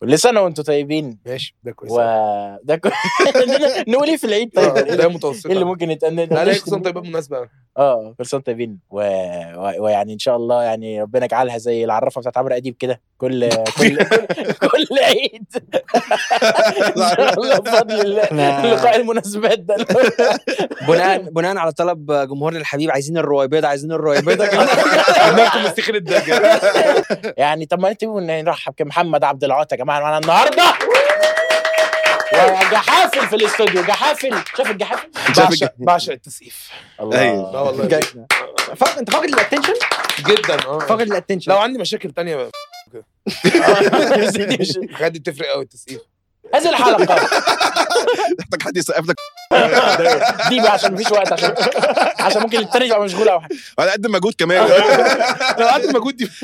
كل سنه وانتم طيبين ماشي ده كويس و ده كو... نقول ايه في العيد طيب آه، ايه ده متوسط اللي ممكن يتقال لا لا كل سنه طيب بالمناسبه اه كل سنه وانتم طيبين و... و... ويعني ان شاء الله يعني ربنا يجعلها زي العرافه بتاعت عمرو اديب كده كل كل كل عيد ان شاء الله بفضل الله إحنا- لقاء المناسبات ده بناء بناء على طلب جمهور الحبيب عايزين الرويبيضه عايزين الرويبيضه عندكم مستخير الدجال يعني طب ما انتوا نرحب كمحمد عبد العاطي يا جماعه معانا النهارده وجحافل في الاستوديو جحافل شاف الجحافل بعشق بعشق التسقيف الله أيوة. لا والله فاق- انت فاقد الاتنشن جدا اه فاقد الاتنشن لو عندي مشاكل تانية بقى. دي مش- الحاجات دي بتفرق قوي التسقيف هذه الحلقه محتاج حد يسقف لك دي بقى عشان مفيش وقت عشان عشان ممكن التاني يبقى مشغول او حاجه على قد مجهود كمان لو قعدت المجهود دي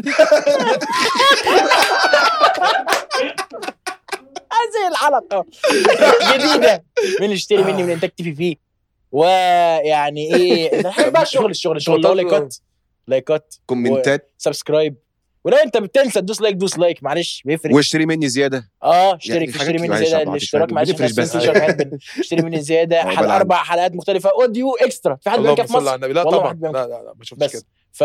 هذه الحلقه جديده من اشتري مني من انتاج تي في في ويعني ايه ده بقى الشغل الشغل الشغل اللي هو لايكات لايكات كومنتات سبسكرايب ولو انت بتنسى تدوس لايك دوس لايك معلش بيفرق واشتري مني زياده اه اشترك يعني في حاجات اشتري مني معلش زياده طبعا، الاشتراك مش معلش بنفرش احنا بس. في شركات بن- اشتري مني زياده هو حلقة بلعب. اربع حلقات مختلفه اوديو اكسترا في حد بيعمل كده اللهم في صل على مصر النبي لا والله طبعا واحد بيعمل لا لا لا ما شفتش بس كده ف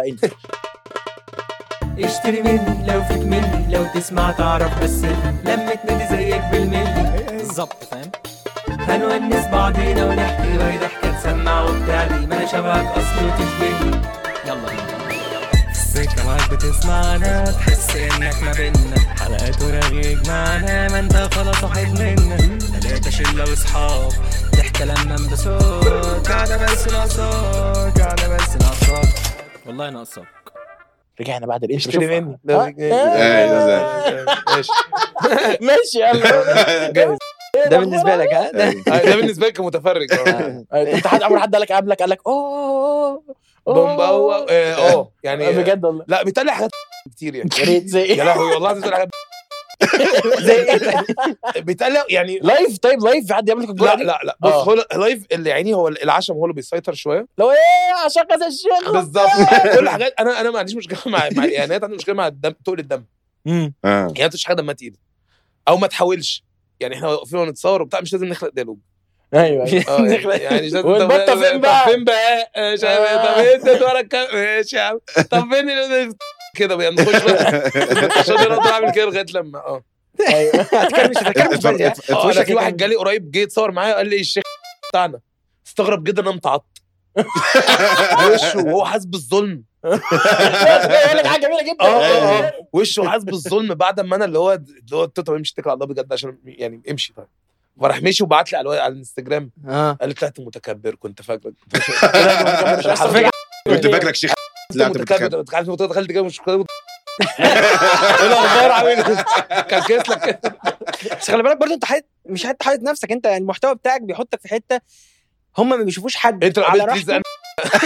اشتري مني لو فيك مني لو تسمع تعرف بس لمة نادي زيك بالملي بالظبط فاهم هنونس بعضينا ونحكي وهي ضحكة تسمع وبتاع دي ما انا شبهك اصل وتشبهني يلا بينا في السكة معاك بتسمعنا تحس انك ما بينا حلقات ورغيك معنا ما انت خلاص واحد منا تلاتة شلة واصحاب ضحكة لما انبسوط قاعدة بس ناقصاك قاعدة بس ناقصاك والله ناقصاك رجعنا بعد الانترو اشتري شوف. مني آه. ايوه ماشي ماشي يلا جاهز ده بالنسبه لك ها ده آه، ده بالنسبه لي كمتفرج اه آه، انت حد اول حد قالك قبلك قالك اوه أوه. بومبا هو اه آه، يعني بجد والله لا بيطلع حاجات كتير يعني يا ريت زي يا لهوي والله العظيم بيطلع حاجات زي بيطلع يعني لايف طيب لايف في حد يعمل لك الجرعه لا دي؟ لا لا بص آه. هو لايف اللي يعني هو العشم هو اللي بيسيطر شويه لو ايه عشان كذا الشيخ بالظبط كل حاجات انا انا ما عنديش مشكله مع مع الاعلانات عندي مشكله مع الدم تقل الدم مم. اه يعني ما تقولش حاجه دمها تقيل او ما تحاولش يعني احنا واقفين ونتصور وبتاع مش لازم نخلق ديالوج ايوه أيوة. اه يعني- يعني مش لازم والبطة طب- فين بقى؟ طب فين بقى آه، مش عارف إيه، طب انت دورك كام ماشي يا عم طب فين ال- كده بقى نخش بقى عشان نقدر اعمل كده لغايه لما اه ايوه هتكلم مش هتكلم اتفرج- بدري، ها؟ اتفرج- اه انا اتفرج- في واحد جالي قريب جه يتصور معايا قال لي الشيخ بتاعنا استغرب جدا ان انا متعط وشه وهو حاسس بالظلم يقول لك حاجه جميله جدا اه اه اه وشه حاسس بالظلم بعد ما انا اللي هو اللي هو قلت له طب امشي اتكل على الله بجد عشان يعني امشي طيب فراح مشي وبعت لي على الوا- على الانستجرام اه قال لي طلعت متكبر كنت فاكرك مش على فكره كنت فاكرك شيخ طلعت متكبر متكبر انت عارف دخلت كده مش ايه الاخبار عامل كان كيس لك بس خلي بالك برضه انت حاطط مش حاطط حاطط نفسك انت يعني المحتوى بتاعك بيحطك في حته هم ما بيشوفوش حد انت لو على قابلت ليزا راحته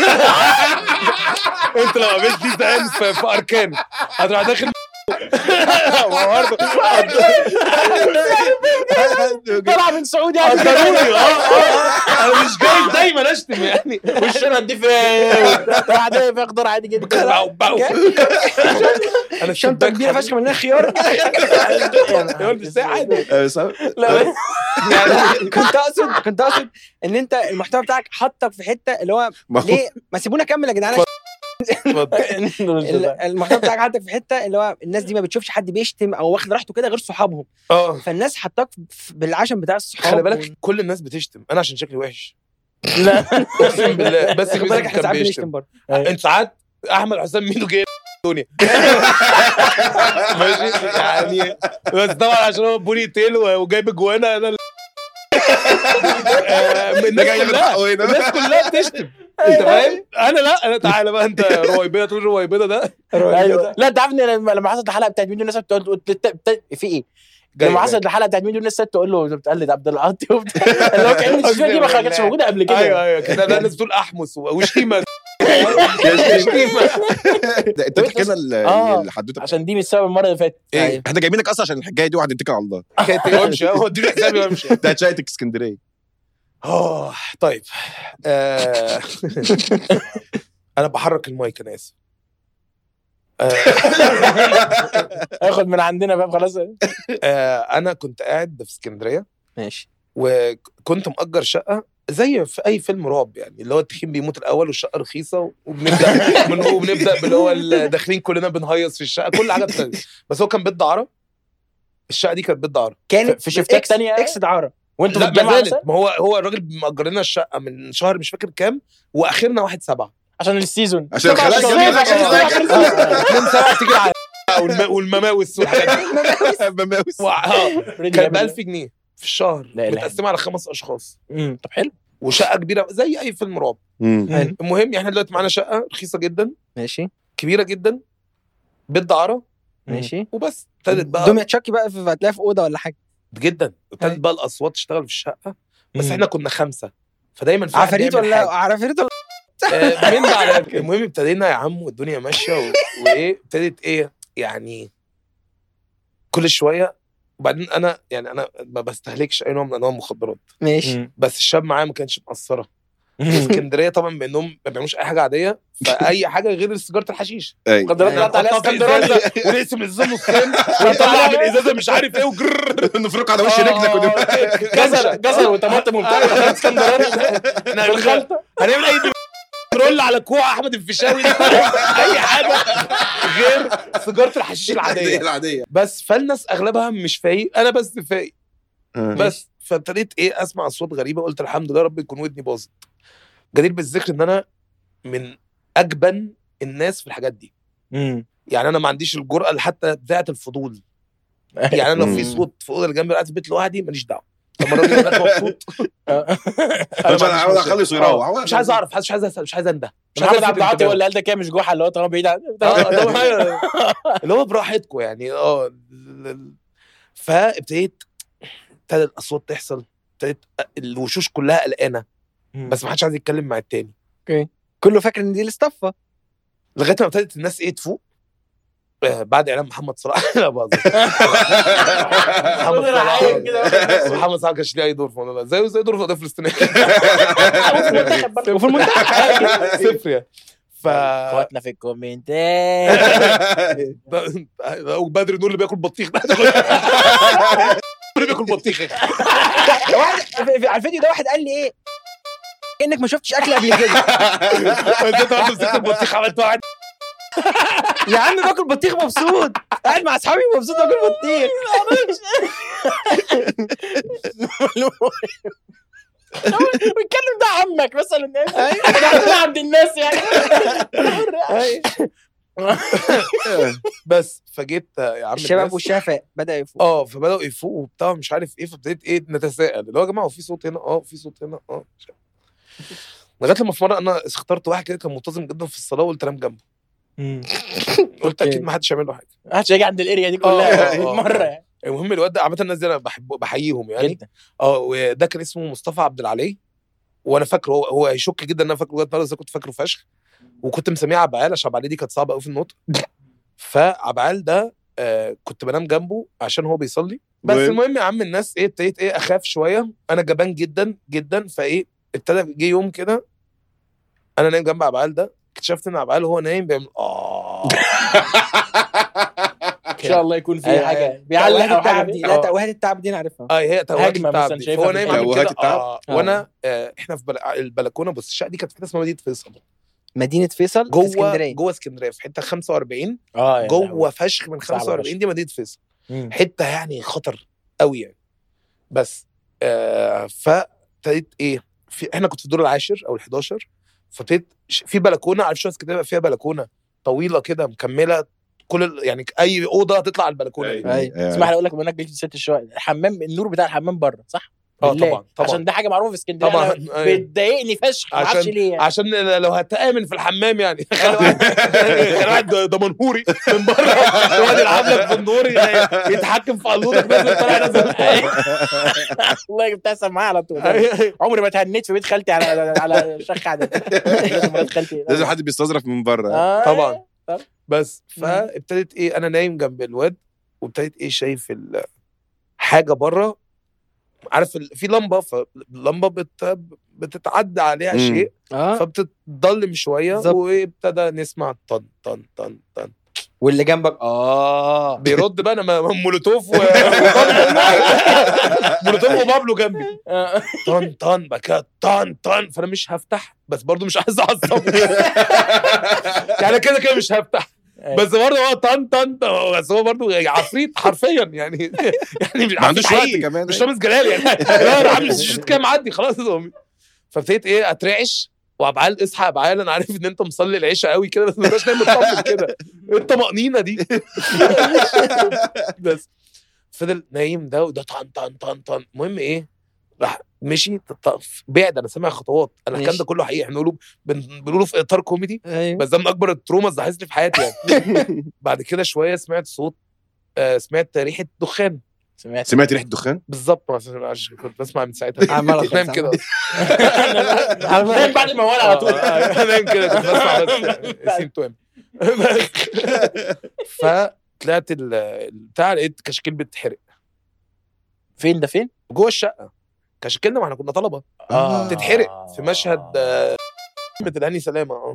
انت لو قابلت ليزا انس في في اركان هتروح داخل طلع من سعودي قدروني اه اه انا مش جاي دايما اشتم يعني والشنطه دي فين بعدين في اخضر عادي جدا باو باو انا شنطه كبيره فشخ منها خيار قلت ازاي عادي آه، صح؟ لا يعني كنت اقصد كنت اقصد ان انت المحتوى بتاعك حطك في حته اللي هو ما هو ليه ما سيبونا اكمل يا جدعان ال- المحتوى بتاعك حطك في حته اللي هو الناس دي ما بتشوفش حد بيشتم او واخد راحته كده غير صحابهم اه فالناس حطاك في- بالعشم بتاع الصحاب خلي بالك كل الناس بتشتم انا عشان شكلي وحش لا اقسم بالله بس خلي بالك احنا كان ساعات بنشتم بيشتم برضه انت ساعات احمد حسام ميدو جاي الدنيا ماشي يعني بس طبعا عشان هو بوني تيل وجايب جوانا انا ال- آه، ده الناس جاي من كلها حقه هنا الناس كلها بتشتم انت فاهم انا لا انا تعالى بقى انت رويبيضه تقول رويبيضه ده ايوه لا انت عارفني لما لما حصلت الحلقه بتاعت مين الناس بتقول تقول- تت- تت- في ايه؟ جاي لما جاي. حصلت الحلقه بتاعت مين الناس تقول له بتقلد عبد العاطي وبتاع اللي هو كان الشيشه دي ما كانتش موجوده قبل كده ايوه ايوه كده ده الناس بتقول احمس وشتيمه ده انت تحكي لنا ال- آه. الحدوته عشان دي مش سبب المره اللي فاتت ايه احنا جايبينك اصلا عشان الحكايه دي واحد يتكل على الله حكايتي وامشي هو اديني حسابي وامشي ده شايتك اسكندريه اه طيب آه، انا بحرك المايك انا اسف آه، هياخد من عندنا بقى خلاص آه انا كنت قاعد في اسكندريه ماشي وكنت مأجر شقه زي في اي فيلم رعب يعني اللي هو التخين بيموت الاول والشقه رخيصه وبنبدا من وبنبدا باللي هو ال- داخلين كلنا بنهيص في الشقه كل حاجه ابتدت بس هو كان بيت دعاره الشقه دي كانت بيت دعاره كانت في شفتات إكس- تانية؟ اكس دعاره وانتوا لا في الجامعه ما مثلا؟ زالت ما هو هو الراجل مأجر لنا الشقه من شهر مش فاكر كام واخرنا واحد سبعه عشان السيزون عشان سبعة خلاص شهور، جميل، عشان عشان آخر خلاص. السيزون. اتنين سبعه تيجي على والم- والمماوس والحاجات دي بماوس و- آه، ريدي كان ب جامد. 1000 جنيه في الشهر لا إله متقسمه على خمس اشخاص مم، طب حلو وشقه كبيره زي اي فيلم رعب مم. المهم احنا دلوقتي معانا شقه رخيصه جدا ماشي كبيره جدا بيت دعاره ماشي وبس ابتدت بقى دمية تشاكي بقى في- هتلاقيها في اوضه ولا حاجه جدا ابتدت أي. بقى الاصوات تشتغل في الشقه بس مم. احنا كنا خمسه فدايما في واحد عفاريت بيعمل ولا حاجة. عفاريت ولا آه، من ده على ده. المهم ابتدينا يا عم والدنيا ماشيه و... وايه ابتدت ايه يعني كل شويه وبعدين انا يعني انا ما بستهلكش اي نوع من انواع المخدرات ماشي مم. بس الشاب معايا ما كانش مقصره في اسكندريه طبعا بانهم ما بيعملوش اي حاجه عاديه فاي حاجه غير سيجاره الحشيش اي مخدرات أيوة. طلعت عليها نحطها في اسكندراني ازازه ونقسم الازازه نصين ونطلع من الازازه مش عارف ايه وجرر نفرك على وش رجلك ونبقى- جزر جزر وطماطم وبتاع اسكندراني احنا في الخلطه هنعمل اي رول على كوع احمد الفيشاوي ده اي حاجه غير سيجاره الحشيش العاديه العاديه بس فالناس اغلبها مش فايق انا بس فايق آه. بس فابتديت ايه اسمع اصوات غريبه قلت الحمد لله رب يكون ودني باظت جدير بالذكر ان انا من اجبن الناس في الحاجات دي مم. يعني انا ما عنديش الجرأه حتى بتاعه الفضول يعني انا لو في مم. صوت في اوضه اللي جنبي قاعد في البيت لوحدي ماليش دعوه لما الراجل هناك مبسوط انا ما عنديش عاوز مشكلة. اخلص ويروح آه، مش عايز اعرف مش عايز اسال مش عايز انده مش عايز محمد ألفت عبد العاطي انتباه. ولا قال ده كده مش جحا اللي هو طالما بعيد عن اه ده أيوة. اللي هو براحتكم يعني اه ال- ال- فابتديت ابتدى الاصوات تحصل ابتديت الوشوش كلها قلقانه بس ما حدش عايز يتكلم مع التاني كله فاكر ان دي الاصطفه لغايه ما ابتدت الناس ايه تفوق آه، بعد اعلان محمد صلاح لا بهزر محمد صلاح محمد صلاح كانش ليه اي دور في الموضوع ده زيه زي دور في القضيه الفلسطينيه وفي المنتخب صفر يعني ف اخواتنا في الكومنتات وبدر نور اللي بياكل بطيخ اللي بياكل بطيخ يا أخي. واحد في- في- على الفيديو ده واحد قال لي ايه انك ما شفتش اكل قبل كده انت برضه مسكت البطيخ عملت واحد يا عم باكل بطيخ مبسوط قاعد مع اصحابي مبسوط باكل بطيخ بيتكلم ده عمك مثلا ده عند الناس يعني بس فجيت يا عم الشباب الناس- وشها فاق بدا يفوق اه فبداوا يفوقوا وبتاع مش عارف ايه فابتديت ايه نتساءل اللي هو يا جماعه هو في صوت هنا اه في صوت هنا اه مش عارف. لغايه لما في مره انا اخترت واحد كده كان منتظم جدا في الصلاه وقلت انام جنبه قلت أوكي. اكيد ما حدش هيعمل له حاجه محدش هيجي عند الاريا دي آه، كلها آه، آه. مره يعني المهم الواد ده عامه الناس دي انا بحب بحييهم يعني جدا اه وده كان اسمه مصطفى عبد العلي وانا فاكره هو هو هيشك جدا ان انا فاكره لغايه النهارده بس أنا كنت فاكره فشخ وكنت مسميه عبعال عشان عبعال دي كانت صعبه قوي في النطق فعبعال ده آه كنت بنام جنبه عشان هو بيصلي بس المهم. المهم يا عم الناس ايه ابتديت ايه اخاف شويه انا جبان جدا جدا فايه ابتدى جه يوم كده انا نايم جنب عبعال ده اكتشفت ان عبعال هو نايم بيعمل اه ان شاء الله يكون في أيوة، حاجه أيوة. بيعلق توهات او التعب حاجه دي دي لا آه. توهات التعب دي انا عارفها اه هي توهات هجمة التعب مثلا دي شايفها فهو في نايم الفيلم. عامل توهات كده التعب. آه. آه. وانا آه احنا في بل- البلكونه بص الشقه دي كانت في حته اسمها مدينه فيصل مدينه فيصل في جوه اسكندريه جوه اسكندريه في حته 45 اه يا جوه لهوي. فشخ من صعبة 45 فشخ. دي مدينه فيصل مم. حته يعني خطر قوي يعني بس آه فابتديت ايه في احنا كنت في الدور العاشر او ال11 فابتديت ش- في بلكونه عارف شو اسكندريه بقى فيها بلكونه طويله كده مكمله كل ال- يعني اي اوضه تطلع على البلكونه دي. أيوة. اسمح لي اقول لك بانك جيت ست الشوق الحمام النور بتاع الحمام بره صح؟ اه بالله. طبعا طبعا عشان ده حاجه معروفه في اسكندريه طبعا أنا أيوة. بتضايقني فشخ معرفش عشان- ليه يعني. عشان لو هتامن في الحمام يعني خلي واحد خلي واحد دمنهوري من بره يقعد يلعب لك في النور يتحكم في قلوبك نازل طالع نازل والله جبتها سماعه على طول أيوة. عمري ما اتهنيت في بيت خالتي على على شخ عدد لازم ولاد خالتي لازم حد بيستظرف من بره آه. طبعا بس فابتدت ايه انا نايم جنب الواد وابتديت ايه شايف ال- حاجه بره عارف ال- في لمبه فاللمبه بت بتتعدى عليها مم. شيء اه فبتضلم شويه بالظبط. وابتدى نسمع طن طن طن طن واللي جنبك اه بيرد بقى انا م- مولوتوف و مولوتوف وبابلو جنبي طن طن بقى كده طن طن فانا مش هفتح بس برضو مش عايز اعصب يعني كده كده مش هفتح بس برضه هو طن طن طن، بس هو برضه عفريت حرفيا يعني يعني مش ما عندوش وقت حقيقي. كمان مش رامز جلال يعني لا انا عامل الشوت كده معدي خلاص فابتديت ايه اترعش وابعال اصحى يا ابعال انا عارف ان انت مصلي العشاء قوي كده بس ما تبقاش نايم مطمن كده ايه الطمأنينة دي بس فضل نايم ده وده طن طن طن طن المهم ايه راح مشي ط- بعد انا سامع خطوات انا الكلام ده ماشي. كله حقيقي احنا بنقوله بن- بنقوله في اطار كوميدي ايوه بس ده من اكبر التروماز اللي حصلت لي في حياتي يعني بعد كده شويه سمعت صوت آه سمعت ريحه دخان سمعت سمعت ريحه دخان بالظبط ما سمعتش، كنت بسمع من ساعتها عمال كنت نايم كده نايم بعد ما هو على طول آه، نايم كده كنت بسمع بس ياسين توام فطلعت ال- البتاع لقيت كشكيل بتتحرق فين ده فين؟ جوه الشقه كشكلنا ما احنا كنا طلبه آه. تتحرق في مشهد آه، بتاع هاني سلامه اه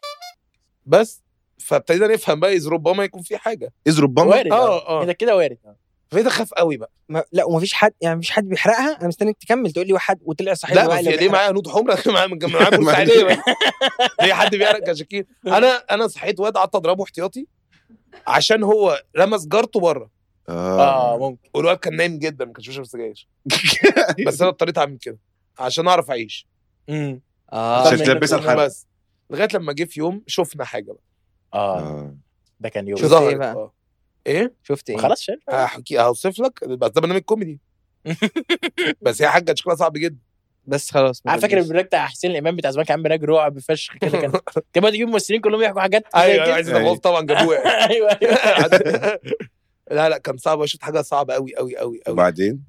بس فابتدينا نفهم بقى اذ ربما يكون في حاجه اذ ربما وارد اه اه كده كده وارد آه. فبقيت اخاف قوي بقى ما لا ومفيش حد يعني مفيش حد بيحرقها انا مستنيك تكمل تقول لي واحد وطلع صحيح لا بس ليه معايا هنود حمرا معايا معايا بورسعيديه بقى. ليه حد بيعرق كشاكيل انا انا صحيت واد قعدت اضربه احتياطي عشان هو رمى سجارته بره اه اه ممكن والواد كان نايم جدا ما كانش بيشرب سجاير بس انا اضطريت اعمل كده عشان اعرف اعيش امم اه عشان تلبسها الحرق بس لغايه لما جه في يوم شفنا حاجه بقى اه اه ده كان يوم شفت ظهرت إيه بقى؟ آه. ايه شفت ايه خلاص شايف هحكي هوصف لك بس ده برنامج كوميدي بس هي حاجه شكلها صعب جدا بس خلاص ما على فاكر تقوليش. البرنامج بتاع حسين الامام بتاع زمان كان برنامج رعب فشخ كده كان كان بقى يجيب ممثلين كلهم يحكوا حاجات زي ايوه كده. عايز الغوص طبعا جابوه يعني. ايوه ايوه لا لا كان صعب شفت حاجه صعبه قوي قوي قوي قوي وبعدين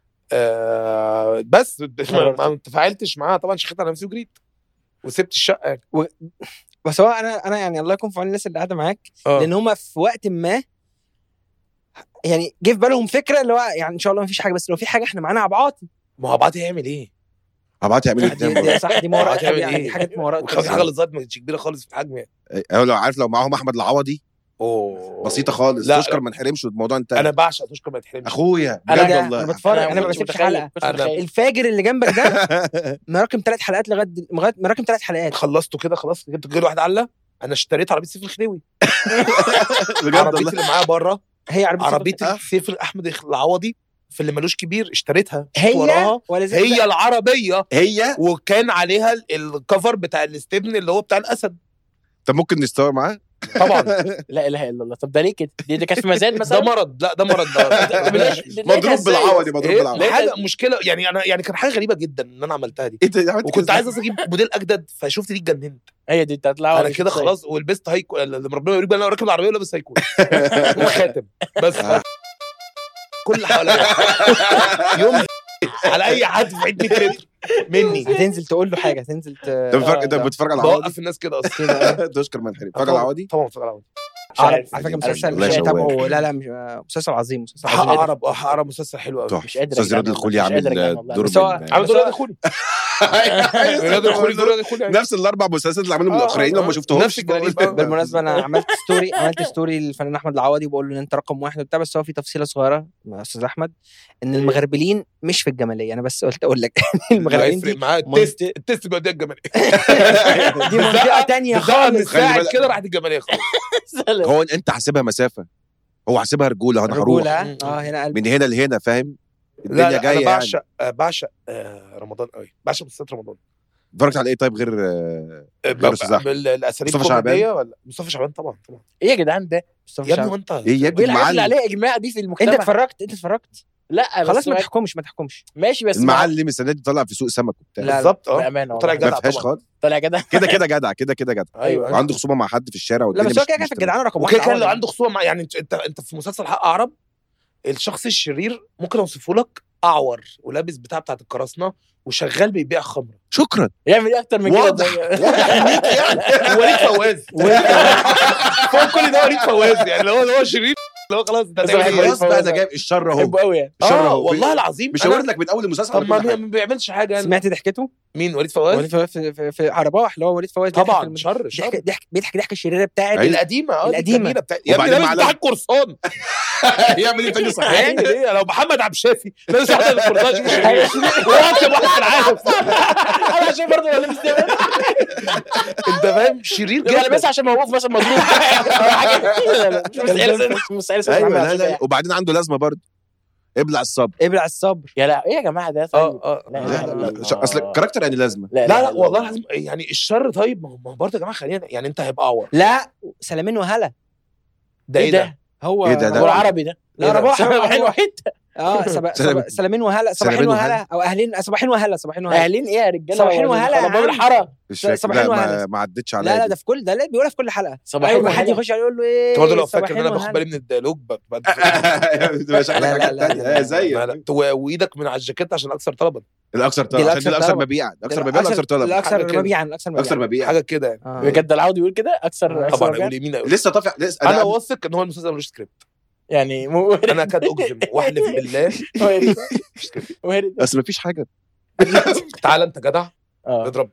آه بس ما ما تفاعلتش معاها طبعا شخيت على نفسي وجريت وسبت الشقه يعني بس هو انا انا يعني الله يكون في عون الناس اللي قاعده معاك آه. لان هم في وقت ما يعني جه في بالهم فكره اللي هو يعني ان شاء الله ما فيش حاجه بس لو في حاجه احنا معانا عبعاطي ما هو بعد هيعمل ايه؟ هبعت يعمل دي, دي صح دي ما وراء هتعمل الطبيعة، إيه؟ دي حاجات ما وراء وخلاص الطبيعة. حاجه للظاهر ما كانتش كبيره خالص في الحجم يعني هو لو عارف لو معاهم احمد العوضي اوه بسيطه خالص لا، تشكر لا. ما نحرمش والموضوع انتهى انا بعشق تشكر ما تحرمش اخويا أنا بجد ده- والله انا بتفرج انا ما كنتش بسيبش متخيل- حلقه كنتش أنا- متخيل. الفاجر اللي جنبك ده مراكم ثلاث حلقات لغايه دل- لغايه مراكم ثلاث حلقات خلصته كده خلاص جبت غير واحد علة انا اشتريت عربيه سيف الخديوي بجد عربيتي والله اللي معايا بره هي عربيه عربيه سيف- سيف احمد العوضي في اللي ملوش كبير اشتريتها هي وراها ولا زي هي العربيه هي وكان عليها ال- الكفر بتاع الاستبن اللي هو بتاع الاسد طب ممكن نستور معاه طبعا لا اله الا الله طب ده ليه كده؟ دي, دي كانت في مزاد ده مثلا مرض لا ده مرض ده بلاش- مضروب بالعوضي مضروب إيه؟ بالعوضي حاجه مشكله يعني انا يعني كان حاجه غريبه جدا ان انا عملتها دي انت عملت وكنت كده عايز اصلا اجيب موديل اجدد فشفت دي اتجننت هي دي تطلع انا كده خلاص ولبست هايكو اللي ربنا يوريك بقى انا راكب العربيه ولابس هايكو وخاتم بس آه. كل اللي حواليا يوم على اي حد في بعيد 100 متر مني هتنزل تقول له حاجه هتنزل ت... انت بتفرج انت آه، بتتفرج على العوضي بوقف الناس كده اصلا تشكر ما نحرم بتتفرج على العوضي طبعا بتفرج على العوضي عرب على فكره عارف. مسلسل الله مش يشوقك. هتابعه لا لا مش آه، مسلسل عظيم مسلسل عظيم هقرب هقرب مسلسل حلو قوي تحفه مش قادر استاذ أجمع رياض والله، الخولي مش قادر عامل أجمع والله. دور بس هو- من عامل بس دور هو- رياض الخولي رياض الخولي دور رياض الخولي نفس الاربع مسلسلات اللي عملهم آه، الاخرين لو آه. ما شفتهمش نفس الجريمة. بالمناسبه انا عملت ستوري عملت ستوري للفنان احمد العوضي وبقول له ان انت رقم واحد وبتاع بس هو في تفصيله صغيره مع استاذ احمد ان المغربلين مش في الجماليه انا بس قلت اقول لك المغربلين هيفرق دي معاه التيست منطقة- التيست بيوديها الجماليه دي منطقه تانية خالص خالص خلي ساعد بالك. كده راحت الجماليه خالص هو انت حاسبها مسافه هو حاسبها رجوله انا هروح رجوله ها؟ اه هنا قلب من هنا لهنا فاهم لا الدنيا لا جايه انا يعني بعشق آه، بعشق آه، رمضان قوي بعشق مسلسلات رمضان اتفرجت على ايه طيب غير آه، آه، غير أستاذ أحمد. بال- الاساليب مصطفى شعبان؟ الكوميدية ولا مصطفى شعبان طبعا طبعا ايه يا جدعان ده؟ مصطفى يا ابني شعبان. هو انت ايه يا ايه ابني الحاجات اللي المعلم عليها اجماع دي في المجتمع؟ انت اتفرجت انت اتفرجت لا بس خلاص ما ما- تحكمش ما تحكمش ماشي بس المعلم السنه دي طلع في سوق سمك وبتاع لا، لا. بالظبط اه بامانه طلع والله. ما جدع فيهاش طبعا خالص طلع جدع كده كده جدع كده كده جدع ايوه وعنده خصومه مع حد في الشارع لا والدنيا بس هو مش- كده كده مش في تمام. الجدعان رقم وكده واحد كده لو عوضي. عنده خصومه مع يعني انت انت في مسلسل حق عرب الشخص الشرير ممكن اوصفه لك اعور ولابس بتاع بتاعت القراصنه وشغال بيبيع خمره شكرا يعمل ايه اكتر من كده واضح. وليد فواز فوق كل ده وليد فواز يعني اللي هو اللي هو شرير اللي هو خلاص انت بس هتعمل بحب ايه؟ وليد خلاص بقى ده جايب الشر اهو بحبه قوي يعني الشر اه اهو والله العظيم مش أنا- هورد لك من اول المسلسل طب على ما كل ما حاجة. بيعملش حاجه يعني سمعت ضحكته؟ مين وليد فواز وليد فواز في, في, في على رواح اللي هو وليد فواز بيضحك في طبعا الم- شر شر ضحك ضحك بيضحك ضحكه الشريره بتاعت أيوة. القديمه اه دي القديمة. الجميله بتاعت يا ابني وبعدين ده مع بتاع لم- القرصان يعمل ايه تاني صحيح هيعمل ايه لو محمد عبد الشافي لازم يحضر القرصان مش واكتب واحد في العالم انا عشان برضه ولا مستوى انت فاهم شرير انا جدا بس عشان موقوف مثلا مضروب أو حاجه لا لا مش مسألة مش مسألة ايوه محمد لا عبد لا الشافي. وبعدين عنده لازمه برضه ابلع الصبر ابلع الصبر يا لا ايه يا جماعه ده طيب اه اه لا لا لا لا لا لا ش- اصل الكاركتر يعني لازمه لا لا والله العظيم يعني الشر طيب ما هو ما هو برضه يا جماعه خلينا يعني انت هيبقى عور لا سلامين وهلا ده ايه ده؟ هو إيه ده؟ ده هو العربي ده لا إيه ده؟ رباح صباحين وحيد اه سب... سلام- سب... سلامين وهلا صباحين سلامين وهلا او اهلين صباحين وهلا صباحين وهلا اهلين ايه يا رجاله صباحين هو وهلا يا خربان عم. الحاره مش فاكر صباحين لا ما, وهلا. ما عدتش عليا لا لا دي. ده في كل ده لا بيقولها في كل حلقه صباحين ايوه حد وحيد يخش عليه يقول له ايه انت برضه لو فاكر ان صباحين انا باخد وهلا. بالي من الديالوج ب- ب- بتبقى شكلك لا، لا، حاجه لا، لا، تانية لا. آه، زي لا، لا. و- وايدك من على الجاكيت عشان اكثر طلبا الاكثر دي طلب عشان دي الأكثر الاكثر طلب. مبيعا الاكثر مبيعا الاكثر طلب حاجة الاكثر كده. مبيعا الاكثر مبيعا اكثر مبيعا حاجه كده يعني آه. بجد العودي يقول كده اكثر أكثر طبعا مبيعاً؟ اقول يمين أوي. لسه طافع لسه انا انا واثق ان هو المسلسل ملوش سكريبت يعني مو انا كاد اجزم واحلف بالله وارد وارد بس ما فيش حاجه تعالى انت جدع اه نضرب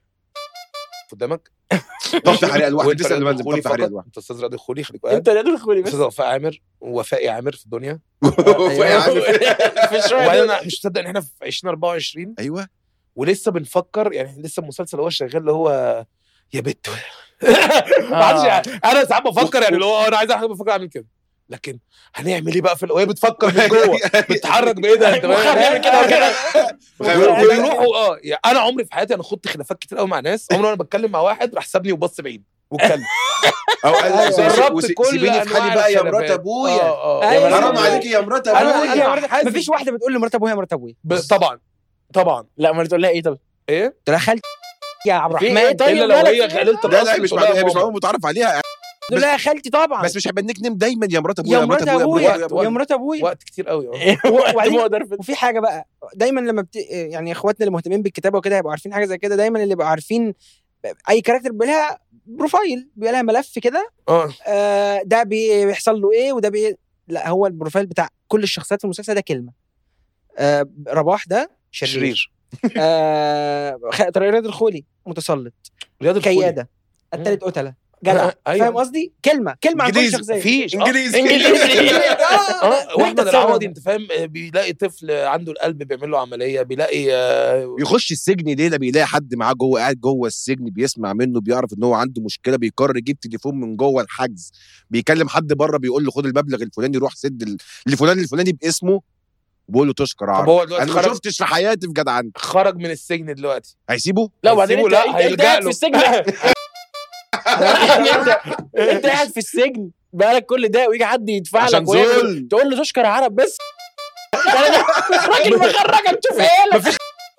قدامك طفي حريقه الواحد وانت لسه اللي رياض بنزل الخولي طفي حريقه فقط. الواحد انت استاذ رياض الخولي خليك قاعد انت لا تدخلي بس استاذ وفاء عامر ووفائي عامر في الدنيا وفاء عامل. في شويه وبعدين دول. انا مش مصدق ان احنا في 2024 ايوه ولسه بنفكر يعني لسه المسلسل هو شغال اللي هو يا بت ما عادش يعني انا ساعات بفكر يعني اللي هو انا عايز اعمل بفكر اعمل كده لكن هنعمل ايه بقى في وهي بتفكر من جوه بتتحرك بايدها انت مخها بيعمل كده وكده. ويروحوا اه يعني انا عمري في حياتي انا خدت خلافات كتير قوي مع ناس عمري وانا بتكلم مع واحد راح سابني وبص بعيد واتكلم او قال جربت وس- كل سيبيني في أنواع حالي بقى يا الخلافات. مرات ابويا اه اه أيوة. حرام عليكي يا مرات أنا- ابويا أنا حاسس- مفيش واحده بتقول لمرات ابويا مرات ابويا ب- طبعا طبعا لا ما تقول لها ايه طب ايه قلت لها خالتي يا عبد في الرحمن إيه طيب؟ الا لو مالك هي إيه؟ خليله لا لا الراس مش بتقول لها معلومة- مش ماما. معلومة متعرف عليها قلت لها خالتي طبعا بس مش هيبقى النيك نيم دايما يا مرات ابويا يا مرات ابويا وقت- يا مرات ابويا وقت كتير قوي اه إيه، وقت وبعدين- مقدر في وفي حاجه بقى دايما لما بت... يعني اخواتنا اللي مهتمين بالكتابه وكده هيبقوا عارفين حاجه زي كده دايما اللي يبقوا عارفين اي كاركتر بيبقى لها بروفايل بيبقى لها ملف كده اه آه ده بي- بيحصل له ايه وده بي... لا هو البروفايل بتاع كل الشخصيات في المسلسل ده كلمه آه رباح ده شرير, شرير آه خ- رياض الخولي متسلط رياض الخولي كياده التالت قتله جدع أيوة. فاهم قصدي كلمه كلمه عن كل انجليزي شخصيه فيش انجليزي اه واحمد تتصرف. العوضي انت فاهم آه، بيلاقي طفل عنده القلب بيعمل له عمليه بيلاقي آه، يخش السجن ليله بيلاقي حد معاه جوه قاعد جوه السجن بيسمع منه بيعرف ان هو عنده مشكله بيقرر يجيب تليفون من جوه الحجز بيكلم حد بره بيقول له خد المبلغ الفلاني روح سد ال- لفلان الفلاني باسمه بيقول له تشكر طب عرب هو دلوقتي انا ما خرج شفتش في حياتي في جدعان خرج من السجن دلوقتي هيسيبه لا وبعدين انت هيسيبه؟ لا، انت- انت هيلجأ قاعد له. في السجن يعني انت انت قاعد في السجن بقالك كل ده ويجي حد يدفع عشان لك ويعمل- ذل تقول له تشكر عرب بس راجل مخرجك تشوف ايه مفيش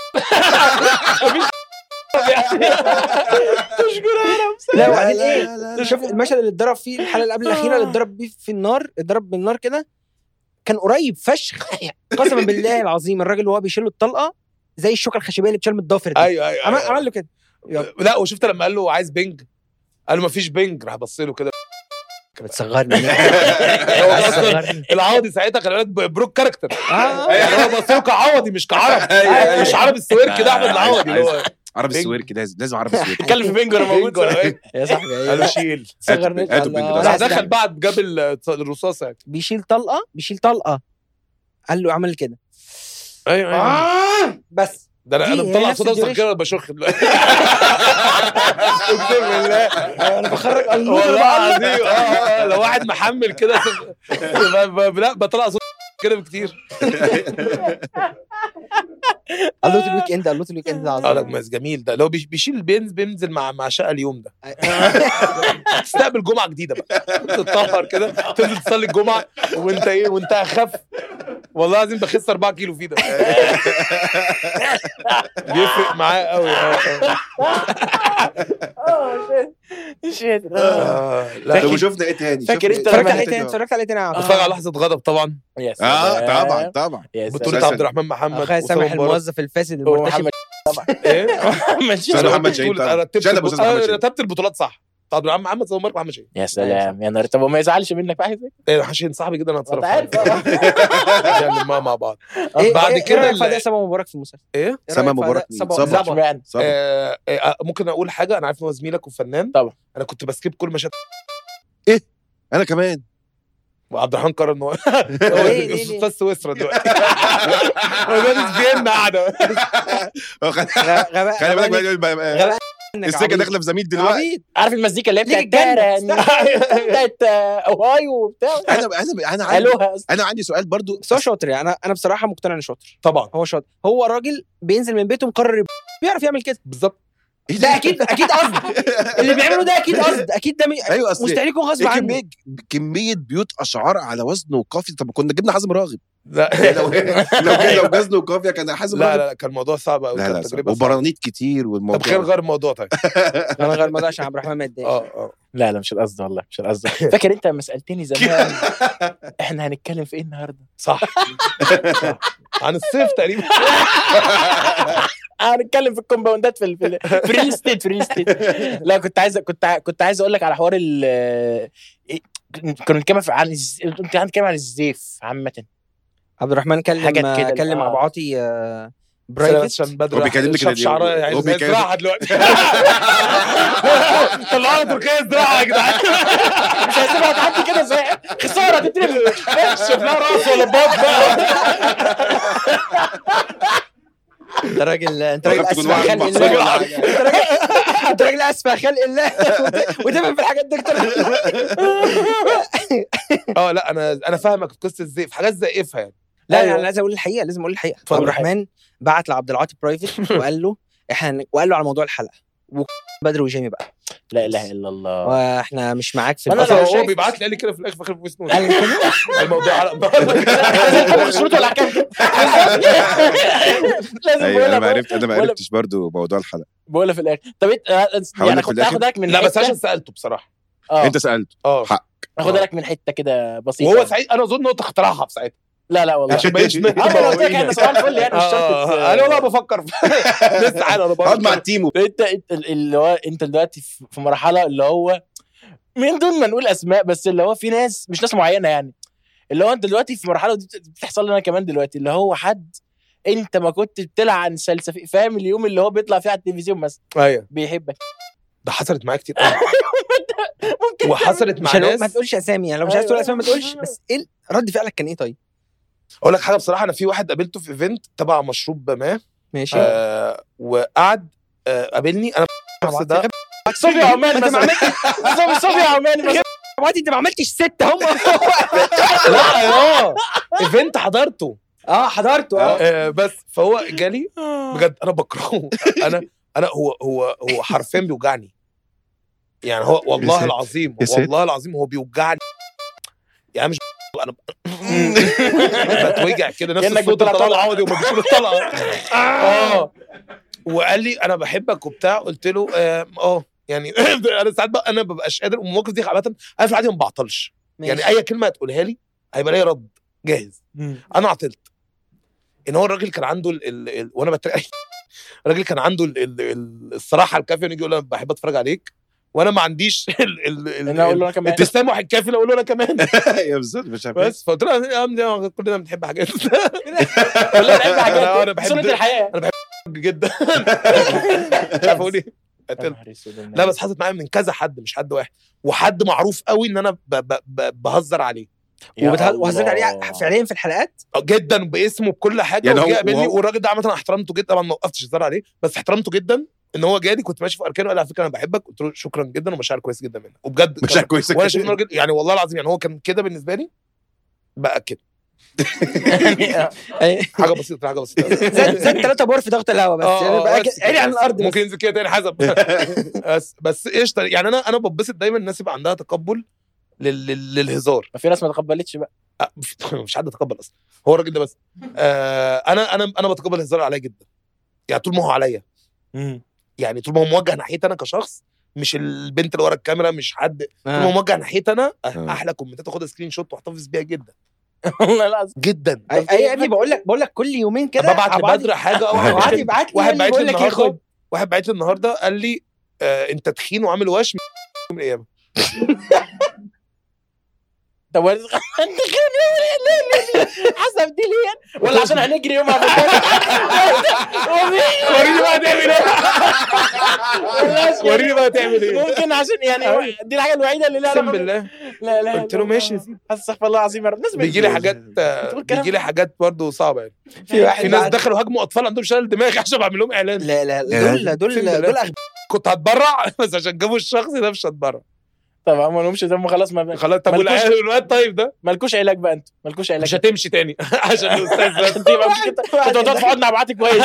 تشكر عرب لا وبعدين ايه شوف المشهد اللي اتضرب فيه الحلقه اللي قبل الاخيره اللي اتضرب بيه في النار اتضرب بالنار كده كان قريب فشخ قسما بالله العظيم الراجل وهو بيشيل له الطلقه زي الشوكه الخشبيه اللي بتشال من الضافر دي ايوه ايوه عمل أيوة. عمل له كده يلا. لا وشفت لما قال له عايز بنج قال له مفيش بنج راح بص له كده بتصغرني هو اصلا العوضي ساعتها خلي بالك بروك كاركتر اه يعني هو بص له كعوضي مش كعرب أيوة. مش عرب السويرك ده احمد العوضي اللي هو عرب بنج. السويرك لازم لازم عرب السويرك اتكلم في بينجو انا موجود بنج ولا ايه يا صاحبي قال له أيوة. شيل صغرني هاتوا بنج ده. الله. راح دخل بعد جاب ال- الرصاصه يعني بيشيل طلقه بيشيل طلقه قال له عمل كده ايوه ايوه آه بس ده انا دي انا هي مطلع نفس صوت اصلا الديوريشن. كده بشخ دلوقتي اقسم بالله انا بخرج النور والله بقى. العظيم اه آه، لو واحد محمل كده ب- ب- لا بطلع صوت كده بكتير قلوت الويك اند قلوت الويك اند اه لا العظيم بس جميل ده لو بيش- بيشيل بينز بينزل مع مع شقه اليوم ده تستقبل جمعه جديده بقى تتطهر كده تنزل تصلي الجمعه وانت ايه وانت اخف والله العظيم بخس 4 كيلو فيه ده بيفرق معاه قوي اه اه شيت آه، لا طب وشفنا ايه تاني فاكر شفنا انت اتفرجت لما عليه تاني؟ تاني اتفرجت عليه تاني على اتفرج على لحظه غضب طبعا يا اه سلام. طبعا طبعا يا بطولة مسلسل. عبد الرحمن محمد اخويا وسام سامح مبارك. الموظف الفاسد المرتشي ومحمد ايه محمد استاذ شاهين. محمد شاهين بطولة- طبعا. أنا رتبت شهادة الب- أستاذ محمد آه، شاهين. رتبت البطولات صح عبد الرحمن محمد صباح محمد شاهين يا سلام يا نهار طب وما يزعلش منك في حاجه زي إيه، حشين صاحبي جدا انا هتصرف أنت معاه. عارف. نعمل مع بعض إيه بعد إيه كده إيه ال- رأيك في سما مبارك في المسلسل ايه إيه سما رأيك في مبارك أداء مين؟ سما صبا. مبارك؟ اشمعنى صبا. آه، آه، ممكن اقول حاجه انا عارف ان هو زميلك وفنان طبعا. انا كنت بسكيب كل مشاهد انا كمان وعبد الرحمن قرر ان هو ليه- ليه- ليه؟ استاذ سويسرا دلوقتي هو جالس فيينا قاعده خلي غ- غباء خلي بالك غباء بقى- بقى- غباء إنك السكه عبيط. داخله في زميل دلوقتي عبيط عارف المزيكا اللي هي ليك بتاعت الجنة. تارا- بتاعت آه، اوهايو وبتاع انا انا انا عندي قالوها انا عندي سؤال برضو بس هو شاطر يعني انا انا بصراحه مقتنع انه شاطر طبعا هو شاطر هو راجل بينزل من بيته مقرر يب- بيعرف يعمل كده بالظبط إيه ده اكيد اكيد قصد اللي بيعمله ده اكيد قصد اكيد ده مي... ايوه اصل مستحيل يكون غصب إيه عنه كميه كميه بيوت اشعار على وزن وقافيه طب كنا جبنا حازم راغب لا لو لو كان لو وزن وقافيه كان حازم لا راغب لا كان الموضوع صعب قوي لا كانت لا تجربه صعبة. وبرانيت كتير طب خلينا والموضوع نغير الموضوع طيب انا غير الموضوع عشان عبد الرحمن ما يتضايقش اه اه لا لا مش القصد والله مش القصد فاكر انت لما سالتني زمان احنا هنتكلم في ايه النهارده صح صح. عن الصيف تقريبا هنتكلم في الكومباوندات في ال- في ال- في الريل ستيت في الريل ستيت لا كنت عايز كنت ع- كنت عايز اقول لك على حوار ال إيه، كنا بنتكلم في- عن الز- كنت هنتكلم عن الزيف عامة عبد الرحمن كلم حاجات كده. كلم آه. ابو عاطي آه، بس برايفت عشان بدري هو بيكلمني كده شاف شعرها ليه؟ يعني هو زي بيكلم- زراعه دلوقتي طلعوا تركيا زراعه يا جدعان مش هسيبها تعدي كده زي خسارة تترمي شوف لها راس ولا باب بقى انت راجل انت راجل وقفت كل اسفه واحد خلق محصور ولا الله حاجة. انت راجل انت راجل اسفه خلق الله وت- وتفهم في الحاجات دي اكتر اه لا انا انا فاهمك في قصه الزيف حاجات زائفها يعني لا أيوة. انا لازم اقول الحقيقه لازم اقول الحقيقه اتفضل. عبد الرحمن بعت لعبد العاطي برايفت وقال له احنا وقال له على موضوع الحلقه و- بدر وجيمي بقى لا اله الا الله واحنا مش معاك في أنا اصلا لو هو شايف- بيبعت لي قال لي كده في الاخر في اخر فويس نوت قال لي كده الموضوع على لازم تاخد شروط ولا احكام لازم ايوه انا ما بقولها عرفت انا ما ولا- عرفتش برضو موضوع الحلقه بقولها في الاخر طب انت آه، هقول يعني لك في كنت الآخر. هاخد بالك من لا بس حتة- عشان سالته بصراحه اه انت سالته اه حق. هاخد بالك من حته كده بسيطه وهو سعيد انا اظن ان هو اخترعها في ساعتها لا لا والله عشان ما يبقاش اه انا قلت لك احنا صباح الفل يعني مش شرط اه انا والله بفكر في- لسه عادي انا اقعد مع بفكر التيم انت انت اللي هو انت دلوقتي في في مرحله اللي هو من دون ما نقول اسماء بس اللي هو في ناس مش ناس معينه يعني اللي هو انت دلوقتي في مرحله دي بتحصل لنا كمان دلوقتي اللي هو حد انت ما كنت بتلعن سلسفي فاهم اليوم اللي هو بيطلع فيه على التلفزيون مثلا ايوه بيحبك ده حصلت معايا كتير قوي ممكن وحصلت مع مش هنقول- ما ناس تقولش اسامي يعني لو مش عايز تقول أيوة. اسامي ما تقولش بس ايه رد فعلك كان ايه طيب اقول لك حاجه بصراحه انا في واحد قابلته في ايفنت تبع مشروب ما ماشي آه وقعد آه قابلني انا الشخص ده صوفيا عمان ما انت ما مثلا صوفيا- صوفيا عمان مثلا عملت انت ما عملتش ستة هم لا يا ايفنت حضرته اه حضرته اه آه بس فهو جالي بجد انا بكرهه انا انا هو هو هو حرفيا بيوجعني يعني هو والله ساتر. العظيم يا ساتر. والله العظيم هو بيوجعني يعني مش انا بتوجع كده نفس كأنك الصوت بتطلع الطلقه طلقة. العوضي وما بيشيل الطلقه اه وقال لي انا بحبك وبتاع قلت له اه آه. يعني انا ساعات بقى انا ببقاش قادر والمواقف دي عامه انا في العادي ما بعطلش يعني اي كلمه هتقولها لي هيبقى ليا رد جاهز انا عطلت ان هو الراجل كان عنده ال... ال... ال... وانا بتريق الراجل كان عنده ال... ال... ال... الصراحه الكافيه انه يجي يقول انا بحب اتفرج عليك وانا ما عنديش ال... ال... ال... انا اقول له انا كمان التسامح الكافي اللي اقول له انا كمان ايوه بالظبط مش عارف بس فقلت له يا عم دي كلنا بنحب حاجات كلنا بنحب أنا- حاجات أنا بحب- سنة الحياه جدا مش عارف اقول ايه قلت يا له نهار اسود لا بس حصلت معايا من كذا حد مش حد واحد وحد معروف قوي ان انا ب... ب... ب... بهزر عليه يا وبتها- وهزرت عليه الله. فعليا في الحلقات جدا باسمه بكل حاجه يعني يعني هو- وجه قابلني وهو- والراجل ده عامه انا احترمته جدا طبعا ما وقفتش هزار عليه بس احترمته جدا ان هو جالي كنت ماشي في اركان وقال على فكره انا بحبك قلت له شكرا جدا ومشاعر كويس جدا منك وبجد مش كان- كويسه وانا شايف إن الراجل يعني والله العظيم يعني هو كان كده بالنسبه لي بقى كده حاجه بسيطه حاجه بسيطه زاد زاد ثلاثة بور في ضغط الهواء بس آه، يعني آه، بقى بس عالي عن الارض ممكن ينزل كده تاني حسب بس بس قشطه يعني انا انا ببسط دايما الناس يبقى عندها تقبل لل... لل... للهزار في ناس ما تقبلتش بقى أه، مش حد يتقبل اصلا هو الراجل ده بس آه انا انا انا بتقبل الهزار عليا جدا يعني طول ما هو عليا يعني طول ما هو موجه ناحيتي انا كشخص مش البنت اللي ورا الكاميرا مش حد طول ما هو موجه ناحيتي انا آه. احلى كومنتات اخدها سكرين شوت واحتفظ بيها جدا والله العظيم جدا اي أي يا ابني بقول لك بقول لك كل يومين كده ببعت أبو عادي- لبدر حاجه أبو او عادي يبعت لي واحد يقول لي بعت لي بقول لك ايه النهارده خد واحد بعت لي النهارده قال لي آه انت تخين وعامل وشم من الايام طب وارد- انت خير حسب دي ليه ولا عشان هنجري يومها في وريني بقى تعمل ايه البيت وريني بقى تعمل ايه ممكن عشان يعني دي الحاجه الوحيده اللي لها اقسم علاقة بال- بالله لا لا قلت له ماشي يا سيدي. استغفر الله العظيم يا رب الناس بيجي لي بتجي حاجات بتقول كلام. بيجي لي حاجات برضه صعبه يعني في واحد في ناس بعد- دخلوا هاجموا اطفال عندهم شلل دماغ عشان بعمل لهم اعلان لا لا لا، دول دول أقسم بالله. دول أغبياء. كنت هتبرع بس عشان جابوا الشخص ده مش هتبرع طب ما لهمش دم خلاص ما خلاص طب مالكوش- والعيال والواد طيب ده مالكوش علاج بقى انتوا مالكوش علاج مش هتمشي تاني عشان الاستاذ ده انت يبقى مش كنت كنت هتقعد في حضن ابعاتي كويس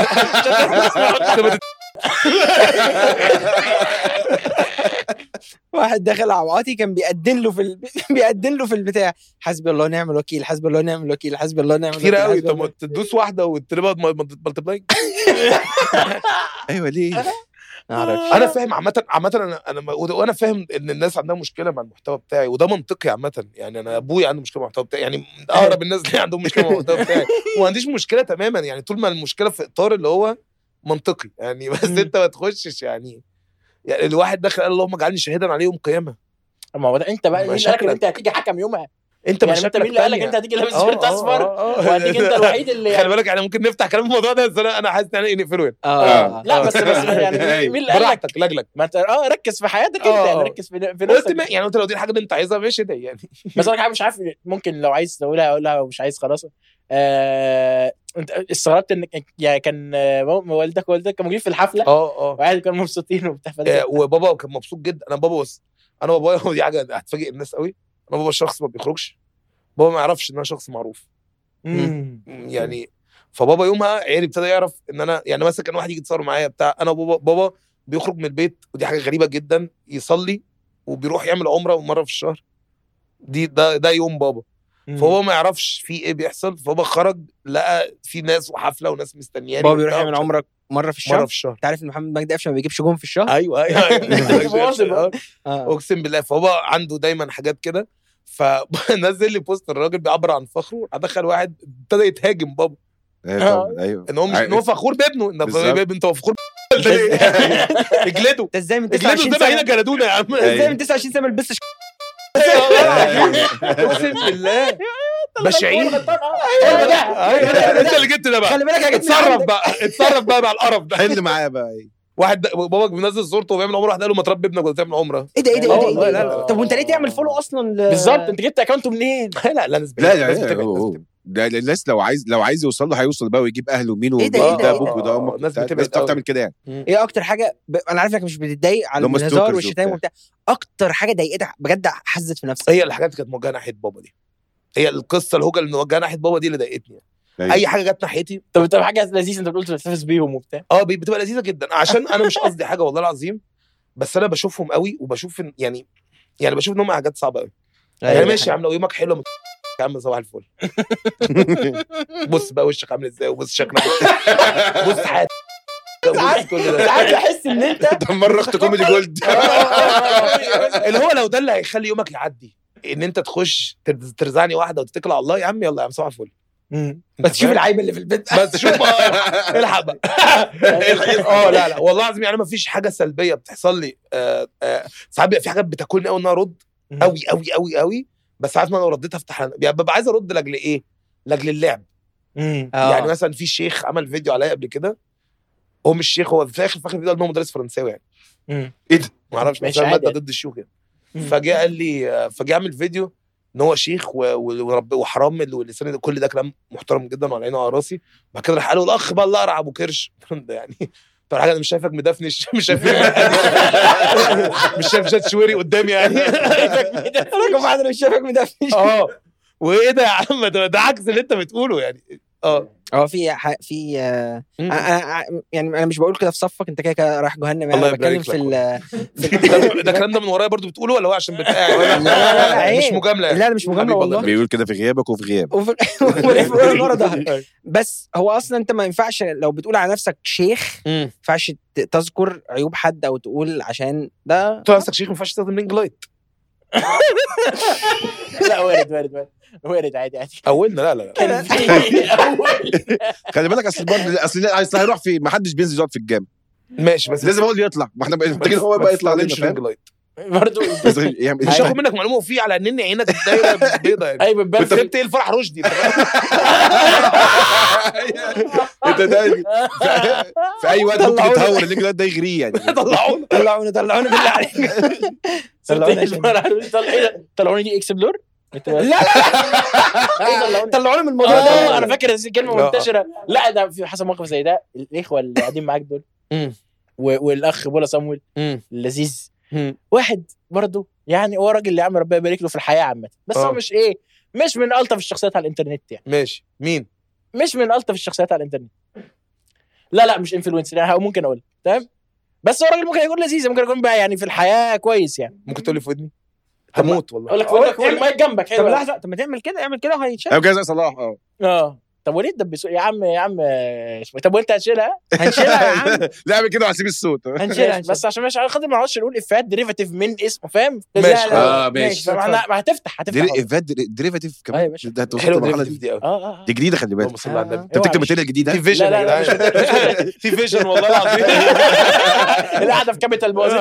واحد داخل عواتي كان بيقدم له في ال... بيقدم له في البتاع حسبي الله ونعم الوكيل حسبي الله ونعم الوكيل حسبي الله ونعم كتير الوكيل قوي حسبي طب الله- ما تدوس واحده وتبقى ملتبلاي ايوه ليه ما اعرفش انا فاهم عامه عامه انا انا وانا فاهم ان الناس عندها مشكله مع المحتوى بتاعي وده منطقي عامه يعني انا ابويا عنده مشكله مع المحتوى بتاعي يعني من اقرب الناس اللي عندهم مشكله مع المحتوى بتاعي وما عنديش مشكله تماما يعني طول ما المشكله في اطار اللي هو منطقي يعني بس مم. انت ما تخشش يعني يعني الواحد داخل قال اللهم اجعلني شهيدا على يوم قيامه ما هو ده انت بقى مين اللي قالك ان مشاكلك. انت هتيجي حكم يومها انت يعني انت مين اللي قالك انت هتيجي لابس شيرت اصفر وهتيجي انت الوحيد اللي خلي بالك احنا ممكن نفتح كلام في الموضوع ده بس انا انا حاسس ان انا نقفله يعني اه لا بس بس يعني أيوة. مين اللي قال لك براحتك لجلك ما انت اه ركز في حياتك انت اه. يعني ركز في في قلت ما- نفسك يعني انت لو دي الحاجه اللي انت عايزها ماشي ده يعني بس انا مش عارف ممكن لو عايز تقولها اقولها ومش عايز خلاص آه انت استغربت انك يعني كان آه، والدك ووالدتك كانوا موجودين في الحفله اه اه وقاعد كانوا مبسوطين وبتاع فده- آه، وبابا كان مبسوط جدا انا بابا بص انا بابايا ودي حاجه هتفاجئ الناس قوي انا بابا شخص ما بيخرجش بابا ما يعرفش ان انا شخص معروف مم. يعني فبابا يومها عيالي ابتدى يعرف ان انا يعني مثلا كان واحد يجي يتصور معايا بتاع انا وبابا بابا بيخرج من البيت ودي حاجه غريبه جدا يصلي وبيروح يعمل عمره مره في الشهر دي ده ده يوم بابا فهو ما يعرفش في ايه بيحصل فبابا خرج لقى في ناس وحفله وناس مستنياني بابا بيروح وبتاع يعمل عمره مره في مره الشهر في الشهر انت عارف ان محمد مجدي قفشه ما بيجيبش جون في الشهر ايوه ايوه مواظب. ايوه اه اقسم بالله فهو عنده دايما حاجات كده فنزل لي بوست الراجل بيعبر عن فخره دخل واحد ابتدى يتهاجم بابا ايوه طبعاً، ايوه ان هو مش ان هو فخور بابنه ان بالظبط. بابا انت فخور اجلده انت ازاي من اجلده 29 زي ما هنا سنه جلدونا يا عم ازاي من 29 سنه ما لبستش اقسم بالله بشعين هو ده. أيوة، انت اللي جبت ده بقى خلي بالك يا جدع اتصرف بقى اتصرف بقى مع القرف ده حل معاه بقى إيه. واحد ده- باباك بينزل صورته وبيعمل عمره واحد قال له ما تربي ابنك ولا تعمل عمره ايه ده ايه ده لا ايه ده والله، إيه لا، ده لا. طب وانت ليه تعمل فولو اصلا ل... بالظبط انت جبت اكونته منين؟ لا لا ناس لا ناس لا بتبعد، هو- ناس هو. بتبعد. ده الناس لو عايز لو عايز يوصل له هيوصل بقى ويجيب اهله ومين إيه ده، وده إيه ده، ده إيه ابوك ده؟ وده امك ناس وبتاع. بتبعد الناس بتعرف قوي. تعمل كده يعني ايه اكتر حاجه ب... انا عارف انك مش بتتضايق على اللي هم الهزار ستوكرز والشتايم وبتاع. وبتاع اكتر حاجه ضايقتك بجد حزت في نفسك هي الحاجات اللي كانت موجهه ناحيه بابا دي هي القصه الهوجه اللي موجهه ناحيه بابا دي اللي ضايقتني أيوة. اي حاجه جت ناحيتي طب طب حاجه لذيذه انت بتقول تحتفظ بيهم وبتاع اه بي- بتبقى لذيذه جدا عشان انا مش قصدي حاجه والله العظيم بس انا بشوفهم قوي وبشوف إن يعني يعني بشوف ان هم حاجات صعبه قوي يعني ماشي يا عم لو يومك حلو مت- يا عم صباح الفل بص بقى وشك عامل ازاي وبص شكلك بص حياتك بص كل ده ساعات بحس ان انت طب مره رحت كوميدي جولد اللي هو لو ده اللي هيخلي يومك يعدي ان انت تخش تر- ترزعني واحده وتتكل على الله يا عم يلا يا عم صباح الفل مم. بس تشوف العيب اللي في البيت بس شوف آه، الحق بقى اه لا لا والله العظيم يعني ما فيش حاجه سلبيه بتحصل لي آه، آه، ساعات بيبقى في حاجات بتاكلني قوي ان انا ارد قوي قوي قوي قوي بس عارف ما انا لو رديت افتح يعني ببقى عايز ارد لاجل ايه؟ لاجل اللعب مم. يعني مثلا في شيخ عمل فيديو عليا قبل كده هو مش شيخ هو في الاخر في اخر الفيديو قال ان هو مدرس فرنساوي يعني مم. ما اعرفش ماشي بس أنا عادي. ماده ضد الشيوخ يعني مم. فجاء قال لي فجاء عمل فيديو ان هو شيخ و- و- ورب وحرام واللسان ده كل ده كلام محترم جدا وعلى عيني وعلى راسي بعد كده راح قال له الاخ بقى الله ارعى ابو كرش ده يعني طب حاجه انا مش شايفك مدفنش مش شايف مش شايف شات شويري قدامي يعني رقم واحد انا مش شايفك مدفنش اه وايه ده يا عم ده, ده عكس اللي انت بتقوله يعني اه هو في ح- في آه، مم. أنا- أنا- يعني انا مش بقول كده في صفك انت كده كده رايح جهنم يعني الله انا بتكلم يبارك في لك ال ده ده الكلام ده من ورايا برضو بتقوله ولا هو عشان بتقاعد لا، لا، لا، عيب. مش مجامله يعني لا لا مش مجامله حبيبي والله بيقول كده في غيابك وفي غياب وفي وفي ورا ظهرك بس هو اصلا انت ما ينفعش لو بتقول على نفسك شيخ ما امم ينفعش ت- تذكر عيوب حد او تقول عشان ده طول نفسك شيخ ما ينفعش تستخدم رينج لايت لا وارد وارد وارد وارد عادي عادي اولنا لا لا لا كان في اول خلي بالك اصل برضه اصل اصل هيروح في ما حدش بينزل يقعد في الجامع ماشي بس لازم هو اللي يطلع ما احنا محتاجين هو بقى يطلع لنا رينج فاهم لايت برضه بس يعمل مش هاخد منك معلومه وفي على ان عينك دايره بيضه يعني ايوه بتبان كنت في- جبت ايه الفرح رشدي أنت فاهم؟ انت ده في اي وقت ممكن طلعونا. يتهور اللينك ده ده يغريه يعني طلعونا طلعوني طلعوني بالله عليك طلعوني عشان- طلعوني طلعوني دي اكسبلور لا لا لا طلعوني من الموضوع اه ده انا فاكر دي كلمه لا. منتشره لا ده في حصل موقف زي ده الاخوه اللي قاعدين معاك دول مم. و- والاخ بولا صامويل مم. اللذيذ مم. واحد برضه يعني هو راجل يا عم ربنا يبارك له في الحياه عامه بس آه. هو مش ايه مش من الطف الشخصيات على الانترنت يعني ماشي مين مش من الطف الشخصيات على الانترنت لا لا مش انفلونسر يعني ممكن اقول تمام بس هو راجل ممكن يكون لذيذ ممكن يكون بقى يعني في الحياه كويس يعني ممكن تقول لي في ودني هموت والله اقول لك اقول لك اعمل- المايك جنبك طب حلو لحظه طب ما تعمل كده اعمل كده وهيتشال ايوه كده زي صلاح اه اه طب وليه تدبسوا يا عم يا عم آه، اسمه- طب وانت هتشيلها هنشيلها يا عم لا اعمل كده وهسيب الصوت هنشيلها ماشي، بس عشان مش عشان خاطر ما نقعدش نقول افيهات ديريفاتيف من اسمه فاهم ماشي. لا، لا، آه، ماشي. فما احنا- ما هتفتح هتفتح ديري- والله. ايفات ديري- ديريفاتيف أيوة كمان يا باشا. ده انت وصلت حلوه للمرحله دي دي قوي اه اه دي جديده خلي بالك اللهم صل على النبي انت بتكتب ماتيريال جديد في ها؟ فيجن لا، يا لا، جدعان في فيجن والله العظيم القعده في كابيتال بوز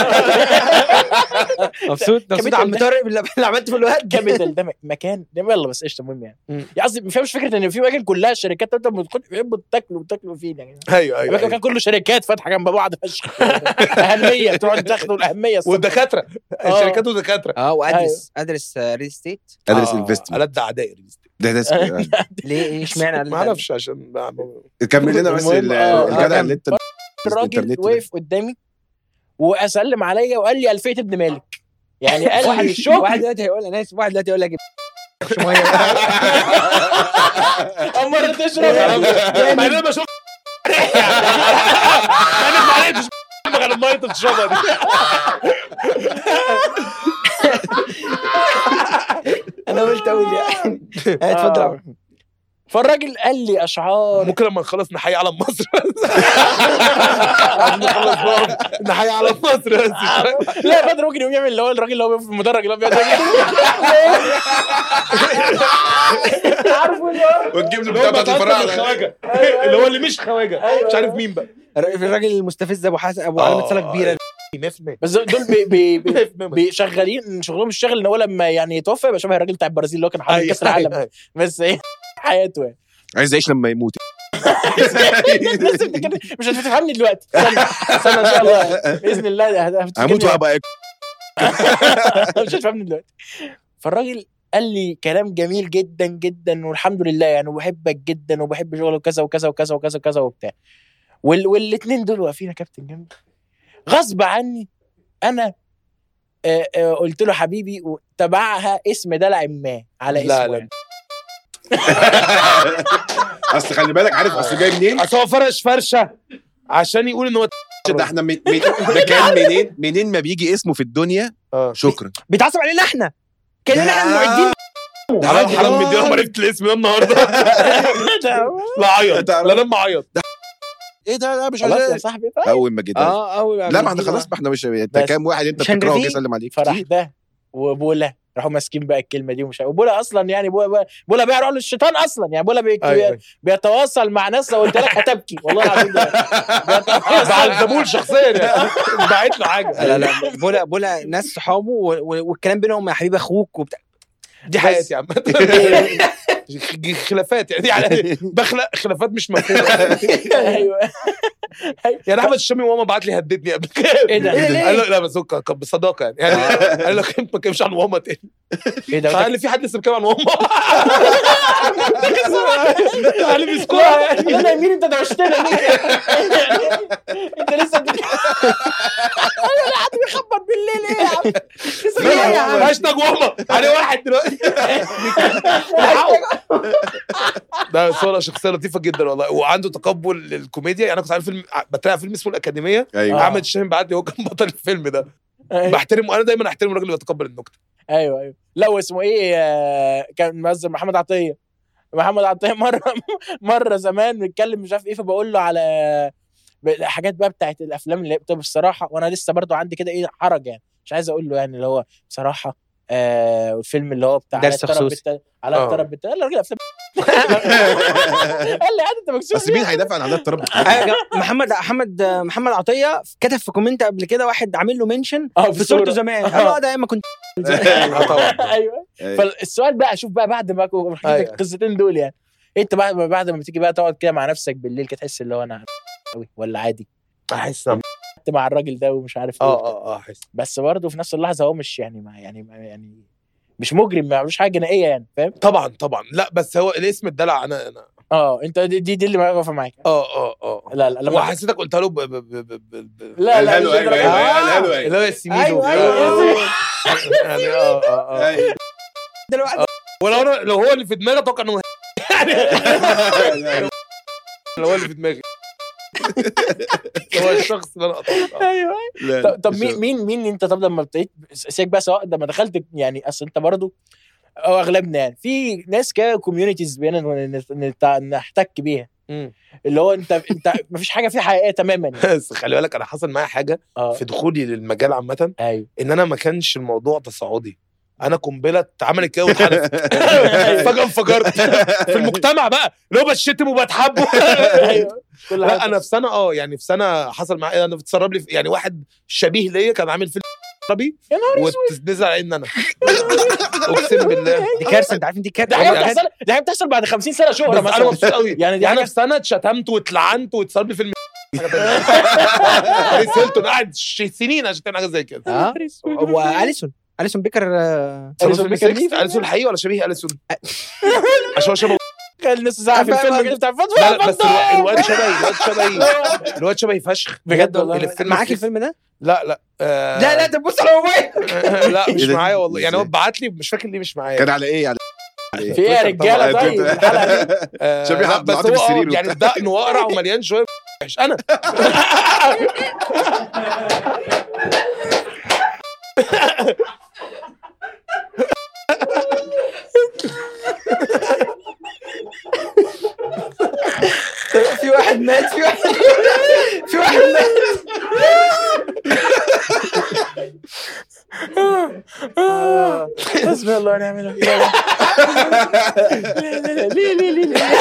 مبسوط مبسوط كابيتال عم ده. طارق باللي اللي عملته في الوقت كابيتال ده مكان ده يلا بس قشطه المهم يعني مم. يعني قصدي ما فيهمش فكره ان في اماكن كلها شركات انت بتدخل بيحبوا تاكلوا وتاكلوا فين يعني ايوه ايوه المكان أيوة. كان كله شركات فاتحه جنب بعض فشخ اهميه تقعد تاخدوا الاهميه الصبح. والدكاتره آه. الشركات والدكاتره اه وادرس ادرس ريل ستيت ادرس آه، انفستمنت ألد اعدائي ده ده اسمه- ليه ايه اشمعنى ما اعرفش عشان ما- كمل لنا بس المهم، ال- آه، الجدع آه، اللي انت الراجل الإنترنت ده. وقف قدامي واسلم عليا وقال لي الفيه ابن مالك يعني قال واحد لي شكرا واحد دلوقتي هيقول انا اسف واحد دلوقتي هيقول لك امال تشرب مع ان انا بشوف انا ما عرفتش غير الميه اللي بتشربها دي انا قلت اقول يعني اتفضل يا عمرو. فالراجل قال لي اشعار ممكن لما نخلص نحيي علم مصر عايزين نخلص بقى نحيي علم مصر بس لا بدر ممكن يقوم يعمل اللي هو الراجل اللي هو في المدرج اللي هو بيقعد يعمل عارفه اللي هو وتجيب له اللي هو بتاع بتاعت بتاعت الفراعنه الخواجه اللي هو اللي مش خواجه مش عارف مين بقى الراجل المستفز ابو حسن ابو علامه صلاه كبيره 100% بس دول بي بي بي 100% بي شغالين شغلهم الشغل ان هو لما يعني يتوفى يبقى شبه الراجل بتاع البرازيل اللي هو كان حاضر كاس العالم بس ايه حياته يعني عايز يعيش لما يموت الناس بتتكلم- مش هتفهمني دلوقتي استنى استنى ان شاء الله باذن الله هت- هتفتكرني هموت وهبقى مش هتفهمني دلوقتي فالراجل قال لي كلام جميل جدا جدا والحمد لله يعني وبحبك جدا وبحب شغلك وكذا وكذا وكذا وكذا وكذا وبتاع وال... والاثنين دول واقفين يا كابتن جنبي غصب عني انا آه آه قلت له حبيبي وتبعها اسم دلع ما على اسمه لا، لا. يعني. اصل خلي بالك عارف اصل جاي منين؟ اصل هو فرش فرشه عشان يقول ان هو ده احنا من من- ده كان منين منين ما بيجي اسمه في الدنيا اه شكرا بيتعصب علينا احنا كاننا ده- احنا المعدين حرام حرام من دي ما عرفت الاسم ده النهارده لا عيط لا لما عيط ايه ده لا مش خلاص يا عايز صاحبي طيب. اول ما جيت اه اول لا ما احنا خلاص ما احنا مش انت بس. كام واحد انت مش بتكرهه هنرفيه؟ بيسلم عليك فرح كتير ده وبولا راحوا ماسكين بقى الكلمه دي ومش عارف- وبولا اصلا يعني بولا بولا, بولا بيعرف للشيطان اصلا يعني بولا بي... أيوة. بيتواصل مع ناس لو قلت لك هتبكي والله العظيم ده. بيتواصل بعذبوه شخصيا يعني بعت له حاجه لا لا بولا بولا ناس صحابه و- و- والكلام بينهم يا حبيب اخوك وبتاع دي حياتي عامه خلافات يعني يعني بخلق خلافات مش مفهومه ايوه يعني احمد الشامي وماما بعت لي هددني قبل كده ايه ده؟ إيه ده؟ قال له لا بس هو كان بصداقه يعني يعني قال له ما تتكلمش عن ماما تاني ايه ده فقال لي في حد لسه بيتكلم عن ماما قال لي بيذكرها يعني انا مين انت دوشتنا ليه؟ انت لسه بتك- انا قاعد بيخبط بالليل ايه يا عم؟ لسه لا، بتك- لا، هاشتاج ماما عليه واحد دلوقتي ده صورة شخصية لطيفة جدا والله وعنده تقبل للكوميديا يعني انا كنت عامل فيلم بتابع فيلم اسمه الأكاديمية ايوه احمد الشامي بعت لي هو كان بطل الفيلم ده ايوه بحترمه انا دايما احترم الراجل اللي بيتقبل النكتة ايوه ايوه لا واسمه ايه آه، كان ممثل محمد عطيه محمد عطيه مره مره زمان بنتكلم مش عارف ايه فبقول له على ب- حاجات بقى بتاعت الافلام اللي طب الصراحه وانا لسه برضو عندي كده ايه حرج يعني مش عايز اقول له يعني اللي هو بصراحه آه والفيلم اللي هو بتاع على درس الطرب خصوصي. بالت- على آه. الطرب بالت- لا راجل افلام قال لي عادي انت مكسوف بس مين هيدافع عن عادات الطرب أيوة يا جماعة، محمد محمد محمد عطيه كتب في كومنت قبل كده واحد عامل له منشن اه في صورته زمان قال له آه، ده ايام ما كنت اه طبعا ايوه فالسؤال بقى شوف بقى بعد ما أكون حكيت لك أيوة. القصتين دول يعني انت بعد ما بعد ما بتيجي بقى تقعد كده مع نفسك بالليل كده تحس اللي هو انا قوي ولا عادي احس إن- قعدت مع الراجل ده ومش عارف ايه اه وبتاع. اه اه احس بس برضه في نفس اللحظه هو مش يعني ما يعني ما يعني مش مجرم ما عملوش حاجه جنائيه يعني فاهم طبعا طبعا لا بس هو الاسم الدلع انا انا اه انت دي دي, دي اللي واقفه معاك اه اه اه لا لا لما وحسيتك قلتها له ب ب ب ب ب ب لا لا قالها له، مش أيوة، الدرجة أيوة، دي. قالها له، اللي هو السميدو أيوة، أيوة. يعني اه اه اه أيوة. دلوقتي ولو انا لو هو اللي في دماغي اتوقع انه لو هو اللي في دماغي هو الشخص اللي انا اتوقع ايوه لا، طب, طب مش- مين مين مين انت طب لما ابتديت سيبك بقى سواء لما دخلت يعني اصل انت برضه او اغلبنا يعني في ناس كده كوميونيتيز بينا نت- نت- نحتك بيها مم. اللي هو انت انت مفيش حاجه فيها حقيقيه تماما يعني. بس خلي بالك انا حصل معايا حاجه اه في دخولي للمجال عامه ايوه ان انا ما كانش الموضوع تصاعدي انا قنبله اتعملت كده واتحرقت فجاه انفجرت في المجتمع بقى اللي هو بتشتم وبتحب ايوه كل لا حاجه انا في سنه اه يعني في سنه حصل معايا انا بتسرب لي يعني واحد شبيه ليا كان عامل فيلم عربي يا نهار وتنزل على ان انا اقسم بالله دي كارثه انت عارف إن دي دي كارثه حاجه يعني- بتحصل دي حاجه بتحصل بعد 50 سنه شهره بس انا مثلا مبسوط قوي يعني دي يعني انا حاجه في سنه اتشتمت واتلعنت واتسرب لي فيلم باريس هيلتون قاعد ش- سنين عشان تعمل حاجه زي كده اه واليسون اليسون بيكر آه، أليسون بيكر مين؟ اليسون الحقيقي ولا شبيه اليسون عشان هو شبه خلي الناس تزعق في أنا فاهم الفيلم أنا- بتاع لا فضفض لا بس الو- الواد شبهي الواد شبهي الواد شبهي فشخ بجد والله. اللي في فيلم معاك فيه- الفيلم ده؟ لا لا آه، لا لا طب بص على الموبايل لا مش إيه ده؟ معايا والله يعني هو إزاي؟ بعت لي مش فاكر ليه مش معايا كان على ايه على على في ايه يا رجاله طيب الحلقه دي آه، شبيه لا، عبد بس العاطي هو في السرير آه، يعني وبتاع. الدقن واقرع ومليان شويه وحش انا في واحد مات في واحد في واحد مات حسبي الله ونعم الوكيل ليه ليه ليه ليه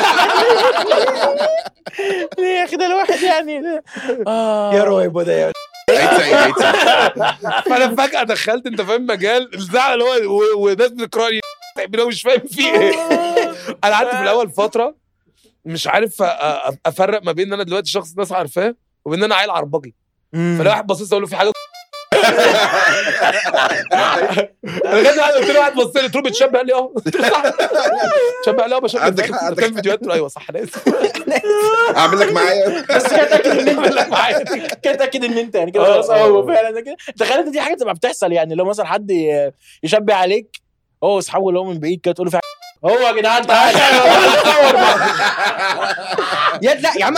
ليه يا اخي ده الواحد يعني اه يا رويبو ده يا عيد سعيد عيد سعيد فانا فجاه دخلت انت فاهم مجال الزعل اللي هو و- وناس بتقراني انا مش فاهم فيه ايه انا قعدت في الاول فتره مش عارف أ- أ- افرق ما بين ان انا دلوقتي شخص الناس عارفاه وبين ان انا عيل عربجي فلا واحد باصص اقول له في حاجه انا لغايه دلوقتي قلت له واحد بص لي قلت له بتشبه قال لي اه قلت له صح بتشبه قال لي اه بشبه عندك ده. حق، عندك كان حق. فيديوهات قلت له ايوه صح انا اسف اعمل لك معايا بس كده اتاكد ان انت كده اتاكد ان انت يعني كده آه، خلاص آه. هو فعلا ده كده تخيل انت دي حاجه تبقى بتحصل يعني لو مثلا حد ي- يشبه عليك هو واصحابه اللي هو من بعيد كده تقول له في حاجة. هو يا جدعان تعالى نتصور بقى. يا لا يا عم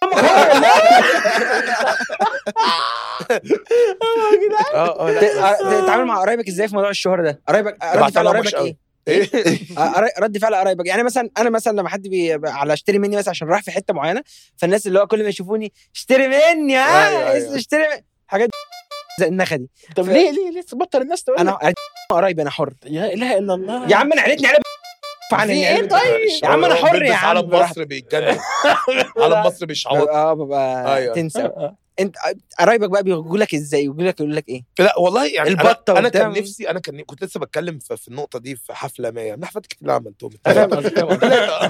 اه اه ت- ت- تتعامل مع قرايبك ازاي في موضوع الشهرة ده؟ قرايبك رد بعتها فعل لهم قرايبك مش قوي. ايه؟ ايه آه، قراي- رد فعل قرايبك يعني مثلا انا مثلا لما حد بي على اشتري مني مثلا عشان رايح في حته معينه فالناس اللي هو كل ما يشوفوني اشتري مني ها أيوة، أيوة. اشتري مني. حاجات زي النخه دي طب ليه ليه ليه تبطل الناس تقول انا لك أنا قرايبي انا حر يا اله الا الله يا عم انا عيلتني عيله فعلا في يعني ايه طيب يا عم انا هو حر بيلبس يا عم علم مصر بيتجنن علم مصر بيشعوط اه ببقى أيوة. تنسى انت قرايبك بقى بيقول لك ازاي يقول لك يقول لك ايه لا والله يعني البطة انا, أنا وبتاع. كان نفسي انا كان كنت لسه بتكلم في, في النقطه دي في حفله ما من حفلات كتير اللي عملتهم فاهم قصدي، فاهم قصدي.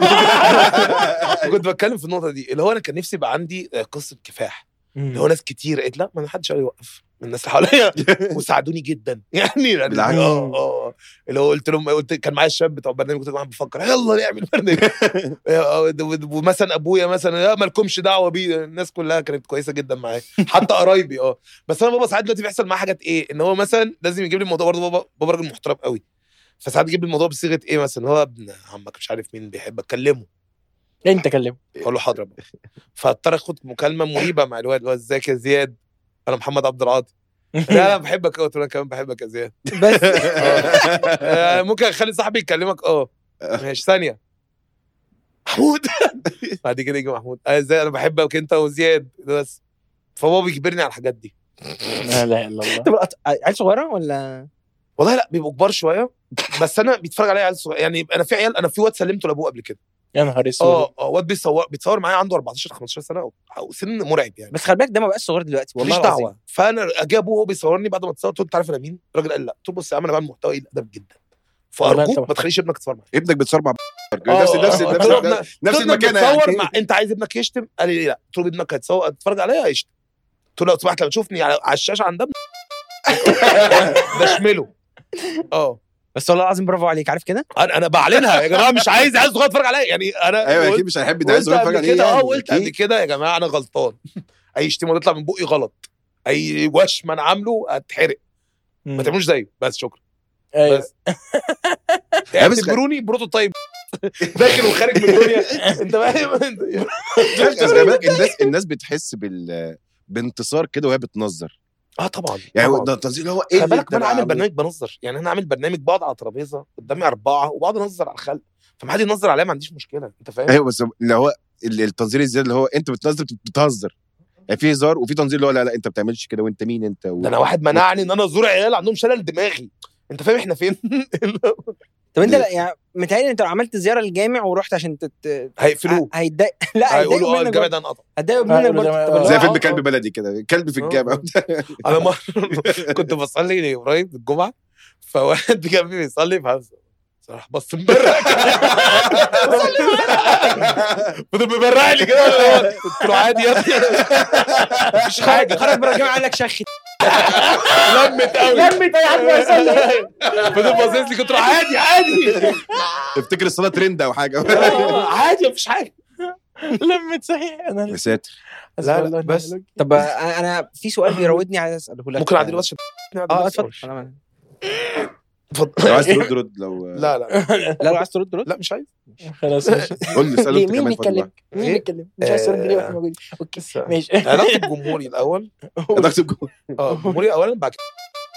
كنت بتكلم في النقطه دي اللي هو انا كان نفسي يبقى عندي آه، قصه كفاح اللي هو ناس كتير قالت لا ما حدش قال يوقف من الناس اللي حواليا وساعدوني جدا يعني يعني بالعكس. اه اه اللي هو قلت لهم قلت كان معايا الشاب بتوع البرنامج كنت قاعد بفكر يلا نعمل برنامج آه، ومثلا ابويا مثلا لا مالكمش دعوه بيه الناس كلها كانت كويسه جدا معايا حتى قرايبي اه بس انا بابا ساعات دلوقتي بيحصل معاه حاجات ايه ان هو مثلا لازم يجيب لي الموضوع برضه بابا بابا راجل محترم قوي فساعات يجيب لي الموضوع بصيغه ايه مثلا هو ابن عمك مش عارف مين بيحبك كلمه انت كلمه اقول له حاضر يا بابا فاضطر اخد مكالمه مريبه مع الواد اللي هو ازيك يا زياد انا محمد عبد العاطي لا انا بحبك قوي قلت له انا كمان بحبك يا زياد بس آه، ممكن اخلي صاحبي يكلمك اه ماشي ثانيه محمود بعد كده يجي محمود آه، ازاي انا بحبك انت وزياد بس فبابا بيجبرني على الحاجات دي لا اله الا الله طب الأط- عيل صغيره ولا والله لا بيبقوا كبار شويه بس انا بيتفرج عليا عيال صغير يعني انا في عيال انا في واد سلمته لابوه قبل كده يا نهار اسود اه اه واد بيصور بيتصور معايا عنده 14 15 سنه او- او سن مرعب يعني بس خلي بالك ده ما بقاش صغير دلوقتي والله ماليش العظيم دعوه فانا اجي ابوه وهو بيصورني بعد ما اتصور قلت له انت عارف انا مين؟ الراجل قال لا قلت له بص يا عم انا بعمل محتوى ايه الادب جدا والله فارجوك أنت- ما تخليش ابنك يتصور معايا ابنك بتصور مع آه، نفس نفس آه، نفس قلت له ابنك- نفس قلت له المكان بتصور يعني مع انت عايز ابنك يشتم قال لي لا قلت له ابنك هيتصور اتفرج عليا هيشتم قلت له لو سمحت لما تشوفني على على الشاشه عند ابنك بشمله اه بس والله العظيم برافو عليك عارف كده انا انا بعلنها يا جماعه مش عايز عايز صغير اتفرج عليا يعني انا ايوه قلت- اكيد مش هيحب ده عايز قلت يتفرج قبل عليه كده اه يعني، قلت قبل أكيد. كده يا جماعه انا غلطان اي شتيمه تطلع من بقي غلط اي وشم انا عامله اتحرق ما تعملوش زيه بس شكرا ايوه بس اعتبروني بروتوتايب داخل وخارج من الدنيا انت فاهم بس خلي بالك الناس الناس بتحس بال بانتصار كده وهي بتنظر اه طبعا يعني طبعاً. ده التنظير اللي هو ايه خلي اللي بالك ما انا أنت عامل عامله؟ برنامج بنظر يعني انا عامل برنامج بقعد على ترابيزه قدامي اربعه وبقعد انظر على الخلق فما حد ينظر عليا ما عنديش مشكله انت فاهم ايوه بس اللي هو ال- التنظير الزياده اللي هو انت بتنظر بتهزر يعني في هزار وفي تنظير اللي هو لا لا انت ما بتعملش كده وانت مين انت و... ده انا واحد منعني ان انا ازور عيال عندهم شلل دماغي انت فاهم احنا فين طب انت ليه؟ لا يعني متهيألي انت لو عملت زياره الجامع ورحت عشان تت... هيقفلوه هيتضايق لا هيقولوا هيتضايقوا اه منك الجامع برضه. ده انقطع هيتضايقوا منك هيقولوا برضه زي ما- طب اللي زي هو- فيلم آه، كلب آه. بلدي كده كلب في آه، الجامع انا مره كنت بصلي قريب الجمعه فواحد جنبي بيصلي فهمس صراحه بص مبرق فضل مبرق لي كده اللي هو قلت له عادي يا ابني مفيش حاجه خرج بره الجامعه قال لك شخ لمت قوي لمت اي حد بيصلي فضل باصص لي قلت له عادي عادي افتكر الصلاه ترند او حاجه آه، عادي مفيش حاجه لمت صحيح انا يا ساتر لا، لا، بس. طب انا أنا في سؤال بيراودني عايز اساله لك ممكن اعدي بس اه اتفضل أنا- اتفضل لو عايز ترد رد لو لا لا لا لو عايز ترد رد لا مش عايز خلاص ماشي قول لي اساله ليه انت مين كمان فاضل بيتكلم؟ واحد. مين إيه؟ بيتكلم؟ مش عايز ترد ليه آه. واحنا موجودين اوكي لسه. ماشي علاقه الجمهوري الاول أنا أكتب جوه. اه الجمهوري اولا بعد كده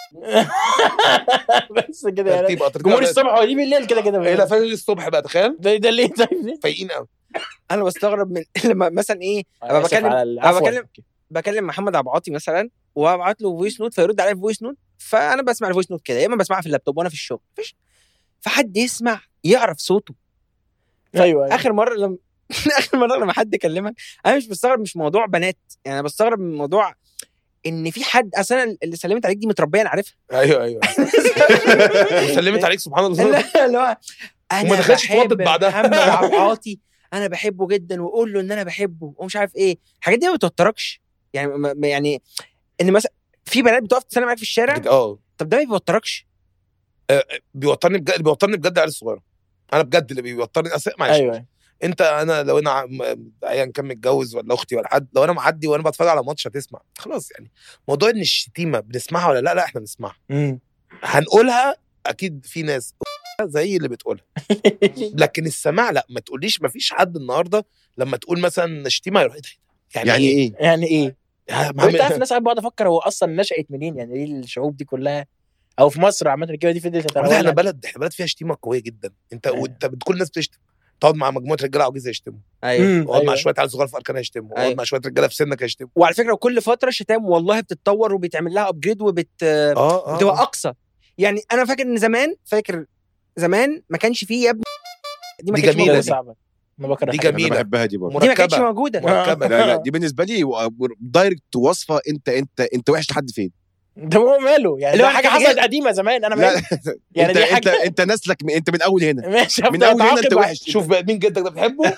بس كده يعني ترتيب اه ترتيب جمهور بقى- الصبح ودي بالليل كده كده ايه لا فاهم الصبح بقى تخيل ده ده ليه طيب ليه؟ فايقين قوي انا بستغرب من لما مثلا ايه أبقى آسف بكلم- على ال- أبقى عفواً. بكلم- بكلم محمد عبد العاطي مثلا وابعت له فويس نوت فيرد عليا في فويس نوت فانا بسمع الفويس نوت كده يا اما بسمعها في اللابتوب وانا في الشغل مفيش فحد يسمع يعرف صوته ايوه أيوة. اخر مره لما اخر مره لما حد كلمك انا مش بستغرب مش موضوع بنات يعني انا بستغرب من موضوع ان في حد اصلا اللي سلمت عليك دي متربيه انا عارفها ايوه ايوه وسلمت عليك سبحان الله لا اللي هو انا وما دخلتش بحب اتوضت بعدها. محمد عبد العاطي انا بحبه جدا وقول له ان انا بحبه ومش عارف ايه الحاجات دي ما بتوتركش يعني ما- ما- يعني ان مثلا في بنات بتقف تسلم عليك في الشارع اه طب ده ما بيوتركش بيوترني بجد بيوترني بجد العيال الصغيره انا بجد اللي بيوترني أصل معلش ايوه انت انا لو انا عم- ايا كان متجوز ولا اختي ولا حد لو انا معدي وانا بتفرج على ماتش هتسمع خلاص يعني موضوع ان الشتيمه بنسمعها ولا لا لا احنا بنسمعها مم. هنقولها اكيد في ناس زي اللي بتقولها لكن السماع لا ما تقوليش ما فيش حد النهارده لما تقول مثلا شتيمه يروح ايه ده؟ يعني ايه يعني ايه؟ يا طب انت عارف عم- الناس قاعد بقعد افكر هو اصلا نشأت منين يعني ليه الشعوب دي كلها او في مصر عامه كده دي فضلت والله احنا تتناول بلد احنا بلد فيها شتيمه قويه جدا انت أيوة. وانت كل الناس بتشتم تقعد مع مجموعه رجاله عجيزه يشتموا ايوه اقعد مع شويه عيال صغار في اركان يشتموا اقعد أيوة. مع شويه رجاله في سنك يشتموا وعلى فكره كل فتره شتام والله بتتطور وبيتعمل لها ابجريد وبت اه بتبقى اقصى يعني انا فاكر ان زمان فاكر زمان ما كانش فيه يا ابني دي ما دي كانتش جميلة ده موجوده صعبه ما بكره دي حاجة. انا جميلة. بحبها دي برضه دي ما كانتش مركبة. موجوده مركبه لا لا دي بالنسبه لي و- دايركت وصفه انت انت انت وحش لحد فين ده هو ماله يعني اللي ده هو حاجه حاجة حصلت قديمه زمان انا لا مالي يعني انت دي انت حاجه انت نسلك من انت من اول هنا ماشي من هفضل اول هنا انت أتعاقب وحش شوف بقى مين جدك ده بتحبه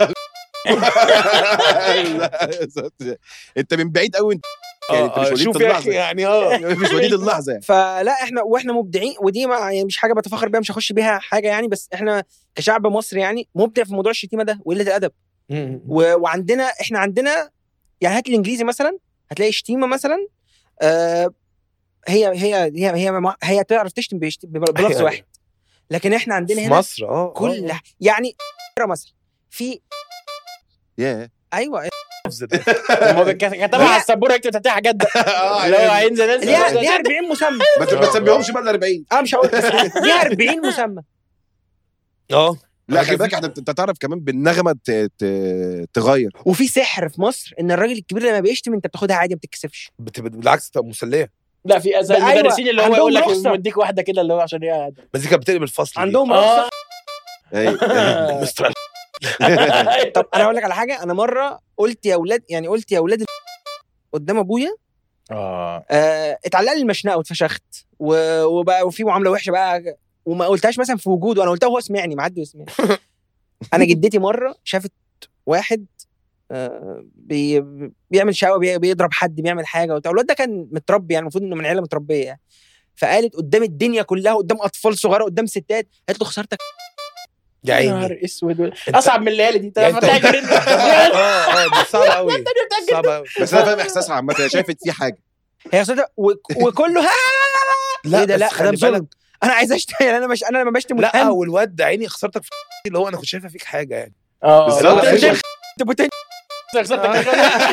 لا، انت من بعيد قوي انت يعني انت آه، مش آه، وليد شوف يا اخي اللحظه يعني اه مش وليد اللحظه يعني فلا احنا واحنا مبدعين ودي ما يعني مش حاجه بتفخر بيها مش هخش بيها حاجه يعني بس احنا كشعب مصري يعني مبدع في موضوع الشتيمه ده وقله الادب و... وعندنا احنا عندنا يعني هات الانجليزي مثلا هتلاقي شتيمه مثلا آه هي هي هي هي, هي, هي تعرف تشتم بيشت- بلفظ أيوة. واحد لكن احنا عندنا في هنا مصر اه كل آه. يعني مثلا في ياه ايوه لفظ ده. لما كتبها على السبوره يكتب تحتها حاجات ده اللي هو هينزل نزل ليها ليها 40 مسمى ما ت- ما تسميهمش بقى ال 40 انا مش هقول بس ليها 40 مسمى اه لا خلي بالك انت انت تعرف كمان بالنغمه ت- ت- تغير وفي سحر في مصر ان الراجل الكبير لما بيشتم انت بتاخدها عادي ما بتتكسفش بت- بالعكس تبقى مسليه لا في أز- أيوة، المدرسين اللي هو عندهم يقول لك رخصة. مديك واحده كده اللي هو عشان هي بس دي كانت بتقلب الفصل دي. عندهم رخصه اه أي. مستر طب انا اقول لك على حاجه انا مره قلت يا اولاد يعني قلت يا اولاد قدام ابويا اه آه اتعلق لي المشنقه واتفشخت و- وبقى وفي معامله وحشه بقى وما قلتهاش مثلا في وجوده انا قلتها وهو سمعني معدي وسمعني انا جدتي مره شافت واحد آه بي بيعمل شقاوه بي بيضرب حد بيعمل حاجه وبتاع الواد ده كان متربي يعني المفروض انه من عيله متربيه يعني فقالت قدام الدنيا كلها قدام اطفال صغيره قدام ستات قالت له خسارتك يا عيني نهار اسود اصعب من الليالي دي انت يعني انت- فاكر انت اه اه دي صعبه قوي صعبه قوي بس انا فاهم احساسها عامه هي شافت في حاجه هي خسارتك و- وكله ها ايه ده بس لا خلي ده ظلم بالك- انا عايز اشتغل انا مش انا لما بشتم لا متهم والواد ده عيني خسارتك في اللي هو انا كنت شايفه فيك حاجه يعني اه بالظبط. لو أيوة. تنشخ بوتين خسرتك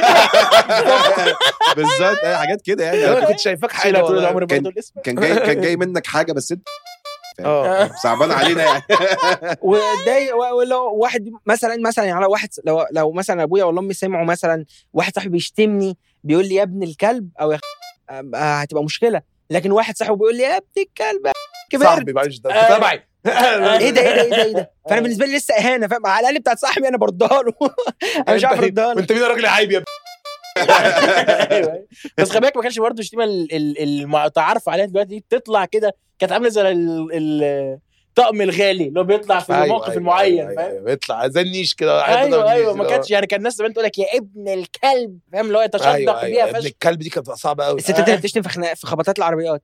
بالظبط اي حاجات كده يعني انا كنت شايفاك حاجه شيلها طول والله. العمر كان- برضه الاسم كان جاي كان جاي منك حاجه بس انت اه صعبان علينا يعني وده ولو واحد مثلا مثلا يعني لو واحد لو لو مثلا ابويا ولا امي سمعوا مثلا واحد صاحبي بيشتمني بيقول لي يا ابن الكلب او يا أخ- آه، هتبقى مشكله لكن واحد صاحبه بيقول لي يا ابن الكلب كبرت صاحبي معلش ده أيوة. تبعي ايه ده ايه ده ايه ده ايه ده فانا بالنسبه لي لسه اهانه فاهم على الاقل بتاعت صاحبي انا بردها له انا مش عارف اردها له وانت مين يا راجل يا عيب يا ابني أيوة. بس خلي بالك ما كانش برضه الشتيمه ال- ال- المتعارف عليها دلوقتي دي بتطلع كده كانت عامله زي ال- ال- الطقم الغالي اللي هو بيطلع في الموقف المعين فاهم بيطلع زي النيش كده عارف ايوه ده ايوه النيش ما ده. كانش يعني كان الناس زمان تقول لك يا ابن الكلب فاهم اللي هو يتشدق ايوه بيها ايوه ابن فشخ الكلب دي كانت بتبقى صعبه قوي الستات اللي بتشتم في خناق في خبطات العربيات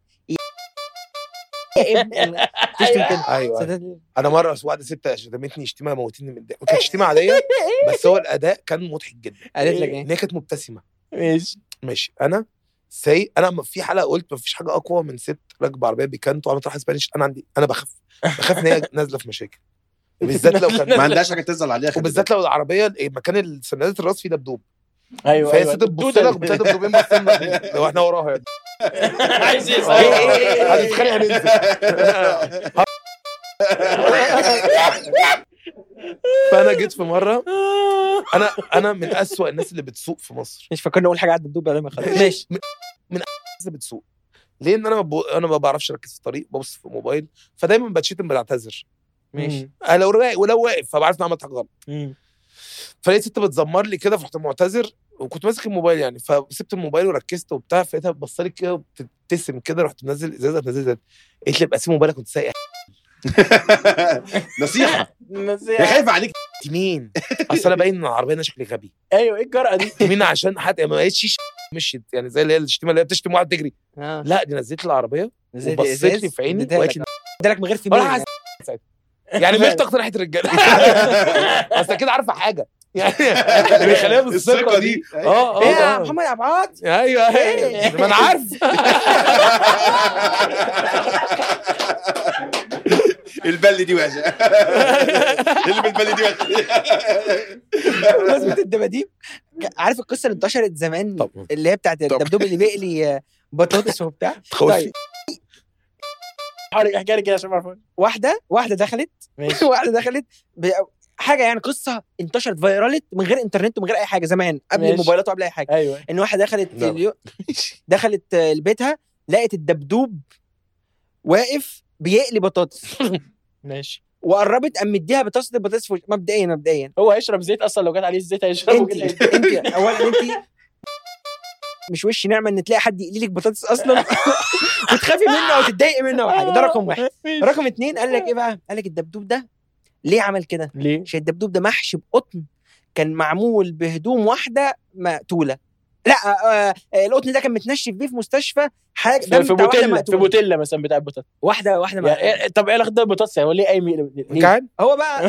يا ابن تشتم كده ايوه ستات- انا مره واحده ست شتمتني شتيمه موتتني من الضحك كانت شتيمه عاديه بس هو الاداء كان مضحك جدا قالت لك ايه ان هي كانت مبتسمه ماشي ماشي انا سي انا م- في حلقه قلت ما فيش حاجه اقوى من ست راكبه عربيه بيكانت وعملت راح اسبانيش انا عندي انا بخاف بخاف ان هي نازله في مشاكل بالذات لو ما كان عندهاش حاجه تزعل عليها خلي وبالذات لو العربيه إيه، مكان السندات الراس فيه دبدوب ايوه فهي ايوه ست تبص لك بتلاقي دبدوبين باصين لك لو احنا وراها يعني عايز إيه، يسأل. إيه، إيه، هتتخانق هننزل فانا جيت في مره انا انا من اسوأ الناس اللي بتسوق في مصر مش فكرني اقول حاجه على الدبدوب بعد ما خلاص ماشي الناس اللي بتسوق ليه ان انا ب... انا ما بعرفش اركز في الطريق ببص في الموبايل فدايما بتشتم بعتذر ماشي أنا لو واقف ولو واقف فبعرف ان أنا عملت حاجه غلط مم. فلقيت ست بتزمر لي كده فرحت معتذر وكنت ماسك الموبايل يعني فسبت الموبايل وركزت وبتاع فلقيتها بتبص لي كده وبتبتسم كده رحت منزل ازازه نزلت قالت لي ابقى سيب موبايلك كنت سايق نصيحه نسيت. هي خايفه عليك انت مين؟ اصل انا باين ان العربيه انا شكلي غبي ايوه ايه الجرأه دي انت مين عشان حتى ما لقيتش مشيت يعني زي اللي هي الشتيمه اللي هي بتشتم واحد تجري اه لا دي نزلت لي العربيه زي وبصيت لي في عيني وقالت لي ادالك من غير في وراح مين عايز- يعني مش تقتل ناحيه الرجاله اصل كده عارفه حاجه يعني اللي بيخليها بالثقه دي اه ايه يا اه محمد عبد العاطي ايوه ايوه ما انا عارف البل دي وحشه اللي بالبل دي وحشه بمناسبه الدباديب عارف القصه اللي انتشرت زمان طبعا. اللي هي بتاعت الدبدوب اللي بيقلي آه، بطاطس وبتاع تخوفني. طيب حاول احكي لي كده عشان ما اعرفش واحده واحده دخلت ماشي واحده دخلت ب... حاجه يعني قصه انتشرت فيرالت من غير انترنت ومن غير اي حاجه زمان قبل ماشي. الموبايلات وقبل اي حاجه ايوه ان واحده دخلت لا. اليو... دخلت آه، لبيتها لقت الدبدوب واقف بيقلي بطاطس ماشي وقربت قام مديها بطاطس البطاطس في وش- مبدئيا مبدئيا هو هيشرب زيت اصلا لو جت عليه الزيت هيشربه انت كده انت اولا انت مش وش نعمه ان تلاقي حد يقلي لك بطاطس اصلا وتخافي منه او تتضايقي منه او حاجه ده رقم واحد رقم اتنين قال لك ايه بقى؟ قال لك الدبدوب ده ليه عمل كده؟ ليه؟ عشان الدبدوب ده محشي بقطن كان معمول بهدوم واحده مقتوله لا آه آه القطن ده كان متنشف بيه في مستشفى حاجه في, دم في بتاع واحدة بوتيلا في مقتولة. بوتيلا مثلا بتاع البطاطس واحده واحده يعني مقتولة. إيه- طب ايه علاقه ده بالبطاطس يعني هو ليه قايم يقلب؟ ليه؟ كان هو بقى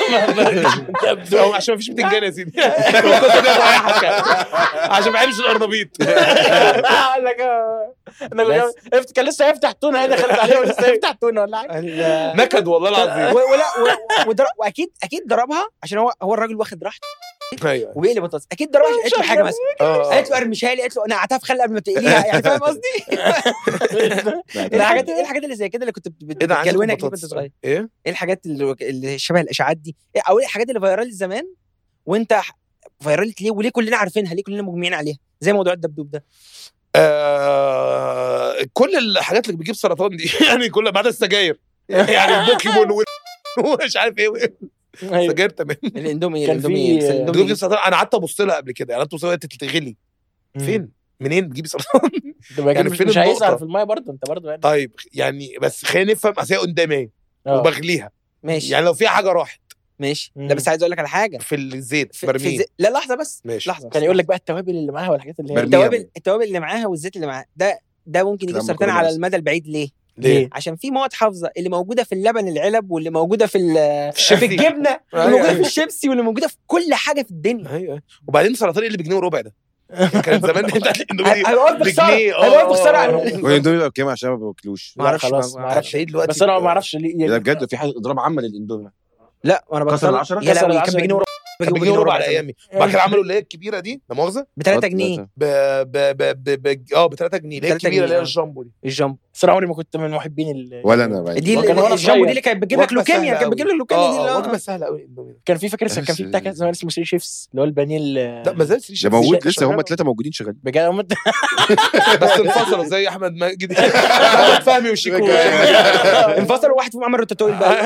أو عشان ما فيش بتنجان يا سيدي وكنت بياخد راحك عشان ما بحبش القرنبيط قال لك آه. انا بس. كنت- كان لسه هيفتح تونه هنا دخلت عليه ولسه هيفتح تونه ولا حاجه ال- نكد والله العظيم و- ولا و- وضرب واكيد اكيد ضربها عشان هو هو الراجل واخد راحته ايوه وبيقلي بطاطس اكيد ضربها عشان قالت له حاجه مثلا اه قالت له ارمشها لي قالت له انا قعدتها في خل قبل ما تقليها يعني فاهم قصدي؟ الحاجات ايه الحاجات اللي زي كده اللي كنت بت- ايه ده عندكم بتجلونك ليه وانت بطاطس صغير؟ ايه ايه الحاجات اللي, اللي شبه الاشاعات دي إيه او ايه الحاجات اللي فيرالت زمان وانت ح- فيرالت ليه وليه كلنا عارفينها ليه كلنا مجمعين عليها زي موضوع الدبدوب ده آه كل الحاجات اللي بتجيب سرطان دي يعني كل ما عدا السجاير يعني البوكيمون وال- ومش عارف ايه وإيه. أيوة. سجاير تمام الاندومي كان الاندومي في- بس دول الاندومي بتجيب سرطان انا قعدت ابص لها قبل كده يعني قعدت ابص لها تتغلي فين منين بتجيب سرطان يعني يعني مش, فين مش النقطة؟ هيظهر في المايه برضه انت برضه يعني طيب يعني بس خلينا نفهم اصل هي قدامي آه. وبغليها ماشي يعني لو في حاجه راحت ماشي مم. لا بس عايز اقول لك على حاجه في الزيت في, في برميل الزي... لا لحظه بس ماشي لحظه بس. كان يقول لك بقى التوابل اللي معاها والحاجات اللي هي برميل. التوابل التوابل اللي معاها والزيت اللي معاها ده ده ممكن يجيب كلام سرطان مكرونة على بس. المدى البعيد ليه؟ ليه؟ عشان في مواد حافظه اللي موجوده في اللبن العلب واللي موجوده في ال- في في الشيبسي. الجبنه أيوة. واللي موجوده في الشيبسي واللي موجوده في كل حاجه في الدنيا ايوه وبعدين سرطان اللي بجنيه وربع ده كان زمان بتاعت الاندومي دي هيوقف بخساره بجنيه اه هيوقف بخساره آه. على- والاندومي بقى بكام عشان ما باكلوش ما اعرفش خلاص، ما ما اعرفش أعرفش. هتلاقيه دلوقتي بس انا ما اعرفش ليه ده بجد في حاجه اضراب عامه للاندومي لا انا كسر بطلت العشرة؟ يا كسر لهوي كان العشرة. بجنيه وربع كان بجنيه وربع على ايامي بعد كده عملوا اللي هي الكبيره دي لا مؤاخذه ب 3 جنيه ب ب ب ب ب اه ب 3 جنيه اللي هي 3 الكبيره اللي هي جنيه، آه. الجامبو دي الجامبو بس انا عمري ما كنت من محبين ال... ولا انا بقى دي هو كان اللي- وأنا الجامبو صغير. دي اللي كانت بتجيب لك وجبة لوكيميا سهلة كانت بتجيب لك لوكيميا دي اه اللي- وجبه سهله قوي الاندومي ده كان في فاكر كان بس- في بتاع كان زمان اسمه سري شيفس اللي هو البانيه ال- لا ما زال سري ده شيف. موجود ش- لسه هم شغال. ثلاثه موجودين شغالين بجد هم بس انفصلوا زي احمد ماجد احمد فهمي وشيكو انفصلوا واحد فيهم عمل روتاتويل بقى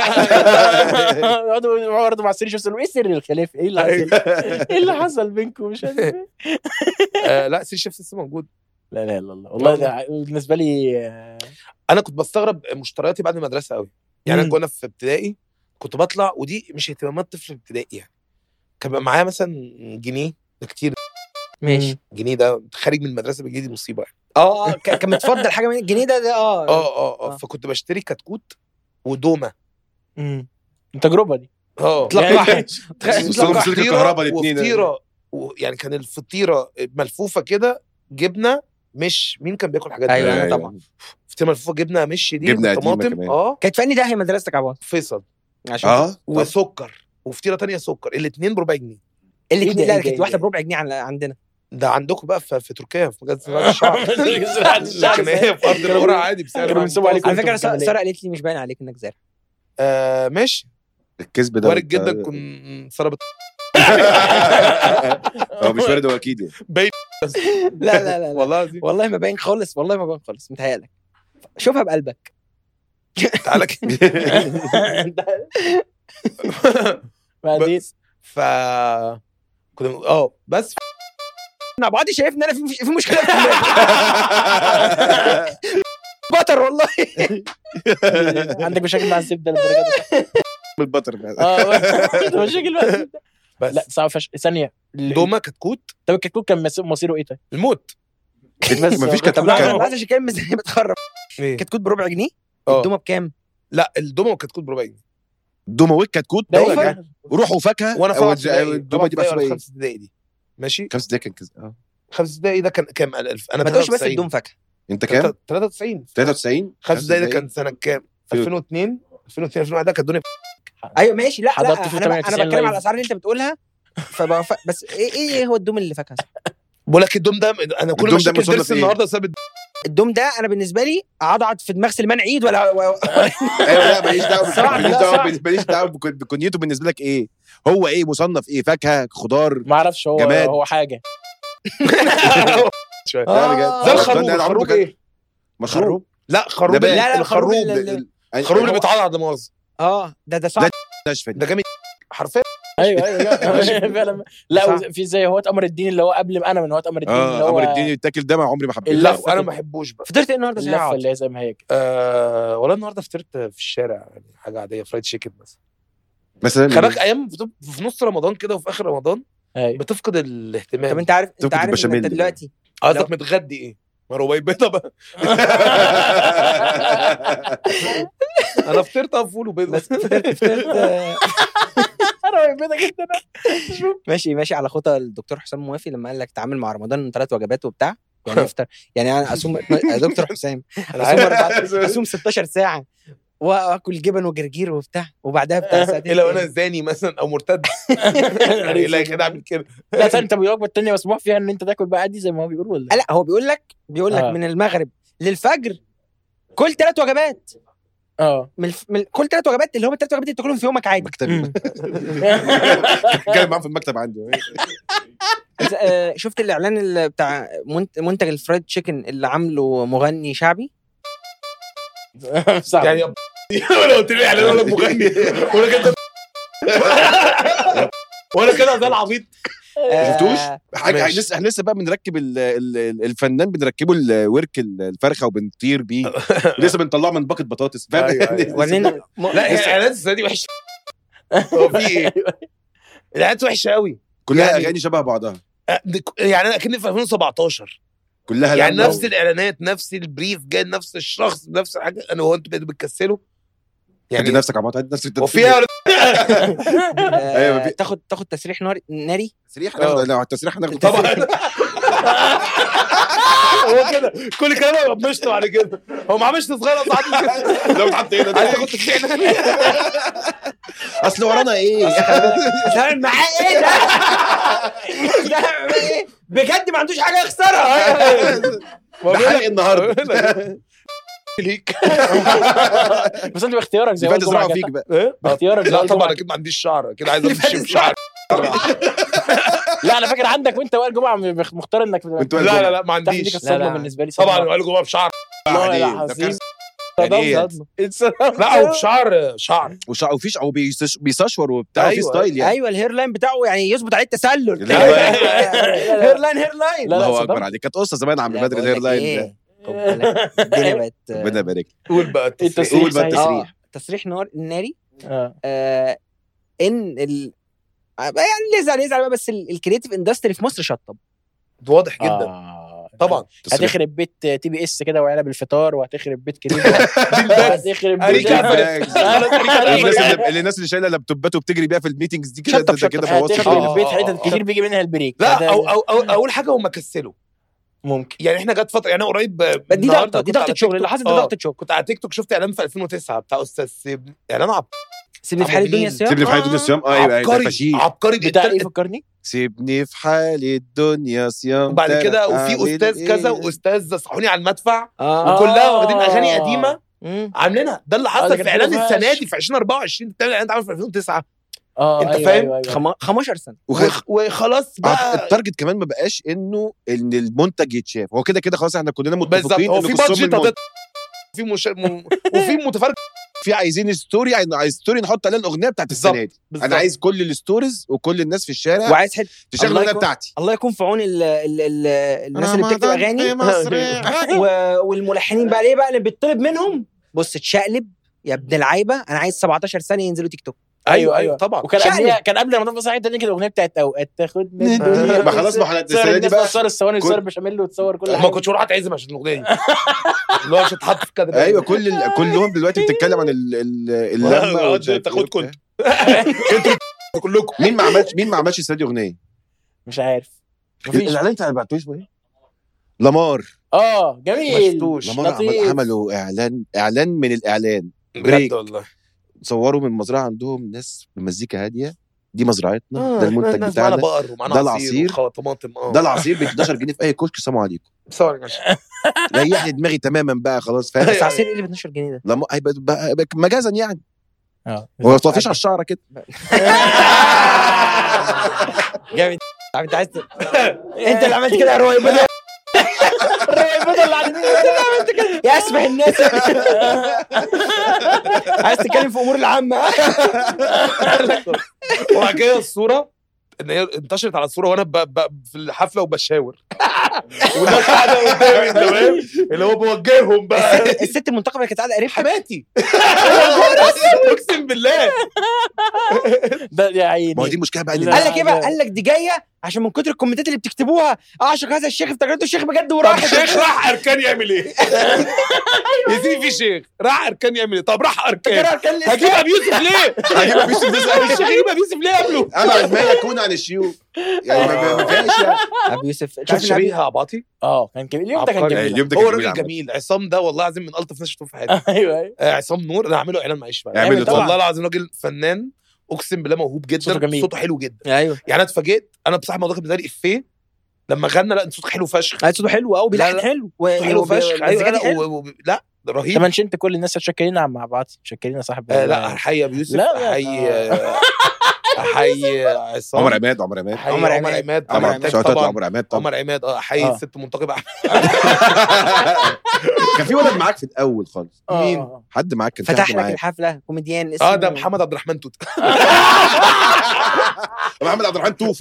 يقعدوا برضه مع السري شيفس يقولوا ايه سر الخلاف ايه اللي حصل ايه اللي حصل بينكم مش عارف إيه. آه، لا سري شيف لسه موجود لا لا لا الله والله ده بالنسبه لي آه، انا كنت بستغرب مشترياتي بعد المدرسه قوي يعني انا مم. كنا في ابتدائي كنت بطلع ودي مش اهتمامات طفل ابتدائي يعني كان بيبقى معايا مثلا جنيه ده كتير ماشي جنيه ده خارج من المدرسه بيجي دي مصيبه يعني اه اه ك- كان متفضل حاجه من الجنيه ده ده اه اه اه اه آه. فكنت بشتري كتكوت ودومه مم. التجربه دي اه اطلاق يعني- واحد وصلوا فطيرة سلك الكهرباء الاتنين. وفطيره و- يعني كان الفطيره ملفوفه كده جبنه مش مين كان بياكل الحاجات دي؟ أيوة، أنا أيوة. طبعا. فطيره ملفوفه جبنه مش دي جبنة قديمة طماطم كمان. اه كانت في انهي داهيه مدرستك يا عباد فيصل عشان اه وسكر وفطيره تانية سكر الاثنين بربع جنيه إيه ده، الاثنين إيه لا ده، كانت إيه واحده ده؟ بربع جنيه عن- عندنا ده عندكم بقى في, في تركيا في مجال زراعه الشعر زراعة الشعر. لكن هي في ارض كانوا القرى بي- عادي بسعر كانوا بينسبوا عليكم على كنتوا فكره في ساره الجمالية. سارة قالت لي مش باين عليك انك زارع آه ماشي الكذب ده وارد بت- جدا كن ساره بت... هو مش وارد هو اكيد يعني باين لا لا لا, لا. والله العظيم والله ما باين خالص والله ما باين خالص متهيألك شوفها بقلبك تعالى كده. بعدين بس ف كنا اه بس انا ابو عادي شايف ان انا في في مشكله في بطر والله عندك مشاكل مع الزبده للدرجه دي بالبطر بقى. اه أنت مشاكل مع الزبدة. بس لا صعب فش ثانيه ال- دوما كتكوت طب الكتكوت كان مس- مصيره ايه طيب؟ الموت بس مفيش طب طب لا، لا كتكوت انا عايز عشان كده ميزانيه بتخرب ايه كتكوت بربع جنيه اه الدومه بكام؟ لا الدوما والكتكوت بربع جنيه دوما وكتكوت ده هو إيه؟ كان- روح وفاكهه وانا في أو رابعه الز- ابتدائي الدوما رابعه دي بقى ابتدائي اسمها ولا ايه؟ خمسه ابتدائي دي ماشي خمس دقايق كان كذا اه خمسه ابتدائي ده كان كام الف انا ما تقولش بس 93. الدوم فاكهه انت كام؟ 93 93 خمسه ابتدائي ده كان سنه كام؟ في- 2002 2002 2001 ده كان الدنيا ايوه ماشي لا لا حضرت في انا ب- انا 98 بتكلم على لايف. الاسعار اللي انت بتقولها فبف... بس ايه ايه هو الدوم اللي فاكهه بقول لك الدوم ده انا كل الدوم ده مشاكل مصنف درس إيه؟ النهارده بسبب الدوم ده انا بالنسبه لي عضعض في دماغ سليمان عيد ولا و... ايوه لا ماليش دعوه صعب، ماليش لا، دعوه صعب. ماليش دعوه بكن- بكنيته بالنسبه لك ايه هو ايه مصنف ايه فاكهه خضار ما اعرفش هو جماد. هو حاجه شويه لا بجد. آه. زي أنا الخروب عمري ما الخروب كان- ايه؟ مشروب لا خروب نبات. لا، لا، الخروب الخروب الخروب ال- الخروب اللي هو- بيتعض لا مؤاخذه اه ده ده صعب ناشفه دي. ده جامد حرفيا ايوه ايوه لا، فعلا لا صح. في زي هو قمر الدين اللي هو قبل ما انا من هو قمر الدين اللي اه هو امر الدين يتاكل ده ما عمري ما حبيته ال- لا اللفة انا كده. ما بحبوش بقى فطرت ايه النهارده زي اللفه عاد اللي هي زي ما هي كده آه ولا النهارده فطرت في الشارع يعني حاجه عاديه فرايد تشيكن مثلا مثلا خلي بالك ايام بتب- في نص رمضان كده وفي اخر رمضان ايوه بتفقد الاهتمام طب انت عارف انت تفقد عارف ان البشاميل انت ده. دلوقتي قصدك متغدي ايه؟ ما رباية بيضه بقى انا فطرت فول وبيض بس فطرت فطرت آه، انا بيضه جدا ماشي ماشي على خطى الدكتور حسام موافي لما قال لك تعامل مع رمضان ثلاث وجبات وبتاع يعني افطر يعني انا اصوم يا دكتور حسام انا اصوم أربعة- عارف اصوم 16 ساعه واكل جبن وجرجير وبتاع وبعدها بتاع ساعتين الا وانا زاني مثلا او مرتد يعني لا كده اعمل كده لا ثاني طب الوجبه الثانيه مسموح فيها ان انت تاكل بقى عادي زي ما هو بيقول ولا لا هو بيقول لك بيقول لك آه. من المغرب للفجر كل ثلاث وجبات اه من, الف... من كل ثلاث وجبات اللي هم الثلاث وجبات اللي بتاكلهم في يومك عادي مكتبي كان معاهم في المكتب عندي بس آه، شفت الاعلان اللي بتاع منت- منتج الفرايد تشيكن اللي عامله مغني شعبي صعب. يعني انا قلت له يعني انا مغني وانا كده وانا كده زي العبيط آه، شفتوش؟ حاجه ماشي. لسه احنا لسه بقى بنركب ال- ال- الفنان بنركبه الورك الفرخه وبنطير بيه لسه بنطلعه من باكت بطاطس فاهم أيوة، أيوة. ورينا م- لا هي اعلانات السنه دي وحشه هو في ايه؟ الاعلانات وحشه قوي كلها يعني- اغاني شبه بعضها أه، دي- يعني انا اكني في 2017 كلها يعني لما- نفس الاعلانات نفس البريف جاي نفس الشخص نفس الحاجه انا هو انتوا بقيتوا بتكسلوا يعني يعني نفسك عمال تعد نفسك وفيها آه، أيوة، في- تاخد تاخد تسريح نار ناري تسريح هناخد لو على التسريح هناخد طبعا هو كده كل كلامه بمشطه على كده هو ما عملش صغيره ساعات لو اتحط هنا عايز تاخد تسريح اصل ورانا ايه ده معاه ايه ده؟ ده إيه؟ بجد ما عندوش حاجه يخسرها ده حلق النهارده ليك بس انت باختيارك زي زي ما زرعوا قلت فيك بقى إيه؟ باختيارك زي لا وائل طبعا جمعة. اكيد ما عنديش شعر كده عايز امشي بشعر لا انا فاكر عندك وانت وائل جمعه مخ- مختار انك كنت لا لا لا ما تعرف دي عنديش كانت لا، لا. صدمه بالنسبه لي طبعا صدمة. قال جوه بشعر والله يعني العظيم. ده كان- صدمة، يعني إيه؟ صدمة. لا او بشعر شعر وشع وفيش او بيسش- بيسشور وبتاع في أيوة. ستايل يعني ايوه الهير لاين بتاعه يعني يظبط عليه التسلل لا، هير لاين هير لاين لا، الله صدمت. اكبر عليك كانت قصه زمان عم لا، بدر بقول الهير لك لاين إيه، ده خد بالك، الدنيا بقت ربنا يبارك قول بقى التسريح قول بقى صحيح. التسريح. آه، تسريح نار ناري آه. آه ان ال يعني اللي يزعل يزعل بقى بس ال- الكريتيف اندستري في مصر شطب واضح جدا آه. طبعا تسريح. هتخرب بيت تي بي اس كده وعلب الفطار وهتخرب بيت كريم وهتخرب بيت أريكة الناس اللي اللي- الناس اللي شايله لابتوبات وبتجري بيها في الميتنجز دي كده شطب، ده- ده شطب. كده في الواتساب هتخرب آه، البيت آه، حتت آه. كتير بيجي منها البريك لا فده او او او اول حاجه هم كسلوا ممكن يعني احنا جت فتره يعني انا قريب دي النهاردة ضغطه دي كنت على ضغطه تيك شغل توك. اللي حصل ده آه، ضغطه شغل كنت على تيك توك شفت اعلان في 2009 بتاع استاذ سيبني اعلان عب- سيبني في حال الدنيا مين؟ الصيام سيبني في حال الدنيا الصيام اه ايوه ايوه ده عبقري فشيخ عبقري بتاع ايه بالتالت- فكرني؟ سيبني في حال الدنيا صيام وبعد كده وفي أعمل استاذ كذا إيه؟ واستاذ صحوني على المدفع اه وكلها واخدين اغاني قديمه مم. عاملينها ده اللي آه، حصل ده في كان اعلان حلو السنه فشخ. دي في 2024 بتعمل اعلان اتعمل في 2009 اه أنت أيوة، فاهم؟ أيوة، أيوة. خم- 15 سنه وخ... وخ- وخلاص عط- بقى التارجت كمان ما بقاش انه ان المنتج يتشاف هو كده كده خلاص احنا كلنا بالظبط متفقين هو انه في قصهم بادجت المنتج. هتط- في مش... م... وفي متفرج في عايزين ستوري عايز عايز ستوري نحط عليها الاغنيه بتاعت بالظبط. السنه دي بالظبط. انا عايز كل الستوريز وكل الناس في الشارع وعايز حد تشغل الله الاغنيه يكون- بتاعتي الله يكون في عون ال ال ال الناس اللي بتكتب اغاني و- والملحنين بقى ليه بقى اللي بيطلب منهم بص تشقلب يا ابن العيبه انا عايز 17 ثانيه ينزلوا تيك توك ايوه ايوه طبعا وكان شقلب. قبلها كان قبل رمضان بصحيح تاني كده الاغنيه بتاعت اوقات تاخدنا الدنيا ما خلاص ما احنا تصور السنه دي الناس بقى تصور الثواني كل- وتصور بشاميل وتصور كل ما حاجه كنتش بروح اتعزم عشان الاغنيه دي اللي هو مش هتحط في كده ايوه كل ال- كلهم دلوقتي بتتكلم عن ال- ال- اللمه آه، والت- تاخدكم وبتاع. انتوا كلكم مين ما عملش مين ما عملش السنه دي اغنيه مش عارف مفيش الاعلان بتاع بعتوه اسمه ايه؟ لامار اه ما جميل شفتوش. لامار عمل لطيف. عملوا اعلان اعلان من الاعلان بجد بريك. والله صوروا من مزرعه عندهم ناس بمزيكا هاديه دي مزرعتنا آه، ده المنتج الناس بتاعنا معانا بقر ومعانا ده عصير العصير. وطماطم اه ده العصير ب 11 جنيه في اي كشك سلام عليكم ثواني ماشي ريح لي دماغي تماما بقى خلاص فاهم بس عصير ايه اللي ب 12 جنيه ده لما هيبقى بقى- بقى مجازا يعني اه هو ما توفيش على الشعره كده جامد عارف انت عايز ت- انت اللي عملت كده يا روي بدأ يا اسمح الناس عايز تتكلم في امور العامه وبعد كده الصوره ان هي انتشرت على الصوره وانا ب... ب... في الحفله وبشاور والناس قاعده قدامي انت فاهم اللي هو بوجههم بقى الست المنتقبه اللي كانت قاعده قريبتك حماتي اقسم بالله ده يا عيني ما هو دي المشكله بقى إن لا. قال لك ايه بقى قال لك دي جايه عشان من كتر الكومنتات اللي بتكتبوها اعشق هذا الشيخ افتكرته الشيخ بجد طب وراح شيخ راح اركان يعمل ايه؟ يا سيدي في شيخ راح اركان يعمل ايه؟ طب راح اركان كان هجيب ابي يوسف ليه؟ هجيب أبي يوسف ده الشيخ يجيب ابي يوسف ليه قبله؟ ابعد ما يكون عن الشيوخ يعني ما- ما ما فيهاش يعني ابو يوسف شوف تعرف إن أبي- شبيه عباطي اه كان جميل اليوم ده كان عبقري. جميل اليوم ده هو كان راجل جميل عامة. جميل عصام ده والله العظيم من الطف ناس شفتهم في حياتي ايوه ايوه آه، عصام نور انا هعمله اعلان معيش بقى اعمل له طبعاً. والله طبعا العظيم راجل فنان اقسم بالله موهوب جدا صوته جميل. صوته حلو جدا ايوه يعني انا اتفاجئت انا بصراحه الموضوع كان بالنسبه لي افيه لما غنى لا انت صوتك حلو فشخ عايز صوته حلو قوي لا، بيلحن لا. حلو صوته حلو فشخ ايوه مزيكاتي لا حلو و- و- لا رهيب انت منشنت كل الناس شكرينا مع بعض شكرينا صاحب آه لا احيي ابو يوسف لا، لا. احيي آه، احيي عصام عمر عماد عمر عماد احيي عمر عمر عماد. عماد طبعا عمر عماد شوت طبعا عمر عماد طبعا عمر عماد اه احيي آه. الست منتقبه كان في ولد معاك في الاول خالص آه. مين؟ حد معاك كان في فتح حد لك معاك الحفله كوميديان اسمه اه ده محمد عبد الرحمن توت محمد عبد الرحمن توفي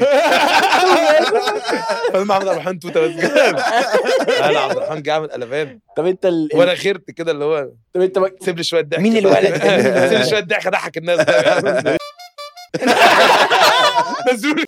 فاهم محمد عبد الرحمن توته بس جامد لا لا عبد الرحمن جه عامل قلبان طب انت ال... وانا خيرت كده اللي هو طب انت بقى- سيب لي شويه ضحك مين الولد ده؟ مين الولد سيب لي ده؟ شويه ضحك اضحك الناس نزلوا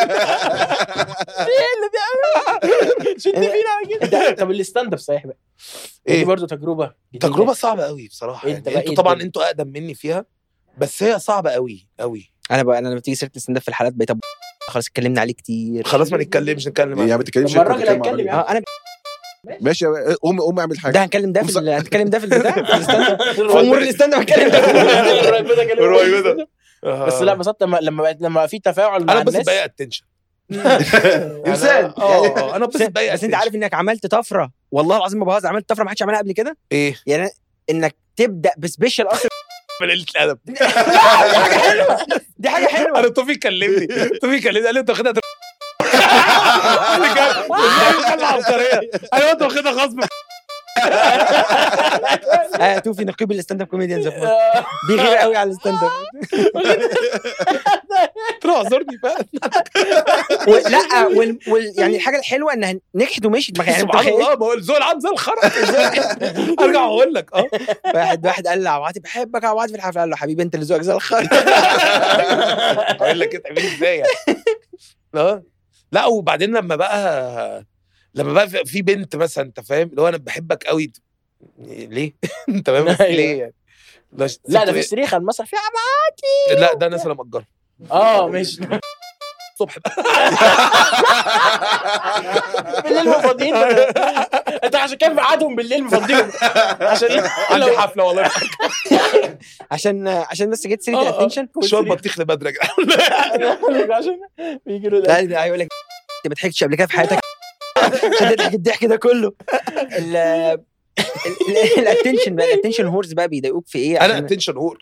شد فينا على كده طب الستاند اب صحيح بقى دي ايه برضه تجربه جديدة. تجربه صعبه قوي بصراحه انت يعني بقى انتوا ايه طبعا الدنيا؟ انتوا اقدم مني فيها بس هي صعبه قوي قوي انا بقى انا لما تيجي سيره الستاند اب في الحلقات بقيت أب- خلاص اتكلمنا عليه كتير خلاص ما نتكلمش نتكلم يا ما عنه. تتكلمش طب ما انت الراجل بتتكلم عن هيتكلم الراجل. اه انا ماشي يا- قوم قوم اعمل حاجه ده هنكلم ده في ال- هنتكلم ده في البتاع في الستاند اب في الراجل- امور الستاند اب هنتكلم ده الراجل ده. آه. بس لا بس لما لما بقت لما في تفاعل مع انا بس الناس باقي اتنشن انسان اه آه، انا بس بس, باقي بس انت عارف انك عملت طفره والله العظيم ما بهزر عملت طفره ما حدش عملها قبل كده ايه يعني انك تبدا بسبيشال اصلا من قله الادب دي حاجه حلوه انا توفيق كلمني توفيق كلمني قال لي انت واخدها قال لي كان كان عبقريه انا انت واخدها غصب اه توفي نقيب الستاند اب كوميديانز بيغير قوي على الستاند اب قلت له اعذرني فعلا و- لا وال... وال... يعني الحاجه الحلوه انها نجحت ومشيت ما يعني سبحان متخيل الله بقول ذوق العام زي الخرا ارجع اقول لك اه واحد واحد قال لعواتي بحبك يا عواتي في الحفله قال له حبيبي انت اللي ذوقك زي الخرا اقول لك تعملي ازاي يعني اه لا وبعدين لما بقى لما بقى في- في بنت مثلا انت فاهم اللي هو انا بحبك قوي ليه؟ انت فاهم بس ليه يعني؟ لا, لا ده في صريخ على المسرح في لا ده ناس انا مأجرها اه ماشي الصبح بالليل مفضيين انت عشان كده ميعادهم بالليل مفضيهم عشان عندي حفله والله عشان عشان بس جيت سيره آه، آه. الاتنشن شويه بطيخ لبدري يا جدعان عشان بيجي له لا ده هيقول لك انت ما ضحكتش قبل كده في حياتك عشان تضحك الضحك ده كله ال الاتنشن بقى الاتنشن هورز بقى بيضايقوك في ايه انا عشان- اتنشن هور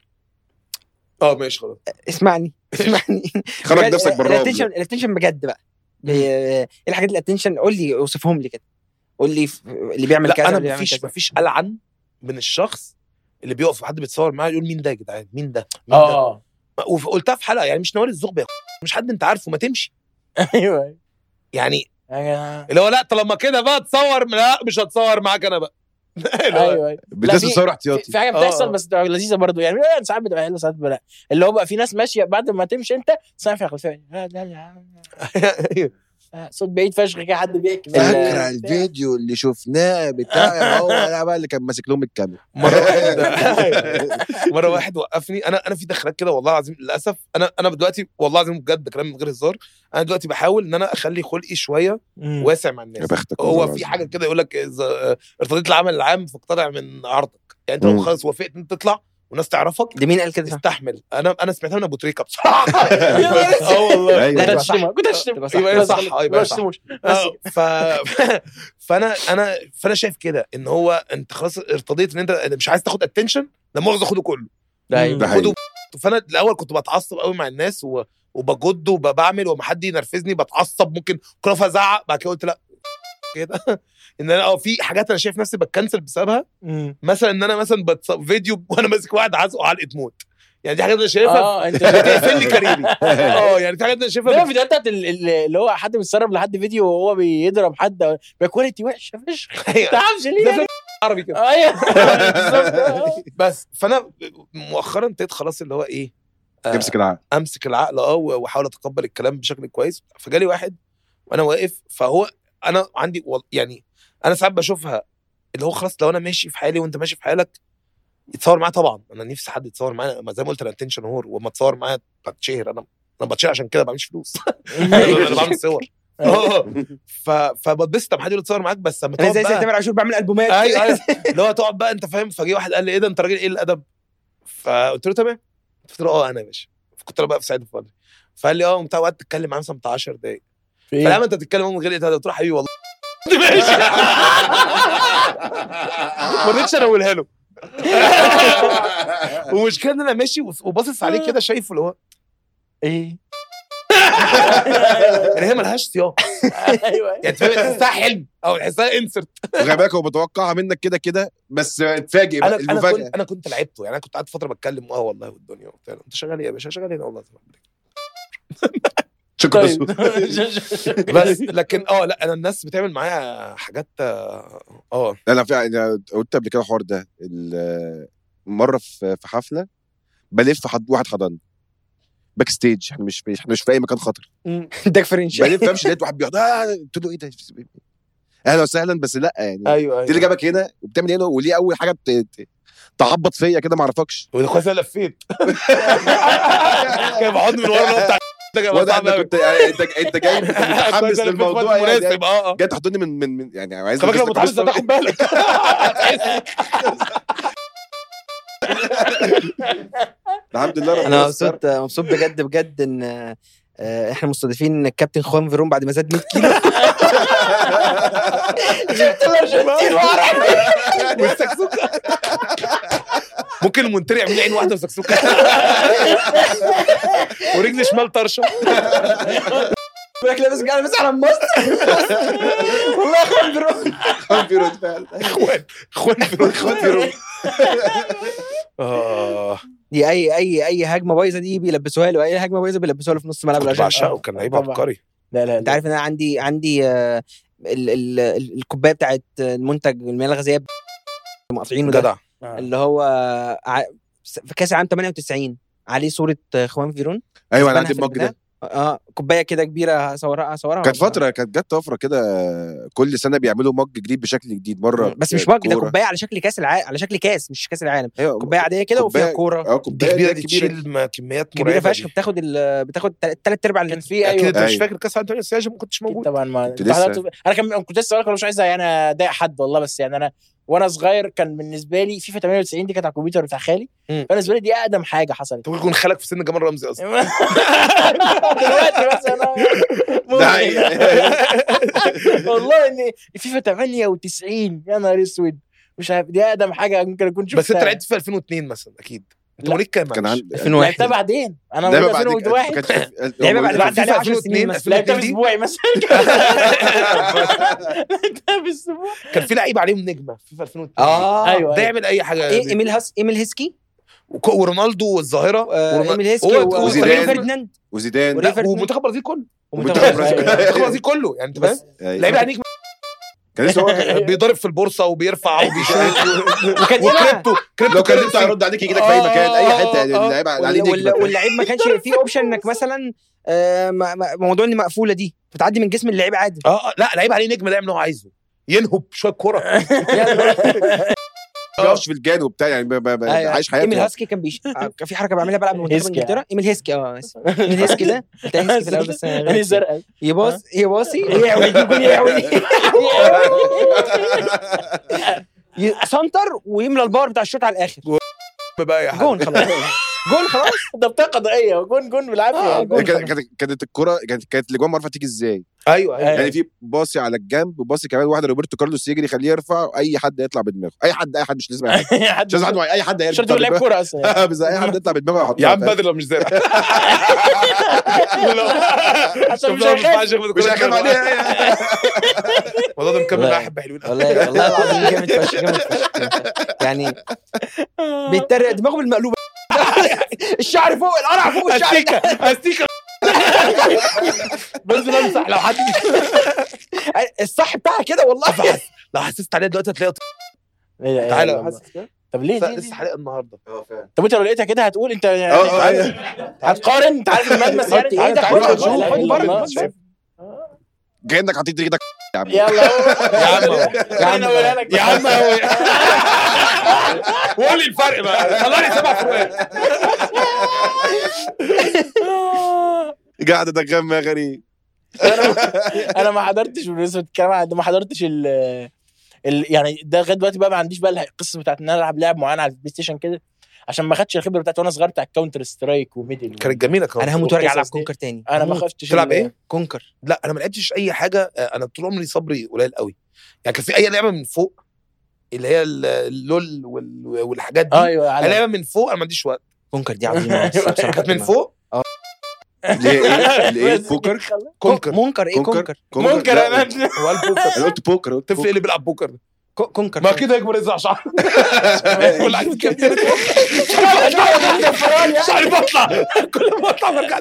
اه ماشي خلاص اسمعني اسمعني خرج نفسك بره الاتنشن الاتنشن بجد بقى بي- ايه الحاجات الاتنشن قول لي اوصفهم لي كده قول لي ف- اللي بيعمل لا كذا انا اللي بيعمل مفيش كذا. مفيش العن من الشخص اللي بيقف وحد بيتصور معاه يقول مين ده يا جدعان مين ده مين ده اه وقلتها في حلقه يعني مش نوال الزغبي يا مش حد انت عارفه ما تمشي ايوه يعني ايوه اللي هو لا طالما كده بقى تصور لا مش هتصور معاك انا بقى اللي هو ايوه بتنزل في- صور في احتياطي في حاجه آه، بتحصل آه. بس بتبقى لذيذه برضو يعني آه، ساعات بتبقى حلوه ساعات بتبقى لا اللي هو بقى في ناس ماشيه بعد ما تمشي انت سامع في الخلفيه آه، لا، لا، أيوه. آه، صوت بعيد فشخ كده حد بيحكي فاكره الفيديو اللي شفناه بتاع هو انا بقى اللي كان ماسك لهم الكاميرا مره واحد مره واحد وقفني انا انا في دخلات كده والله العظيم للاسف انا انا دلوقتي والله العظيم بجد كلام من غير هزار انا دلوقتي بحاول ان انا اخلي خلقي شويه واسع مع يا الناس بختك هو والله في العظيم. حاجه كده يقول لك اذا ارتضيت العمل العام فاقتطع من عرضك يعني انت لو مم. خلاص وافقت ان انت تطلع والناس تعرفك ده مين قال كده استحمل انا انا سمعتها من ابو تريكه بصراحه اه والله أيوة. كنت تبقى هتشتمه كنت تبقى هتشتمه صح. يبقى صح اه يبقى صح تشتموش آه، ف... فانا انا فانا شايف كده ان هو انت خلاص ارتضيت ان انت مش عايز تاخد اتنشن لا مؤاخذه خده كله ده ده أيوة. حقيقي. خده فانا الاول كنت بتعصب قوي مع الناس و... وبجد وبعمل وما حد ينرفزني بتعصب ممكن كل اقف ازعق بعد كده قلت لا كده ان انا اه في حاجات انا شايف نفسي بتكنسل بسببها مم. مثلا ان انا مثلا بتص... فيديو وانا ماسك واحد عازقه علقه موت يعني دي حاجات انا شايفها اه انت بتقفل لي كاريري اه يعني في حاجات انا شايفها ده بت- الفيديوهات بتاعت ال- ال- اللي هو حد متسرب لحد فيديو وهو بيضرب حد بكواليتي وحشه فشخ ما تعرفش ليه ده يعني. فيلم عربي كده ايوه بالظبط. بس فانا مؤخرا ابتديت خلاص اللي هو ايه آه، تمسك العقل امسك العقل اه واحاول اتقبل الكلام بشكل كويس فجالي واحد وانا واقف فهو انا عندي وال- يعني انا ساعات بشوفها اللي هو خلاص لو انا ماشي في حالي وانت ماشي في حالك يتصور معايا طبعا انا نفسي حد يتصور معايا ما زي ما قلت انا اتنشن هور وما اتصور معايا بتشهر انا انا بتشهر عشان كده ما بعملش فلوس انا بعمل صور اه ف فبتبسط لما حد يتصور معاك بس لما انا تقعد زي زي بقى- تامر عاشور بعمل البومات ايوه ايوه اللي هو تقعد بقى انت فاهم فجي واحد قال لي ايه ده انت راجل ايه الادب فقلت له تمام قلت له اه انا يا باشا كنت انا بقى في سعيد الفضل فقال لي اه وبتاع وقعدت تتكلم معاه مثلا بتاع 10 دقايق في فلما ايه؟ انت بتتكلم من غير ايه ده قلت له حبيبي والله ماشي ما رضيتش انا اقولها له ومشكلة ان انا ماشي وباصص عليه كده شايفه اللي هو ايه يعني هي ملهاش سياق ايوه يعني فاهم تحسها حلم او تحسها انسرت وخلي بالك هو متوقعها منك كده كده بس اتفاجئ انا بقى انا المفاجاه كنت انا كنت لعبته يعني انا كنت قعدت فتره بتكلم اه والله والدنيا وبتاع انت شغال ايه يا باشا شغال هنا والله شكرا طيب بس لكن اه لا انا الناس بتعمل معايا حاجات اه آه. لا لا في أنا قلت قبل كده الحوار ده ال- مره في في حفله بلف حد واحد حضني باك ستيج احنا مش احنا مش في اي مكان خطر اداك فرنش بلف امشي لقيت واحد بيقعد آه قلت له ايه ده اهلا وسهلا بس لا يعني ايوه دي اللي جابك هنا وبتعمل هنا وليه اول حاجه ت- ت- تعبط فيا كده ما اعرفكش وده كويس انا لفيت كان بحضن من ورا اللي هو بتاع ده كان واضح صعب انت أوي. كنت يعني انت انت جاي انت متحمس كويس أنا لفيت للموضوع وقت يعني مناسب اه اه جاي تحضني من من من يعني عايز خلي بالك لو ألبس لك متحمس قميص هتاخد بالك الحمد لله ربنا انا يستر. مبسوط مبسوط بجد بجد ان آه، احنا مستضيفين الكابتن خوان فيرون بعد ما زاد 100 كيلو والسكسوكه ممكن المونتري يعمل لي عين واحده وسكسوكه ورجل شمال طرشه بالك لابس قاعد لابس على مصر والله خوان فيرون خوان بيرود فعلا اخوان اخوان في خوان بيرود اه دي اي اي اي هجمه بايظه دي بيلبسوها له اي هجمه بايظه بيلبسوها له في نص ملعب كنت العشاء بعشقه كان لعيب طبعا. عبقري لا لا انت عارف ان انا عندي عندي آه، ال- ال- ال- الكوبايه بتاعت المنتج المياه الغازيه مقاطعينه ده جدع اللي هو ع- في كاس العالم 98 عليه صوره خوان فيرون ايوه انا كسبانها عندي في المج البتاع. ده اه كوبايه كده كبيره هصورها هصورها كانت فتره كانت جت طفره كده كل سنه بيعملوا مج جديد بشكل جديد مره بس مش مج ده كورة. كوبايه على شكل كاس العالم على شكل كاس مش كاس العالم ايوه كوبايه عاديه كده وفيها كوباية- كوره اه دي كوبايه كبيره دي دي كبيره تشيل م- كميات كبيره مرعبه فشخ دي. بتاخد ال... بتاخد ثلاث ارباع اللي كان في اكيد ايوه انت مش أيوة. فاكر كاس العالم 98 ما كنتش اكيد موجود طبعا ما كنت أنت لسه. حضرت- انا كان كنت لسه اقول لك مش عايز يعني اضايق حد والله بس يعني انا وانا صغير كان بالنسبه لي فيفا 98 دي كانت على الكمبيوتر بتاع خالي مم. بالنسبه لي دي اقدم حاجه حصلت انت ممكن يكون خالك في سن جمال رمزي اصلا دلوقتي مثلا ده حقيقي. والله ان فيفا 98 يا نهار اسود مش عارف دي اقدم حاجه ممكن اكون شفتها بس انت لعبت في 2002 مثلا اكيد انت لا. مواليد كام كان معلش؟ عندي 2001 لعبتها بعدين انا ده مواليد بعد 2001 كده- كانش- لعبة بعد- بعد فيفا عليها 10 سنين 2002 مثلا. 2002 لعبتها دي باسبوعي مثلا لعبتها باسبوع كان في لعيب عليهم نجمه فيفا 2002 اه ايوه ده يعمل اي حاجه ايه ايميل هاس ايميل هيسكي وك- ورونالدو والظاهره آه، ورونالدو- ايميل هيسكي هو- و- وزيدان. وريو فرديناند وزيدان وريو لا فرديناند. ومنتخب البرازيل كله ومنتخب ومنتخب البرازيل. منتخب البرازيل كله يعني انت فاهم أيوة. لعيب عليك كان لسه هو بيضرب في البورصه وبيرفع وبيشوط وكان ايه بقى؟ وكريبتو كريبتو لو كلمته كرنسي. هيرد عليك يجي لك في اي آه، مكان اي آه، حته يعني آه. اللعيبه عليه وال- وال- نجمه واللعيب ما كانش فيه اوبشن انك مثلا آه، ما- ما- موضوع ان مقفوله دي بتعدي من جسم اللعيب عادي اه آه، لا لعيب عليه نجم ده يعمل اللي هو عايزه ينهب شويه كوره ما بيقفش في الجان وبتاع يعني ب- ب- ب- أيوة. عايش ايميل حياته هاسكي كان بيش آه، كان في حركه بعملها بلعب منتخب هيسكي. انجلترا ايميل هيسكي اه آسف. ايميل هيسكي ده قلت هيسكي في الاول بس يعني زرقاء يباص يباصي يعوي يجيب جول يعوي ي- سنتر ويملى الباور بتاع الشوط على الاخر بقى يا حاج. جون خلاص جون خلاص ده بطاقه قضائيه جون جون بالعافيه آه، يعني. جون. كانت كانت- كانت الكره كانت كانت الاجوان ما عارفه تيجي ازاي ايوه ايوه يعني في باصي على الجنب وباصي كمان واحده روبرتو كارلوس يجري يخليه يرفع اي حد يطلع بدماغه اي حد اي حد مش لازم اي حد حد مش لازم حد معين، اي حد مش شرط يطلع يقول لعيب بدماغه كوره اصلا بس اي حد يطلع بدماغه يحطها يا عم فاهم؟ بدر لو مش زرع عشان مش ما هيخاف ينفعش ياخد مش الكرة هيخاف كده. عليها الموضوع ده مكمل لا. معايا حبه حلوين والله والله العظيم جامد فشخ جامد فشخ يعني بيتريق دماغه بالمقلوبه الشعر فوق القرع فوق الشعر استيكه استيكه بنزل امسح لو حد الصح بتاعها كده والله لو حسست عليها دلوقتي هتلاقيها إيه ده، إيه تعالى ده، لو حاسس كده طب ليه ليه- لسه حلقه النهارده طب انت لو لقيتها كده هتقول انت يعني اه اه أيوة. هتقارن انت عارف الملمس يعني ايه ده؟ تعالى، خد- تعالى، خد- خد لا بره، إله إلا خد الله. كانك حطيت ايدك يا عم يلا يا عم يا عم اقولها لك يا عم هو وقول لي الفرق بقى طلعني سبع فروقات قاعده تغم يا غريب انا ما حضرتش بالنسبه للكلام عن ده ما حضرتش ال ال يعني ده لغايه دلوقتي بقى ما عنديش بقى القصه بتاعت ان انا العب لعب معين على البلاي ستيشن كده عشان ما خدتش الخبره بتاعتي وانا صغير بتاع كاونتر سترايك وميدل كانت جميله كمان انا هموت وارجع العب والقصص دي. كونكر تاني انا ما هموت. خدتش تلعب ال- ايه؟ كونكر لا انا ما لعبتش اي حاجه آه، انا طول عمري صبري قليل قوي يعني كان في اي لعبه من فوق اللي هي ال- اللول وال- والحاجات دي ايوه على لعبه من فوق انا ما عنديش وقت كونكر دي عظيمه بس بصراحة كانت من ما- فوق اللي هي ايه اللي ايه بس بوكر كده. كونكر مونكر ايه كونكر كونكر ممكن لا، انا هو البوكر انا قلت بوكر قلت الطفل بوكر. اللي بيلعب بوكر ده كو- كونكر ما كده يكبر يزرع شعر كل حاجه كده مش عارف اطلع كل ما اطلع برجع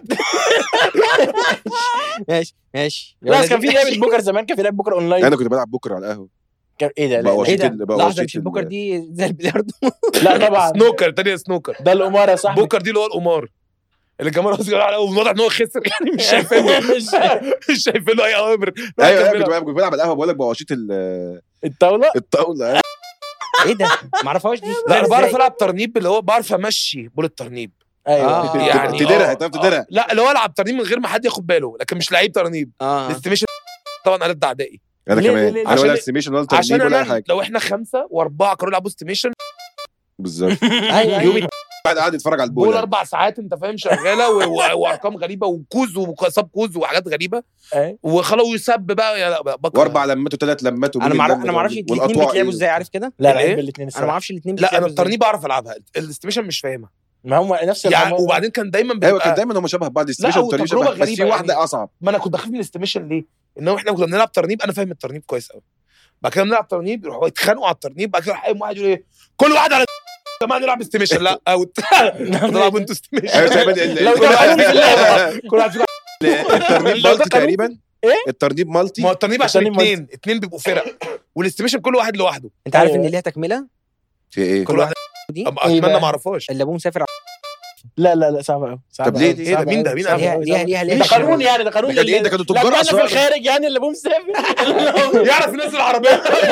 ماشي ماشي يا لا بس ولاد كان في لعبه بوكر زمان كان في لعبه بوكر اونلاين انا كنت بلعب بوكر على القهوه كان ايه ده بقى لا, ايه وشيت ده ال- بقى لحظه وشيت مش ال- البوكر دي زي البلياردو لا طبعا سنوكر تانية سنوكر ده القمار يا صاحبي بوكر دي اللي هو القمار اللي الجماعه صغيره على واضح ان هو خسر يعني مش شايفين له مش شايفين له اي اوامر لا، ايوه كان ايوه بيلعب. كنت بلعب كنت بلعب على القهوه بقول لك بواشيت ال- الطاوله الطاوله ايه ده ما اعرفهاش دي لا انا بعرف إزاي؟ العب ترنيب اللي هو بعرف امشي بول الترنيب ايوه آه. يعني تديرها آه، تعرف تديرها آه. لا اللي هو العب ترنيب من غير ما حد ياخد باله لكن مش لعيب ترنيب اه الاستيميشن طبعا انا اعدائي انا ليه- كمان ليه- انا عشان- ولا استيميشن ولا عشان ترنيب ولا اي انا حاجه لو احنا خمسه واربعه كانوا يلعبوا استيميشن بالظبط ايوه يومي ايوه قاعد قاعد يتفرج على بول البول اربع ساعات انت فاهم شغاله و- و- وارقام غريبه وكوز وسب كوز وحاجات غريبه أي. وخلاص ويسب بقى يا لا بقى بكره. واربع لمات وثلاث لمات انا ومين ما أعرف- اللمة انا ما اعرفش دي؟ الاثنين والأطواع بيتلعبوا إيه؟ ازاي عارف كده لا لا إيه؟ عيب الاثنين انا ما اعرفش الاثنين لا انا الترنيب بعرف العبها الاستيميشن مش فاهمها ما هم نفس يعني الحمام. وبعدين كان دايما ايوه كان بيبقى دايما هم شبه بعض استيميشن لا، والترنيب وتجربة شبه بس في غريبة واحده يعني. اصعب ما انا كنت بخاف من الاستيميشن ليه؟ ان هو احنا كنا بنلعب ترنيب انا فاهم الترنيب كويس قوي بعد كده بنلعب ترنيب يروحوا يتخانقوا على الترنيب بعد كده قايم واحد يقول ايه كل واحد على كمان نلعب استيميشن لا اوت تلعبوا انتوا استيميشن ايوه شايف ال- ال- لو ال- دخلوني في اللعبة. كل واحد فيكم الترنيب لو مالتي دخلوا- تقريبا إيه؟ الترنيب مالتي ما هو الترنيب عشان الترنيب اثنين اثنين بيبقوا فرق والاستيميشن كل واحد لوحده انت عارف أيوة. ان ليها تكمله في ايه كل واحد دي أبقى إيه اتمنى بقى؟ ما اعرفهاش اللي ابوه مسافر لا لا لا صعب قوي طب ليه- إيه ده؟ مين ده؟ مين ده؟ ليها ليها ليها ده ليها قانون يعني ده قانون ده كان إيه؟ ده كانوا تجار لما انا في أسرار. الخارج يعني اللي ابوه مسافر يعرف ينزل عربيه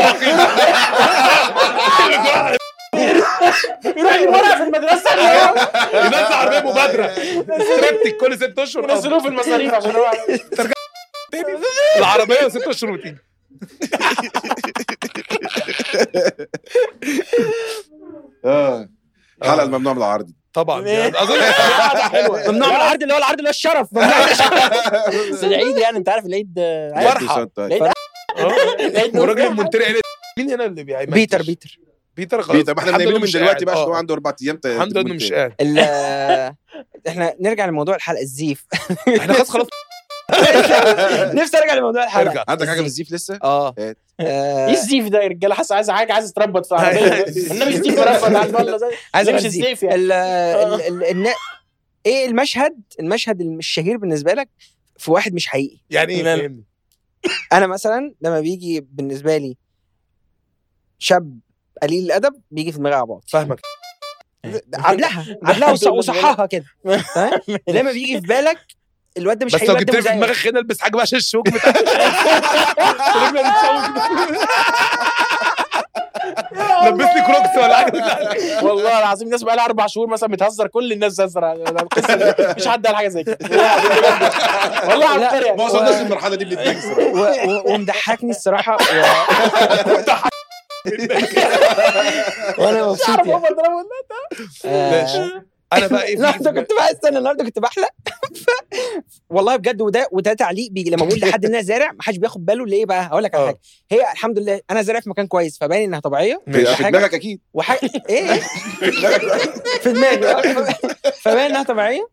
يروح يجيب ورقه في المدرسه ينزل عربيه مبادره سبتك كل ست اشهر ينزلوه في المصاريف عشان هو العربيه ست اشهر وتيجي اه الحلقه الممنوع من العرض دي. طبعا إيه؟ يعني اظن قاعده حلوه ممنوع من العرض اللي هو العرض اللي هو الشرف ممنوع بس العيد يعني انت عارف العيد آه، عادي. فرحة. طيب. العيد العيد والراجل المونتري قال مين هنا اللي بيعمل بيتر بيتر بيتر خلاص طب احنا الحمد بنعمله لله من مش دلوقتي قاعد. بقى عشان هو آه. عنده اربع ايام الحمد لله انه مش قاعد ال- احنا نرجع لموضوع الحلقه الزيف احنا خلاص خلاص نفسي ارجع لموضوع الحلقه ارجع عندك حاجه في الزيف لسه؟ اه هات. آه، ايه الزيف ده يا رجاله حاسس عايز حاجه عايز تربط في عربيه النبي ستيف مربط على البله زي عايز ليه أبقى مش الزيف. الزيف يعني ال- ال- ال- النا- ايه المشهد المشهد الشهير بالنسبه لك في واحد مش حقيقي يعني ايه لا. فاهمني انا مثلا لما بيجي بالنسبه لي شاب قليل الادب بيجي في دماغي عباط فاهمك عاملاها عاملاها وص- وصحاها كده تمام لما بيجي في بالك الواد ده مش بس حقيقي لو الواد جبت ده لي في مزيف. دماغك خينا البس حاجه بقى عشان الشوك بتاع رجلي هتتشوك. لبسني كروكس ولا حاجه والله العظيم الناس بقى لها اربع شهور مثلا بتهزر كل الناس بتهزر على القصه دي مش حد قال حاجه زي كده والله عبقري يعني. ما وصلناش للمرحله دي بنتنكس و- و- ومضحكني الصراحه و... وانا مبسوط تعرف يعني هم ضربوا الناس؟ آه، انا بقى ايه النهارده كنت بقى استنى النهارده كنت بحلق ف- والله بجد وده وده تعليق بيجي لما بقول لحد انها زارع ما حدش بياخد باله ليه بقى هقول لك على آه. حاجه هي الحمد لله انا زارع في مكان كويس فباين انها طبيعيه في في حاجة- دماغك اكيد وحاجه ايه في دماغي آه. فباين انها طبيعيه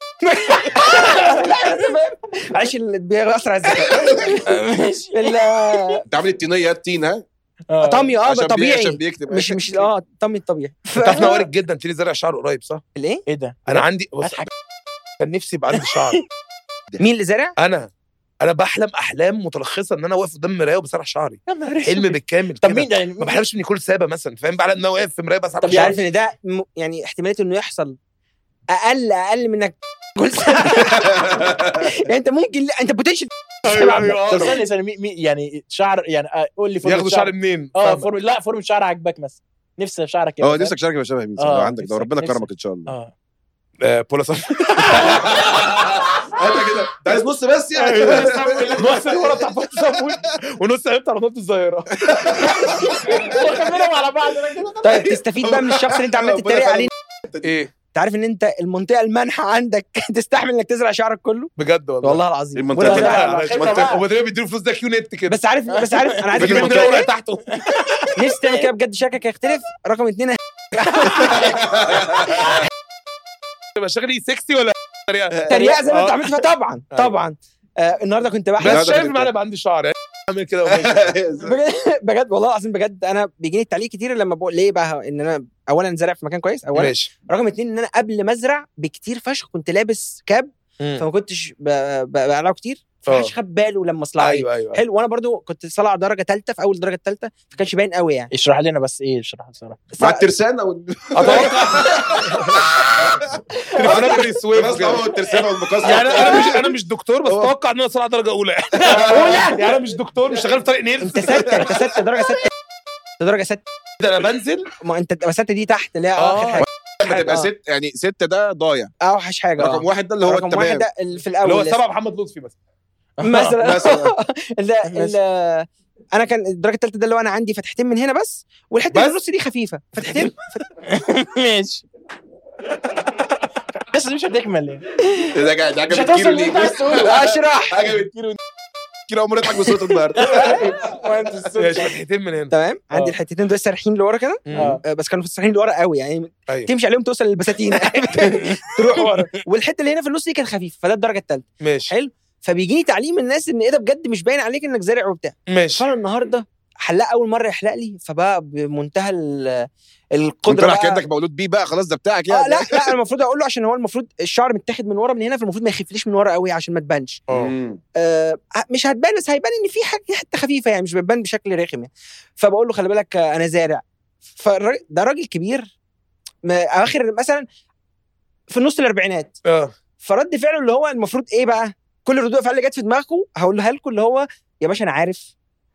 معلش اللي بيأثر على الذكاء ماشي ال- انت عامل التينيه التين ها آه. طمي اه عشان بي- طبيعي عشان بيكتب مش مش اه طمي الطبيعي انت عارف إن انا وارد جدا تيجي زرع شعر قريب صح؟ الايه ايه ده؟ انا عندي بص اضحك كان نفسي يبقى عندي شعر مين اللي زرع؟ انا انا بحلم احلام متلخصه ان انا واقف قدام مرايه وبسرح شعري يا نهار حلم أسود. بالكامل طب كده. مين يعني ما بحلمش بنيكول سابا مثلا فاهم بحلم ان انا واقف في مرايه بسرح طب مش شعري عارف ان ده م- يعني احتماليه انه يحصل اقل اقل من انك كل سنه يعني انت ممكن لا انت بوتنشال طب ثانية ثانية مين مين يعني شعر يعني آه، قول لي فورمة ياخدوا شعر منين؟ اه فاهمك. فورم لا فورمة شعر عاجبك مثلا نفسي شعرك اه نفسك شارك يبقى شبه مين آه، لو عندك ده نفسك- ربنا نفسك. كرمك ان شاء الله اه آه، بولا صف انت كده انت عايز نص بس يعني نص اللي ورا بتاع فوت صابون ونص اللي بتاع رمضان الظاهره وكملهم على بعض انا كده طيب تستفيد بقى من الشخص اللي انت عمال تتريق عليه ايه انت عارف ان انت المنطقه المانحه عندك تستحمل انك تزرع شعرك كله بجد والله والله العظيم المنطقة ولا- دي لا، بقى- لا، خايفة منطقة- بقى. هو تقريبا بيديله فلوس ده كيو نت كده بس عارف بس عارف انا عايز فاكر أقول لك المنطقة إيه؟ اللي تحته نفسي تعمل كده بجد شكلك هيختلف رقم اتنين تبقى شغلي سكسي ولا تريقه تريقه زي ما انت آه. عملت فيها طبعا طبعا آه النهارده كنت بحلم بس ده شايف كده. معانا يبقى عندي شعر يعني اعمل كده وماشي. بجد بجد والله العظيم بجد انا بيجيني التعليق كتير لما بقول ليه بقى ان انا اولا زارع في مكان كويس اولا ماشي رقم اتنين ان انا قبل ما ازرع بكتير فشخ كنت لابس كاب فما كنتش ب- ب- بقلعه كتير فمحدش خد باله لما اصلع عليه ايوه ايوه حلو وانا برضو كنت صلع درجه ثالثه في اول درجه ثالثه فكانش باين قوي يعني اشرح لنا بس ايه اشرح الصراحه مع الترسانة وال- تليفونات بيسويف خلاص كده. هو الترسانة والمقص يعني انا مش انا مش دكتور بس اتوقع ان انا صلاح درجه اولى يعني انا مش دكتور مش شغال في طريق نيل انت سته انت سته درجه سته أنت درجه سته ده انا بنزل ما انت تبقى سته دي تحت اللي هي آه. اخر حاجه لما تبقى آه. ست يعني ستة ده ضايع اوحش حاجه رقم آه. واحد ده اللي هو رقم واحد التمام ده اللي في الاول اللي هو لسه. سبع محمد لطفي بس مثلا مثلا ال ال انا كان الدرجه الثالثه ده اللي هو انا عندي فتحتين من هنا بس والحته اللي بس؟ في النص دي خفيفه فتحتين ماشي بس دي مش هتكمل يعني ده جا- ده مش عجبت هتوصل كيلو اللي انت ليه عايز تقوله اشرح عجبت كيلو كيلو عمره يضحك بصوته النهارده ماشي فتحتين من هنا تمام عندي آه. الحتتين دول سارحين لورا كده آه. آه، بس كانوا سارحين لورا قوي يعني ايوه تمشي عليهم توصل للبساتين تروح ورا والحته اللي هنا في النص دي كانت خفيفه فده الدرجه الثالثه ماشي حلو فبيجيني تعليم من الناس ان ايه ده بجد مش باين عليك انك زارع وبتاع ماشي فانا النهارده حلاق اول مره يحلق لي فبقى بمنتهى ال- انت القدره راح بقى كانك مولود بيه بقى خلاص ده بتاعك اه يعني لا لا انا المفروض اقول له عشان هو المفروض الشعر متاخد من ورا من هنا فالمفروض ما يخفليش من ورا قوي عشان ما تبانش اه مم. آه مش هتبان بس هيبان ان في حاجه حته خفيفه يعني مش بتبان بشكل رخم يعني فبقول له خلي بالك آه، انا زارع فالراجل ده راجل كبير ما- اواخر مثلا في نص الاربعينات اه فرد فعله اللي هو المفروض ايه بقى كل ردود الافعال اللي جت في دماغه هقولها لكم اللي هو يا باشا انا عارف